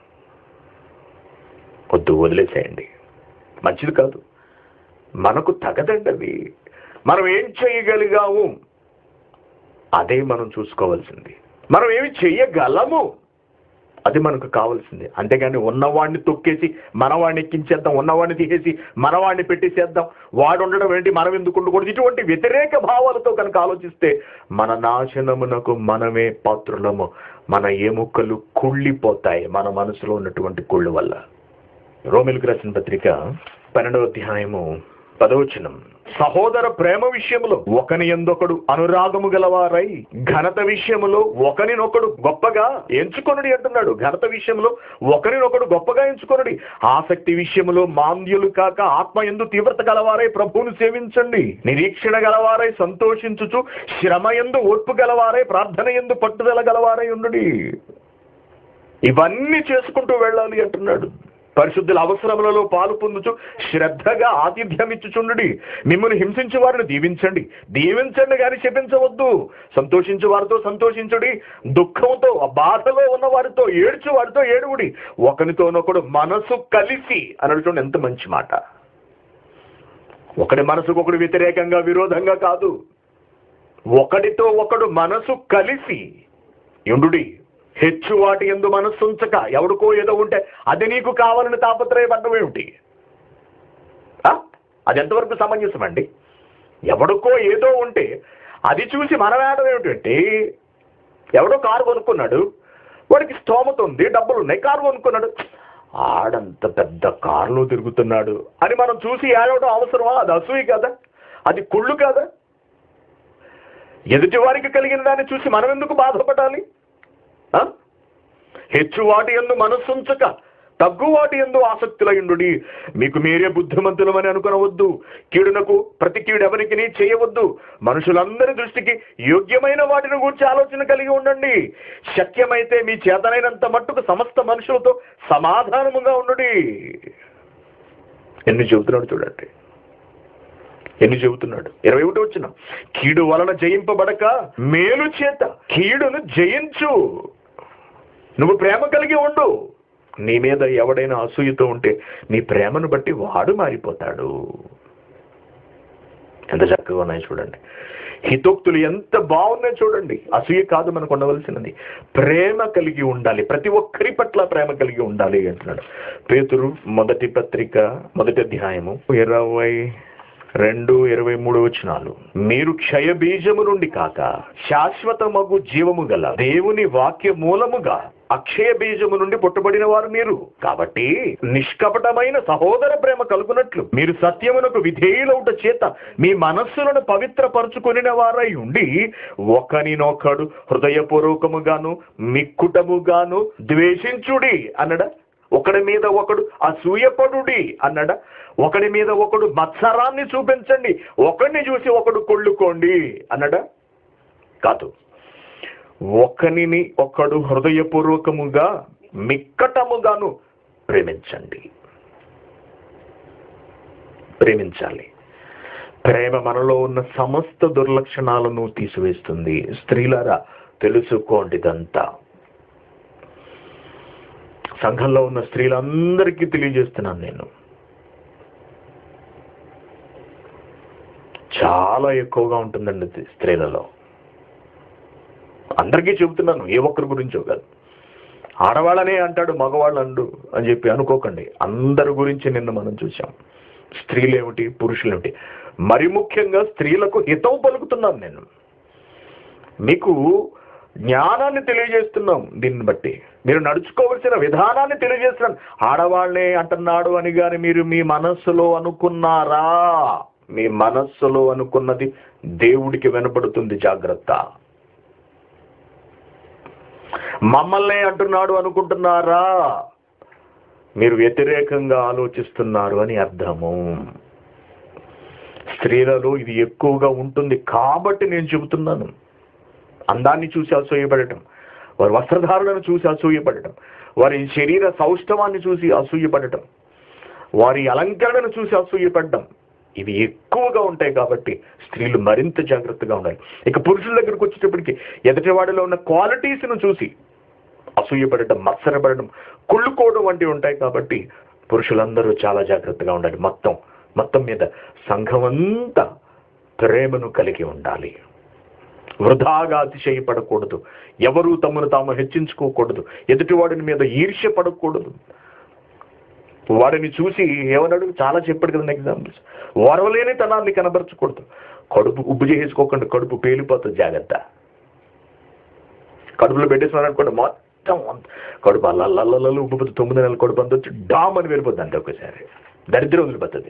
వద్దు వదిలేసేయండి మంచిది కాదు మనకు తగదండి అది మనం ఏం చేయగలిగాము అదే మనం చూసుకోవాల్సింది మనం ఏమి చెయ్యగలము అది మనకు కావాల్సింది అంతేగాని ఉన్నవాడిని తొక్కేసి మనవాడిని ఎక్కించేద్దాం ఉన్నవాడిని తీసేసి మనవాడిని పెట్టేసేద్దాం వాడు ఉండడం ఏంటి మనం ఎందుకు ఉండకూడదు ఇటువంటి వ్యతిరేక భావాలతో కనుక ఆలోచిస్తే మన నాశనమునకు మనమే పాత్రులము మన ఎముకలు కుళ్ళిపోతాయి మన మనసులో ఉన్నటువంటి కుళ్ళు వల్ల రోమిలకు రాసిన పత్రిక పన్నెండవ అధ్యాయము పదవచనం సహోదర ప్రేమ విషయములో ఒకని ఎందొకడు అనురాగము గలవారై ఘనత విషయములో ఒకనినొకడు గొప్పగా ఎంచుకొనుడి అంటున్నాడు ఘనత విషయంలో ఒకరినొకడు గొప్పగా ఎంచుకొనుడి ఆసక్తి విషయములో మాంద్యులు కాక ఆత్మ ఎందు తీవ్రత గలవారై ప్రభువును సేవించండి నిరీక్షణ గలవారై సంతోషించుచు శ్రమ ఎందు ఓర్పు గలవారై ప్రార్థన ఎందు పట్టుదల గలవారై ఉండుడి ఇవన్నీ చేసుకుంటూ వెళ్ళాలి అంటున్నాడు పరిశుద్ధుల అవసరములలో పాలు పొందుచు శ్రద్ధగా ఆతిథ్యం ఇచ్చుచుండుడి మిమ్మల్ని హింసించే వారిని దీవించండి దీవించండి కానీ శపించవద్దు సంతోషించు వారితో సంతోషించుడి దుఃఖంతో ఆ బాధలో ఉన్న వారితో ఏడ్చు వారితో ఏడువుడి ఒకరితోనొకడు మనసు కలిసి అనడం ఎంత మంచి మాట ఒకడి మనసుకు ఒకడు వ్యతిరేకంగా విరోధంగా కాదు ఒకడితో ఒకడు మనసు కలిసి యుండుడి హెచ్చు వాటి ఎందు మనస్సుంచక ఎవడికో ఏదో ఉంటే అది నీకు కావాలని తాపత్రయపడ్డం ఏమిటి ఆ? అది ఎంతవరకు సమంజసం అండి ఎవడికో ఏదో ఉంటే అది చూసి మనం వేయడం ఏమిటంటే ఎవడో కారు కొనుక్కున్నాడు వాడికి స్తోమత ఉంది డబ్బులు ఉన్నాయి కారు కొనుక్కున్నాడు ఆడంత పెద్ద కారులో తిరుగుతున్నాడు అని మనం చూసి ఏడవడం అవసరమా అది అసూయ కదా అది కుళ్ళు కదా ఎదుటి వారికి కలిగిన దాన్ని చూసి మనం ఎందుకు బాధపడాలి ఆ? హెచ్చు వాటి ఎందు మనస్సుంచక తగ్గు వాటి ఎందు ఆసక్తులయుండు మీకు మీరే బుద్ధిమంతులమని అనుకునవద్దు కీడునకు ప్రతి కీడు ఎవరికి చేయవద్దు మనుషులందరి దృష్టికి యోగ్యమైన వాటిని గురించి ఆలోచన కలిగి ఉండండి శక్యమైతే మీ చేతనైనంత మట్టుకు సమస్త మనుషులతో సమాధానముగా ఉండుడి ఎన్ని చెబుతున్నాడు చూడండి ఎన్ని చెబుతున్నాడు ఇరవై ఒకటి వచ్చిన కీడు వలన జయింపబడక మేలు చేత కీడును జయించు నువ్వు ప్రేమ కలిగి ఉండు నీ మీద ఎవడైనా అసూయతో ఉంటే నీ ప్రేమను బట్టి వాడు మారిపోతాడు ఎంత చక్కగా ఉన్నాయి చూడండి హితోక్తులు ఎంత బాగున్నాయి చూడండి అసూయ కాదు మనకు ఉండవలసినది ప్రేమ కలిగి ఉండాలి ప్రతి ఒక్కరి పట్ల ప్రేమ కలిగి ఉండాలి అంటున్నాడు పేతురు మొదటి పత్రిక మొదటి అధ్యాయము ఇరవై రెండు ఇరవై మూడు వచనాలు మీరు క్షయ బీజము నుండి కాక శాశ్వతమగు జీవము గల దేవుని వాక్య మూలముగా అక్షయ బీజము నుండి పుట్టబడిన వారు మీరు కాబట్టి నిష్కపటమైన సహోదర ప్రేమ కలుగునట్లు మీరు సత్యమునకు విధేయులవుట చేత మీ మనస్సులను పవిత్రపరుచుకొనిన వారై ఉండి ఒకనినొకడు హృదయపూర్వకముగాను మిక్కుటముగాను ద్వేషించుడి అన్నడా ఒకడి మీద ఒకడు అసూయపడుడి అన్నడా ఒకడి మీద ఒకడు మత్సరాన్ని చూపించండి ఒకడిని చూసి ఒకడు కొళ్ళుకోండి అన్నడా కాదు ఒకనిని ఒకడు హృదయపూర్వకముగా మిక్కటముగాను ప్రేమించండి ప్రేమించాలి ప్రేమ మనలో ఉన్న సమస్త దుర్లక్షణాలను తీసివేస్తుంది స్త్రీలారా తెలుసుకోండి ఇదంతా సంఘంలో ఉన్న స్త్రీలందరికీ తెలియజేస్తున్నాను నేను చాలా ఎక్కువగా ఉంటుందండి ఇది స్త్రీలలో అందరికీ చెబుతున్నాను ఏ ఒక్కరి గురించో కాదు ఆడవాళ్ళనే అంటాడు మగవాళ్ళు అండు అని చెప్పి అనుకోకండి అందరి గురించి నిన్న మనం చూసాం స్త్రీలేమిటి పురుషులేమిటి మరి ముఖ్యంగా స్త్రీలకు హితవు పలుకుతున్నాను నేను మీకు జ్ఞానాన్ని తెలియజేస్తున్నాం దీన్ని బట్టి మీరు నడుచుకోవలసిన విధానాన్ని తెలియజేస్తున్నాను ఆడవాళ్లే అంటున్నాడు అని గాని మీరు మీ మనస్సులో అనుకున్నారా మీ మనస్సులో అనుకున్నది దేవుడికి వినపడుతుంది జాగ్రత్త మమ్మల్నే అంటున్నాడు అనుకుంటున్నారా మీరు వ్యతిరేకంగా ఆలోచిస్తున్నారు అని అర్థము స్త్రీలలో ఇది ఎక్కువగా ఉంటుంది కాబట్టి నేను చెబుతున్నాను అందాన్ని చూసి అసూయపడటం వారి వస్త్రధారణను చూసి అసూయపడటం వారి శరీర సౌష్ఠవాన్ని చూసి అసూయపడటం వారి అలంకరణను చూసి అసూయపడటం ఇవి ఎక్కువగా ఉంటాయి కాబట్టి స్త్రీలు మరింత జాగ్రత్తగా ఉండాలి ఇక పురుషుల దగ్గరకు వచ్చేటప్పటికి ఎదుటివాడిలో ఉన్న క్వాలిటీస్ను చూసి అసూయపడటం మత్సరపడటం కుళ్ళుకోవడం వంటివి ఉంటాయి కాబట్టి పురుషులందరూ చాలా జాగ్రత్తగా ఉండాలి మొత్తం మొత్తం మీద సంఘమంతా ప్రేమను కలిగి ఉండాలి వృధాగా అతిశయపడకూడదు ఎవరు తమను తాము హెచ్చించుకోకూడదు ఎదుటివాడిని మీద ఈర్ష్య పడకూడదు వాడిని చూసి ఏమన్నాడు చాలా చెప్పాడు కదా ఎగ్జాంపుల్స్ ఓరవలేని తనాన్ని కనబరచకూడదు కడుపు ఉబ్బు చేసుకోకండి కడుపు పేలిపోతుంది జాగ్రత్త కడుపులో పెట్టేసినారు అనుకోండి మొత్తం అంత- కడుపు అల్లల్లల్లలు ఉబ్బుపోతుంది తొమ్మిది నెలల కడుపు అంత వచ్చి డామ్ అని వెళ్ళిపోతుంది అంతే ఒకసారి దరిద్రం వదిలిపోతుంది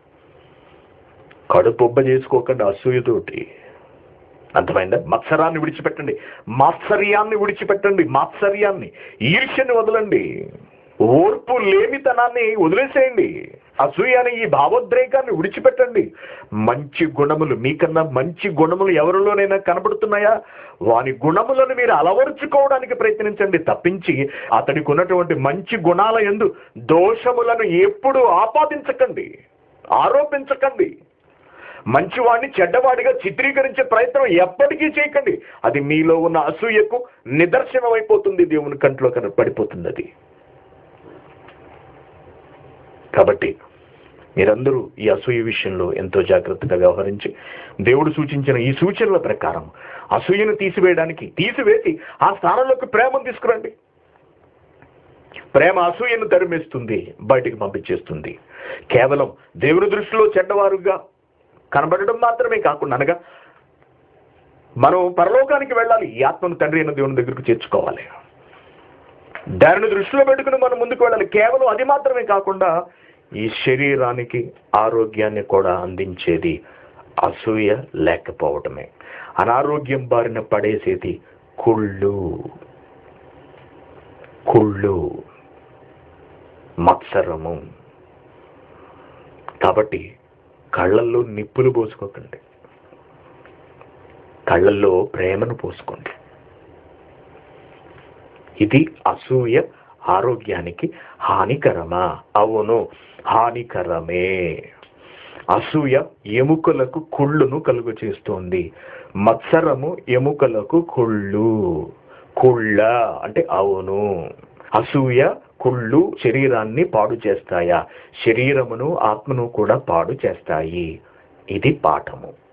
కడుపు ఉబ్బ చేసుకోకండి అసూయతోటి అర్థమైందా మత్సరాన్ని విడిచిపెట్టండి మాత్సర్యాన్ని విడిచిపెట్టండి మాత్సర్యాన్ని ఈర్ష్యని వదలండి ఓర్పు లేమితనాన్ని వదిలేసేయండి అసూయ అనే ఈ భావోద్రేకాన్ని విడిచిపెట్టండి మంచి గుణములు మీకన్నా మంచి గుణములు ఎవరిలోనైనా కనబడుతున్నాయా వాని గుణములను మీరు అలవరుచుకోవడానికి ప్రయత్నించండి తప్పించి అతనికి ఉన్నటువంటి మంచి గుణాల ఎందు దోషములను ఎప్పుడు ఆపాదించకండి ఆరోపించకండి మంచివాడిని చెడ్డవాడిగా చిత్రీకరించే ప్రయత్నం ఎప్పటికీ చేయకండి అది మీలో ఉన్న అసూయకు నిదర్శనం అయిపోతుంది దేవుని కంట్లో కన పడిపోతుంది అది కాబట్టి మీరందరూ ఈ అసూయ విషయంలో ఎంతో జాగ్రత్తగా వ్యవహరించి దేవుడు సూచించిన ఈ సూచనల ప్రకారం అసూయను తీసివేయడానికి తీసివేసి ఆ స్థానంలోకి ప్రేమను తీసుకురండి ప్రేమ అసూయను తరిమేస్తుంది బయటికి పంపించేస్తుంది కేవలం దేవుని దృష్టిలో చెడ్డవారుగా కనబడడం మాత్రమే కాకుండా అనగా మనం పరలోకానికి వెళ్ళాలి ఈ ఆత్మను తండ్రి అయిన దేవుని దగ్గరకు చేర్చుకోవాలి దానిని దృష్టిలో పెట్టుకుని మనం ముందుకు వెళ్ళాలి కేవలం అది మాత్రమే కాకుండా ఈ శరీరానికి ఆరోగ్యాన్ని కూడా అందించేది అసూయ లేకపోవటమే అనారోగ్యం బారిన పడేసేది కుళ్ళు కుళ్ళు మత్సరము కాబట్టి కళ్ళల్లో నిప్పులు పోసుకోకండి కళ్ళల్లో ప్రేమను పోసుకోండి ఇది అసూయ ఆరోగ్యానికి హానికరమా అవును హానికరమే అసూయ ఎముకలకు కుళ్ళును కలుగు చేస్తుంది మత్సరము ఎముకలకు కుళ్ళు కుళ్ళ అంటే అవును అసూయ కుళ్ళు శరీరాన్ని పాడు చేస్తాయా శరీరమును ఆత్మను కూడా పాడు చేస్తాయి ఇది పాఠము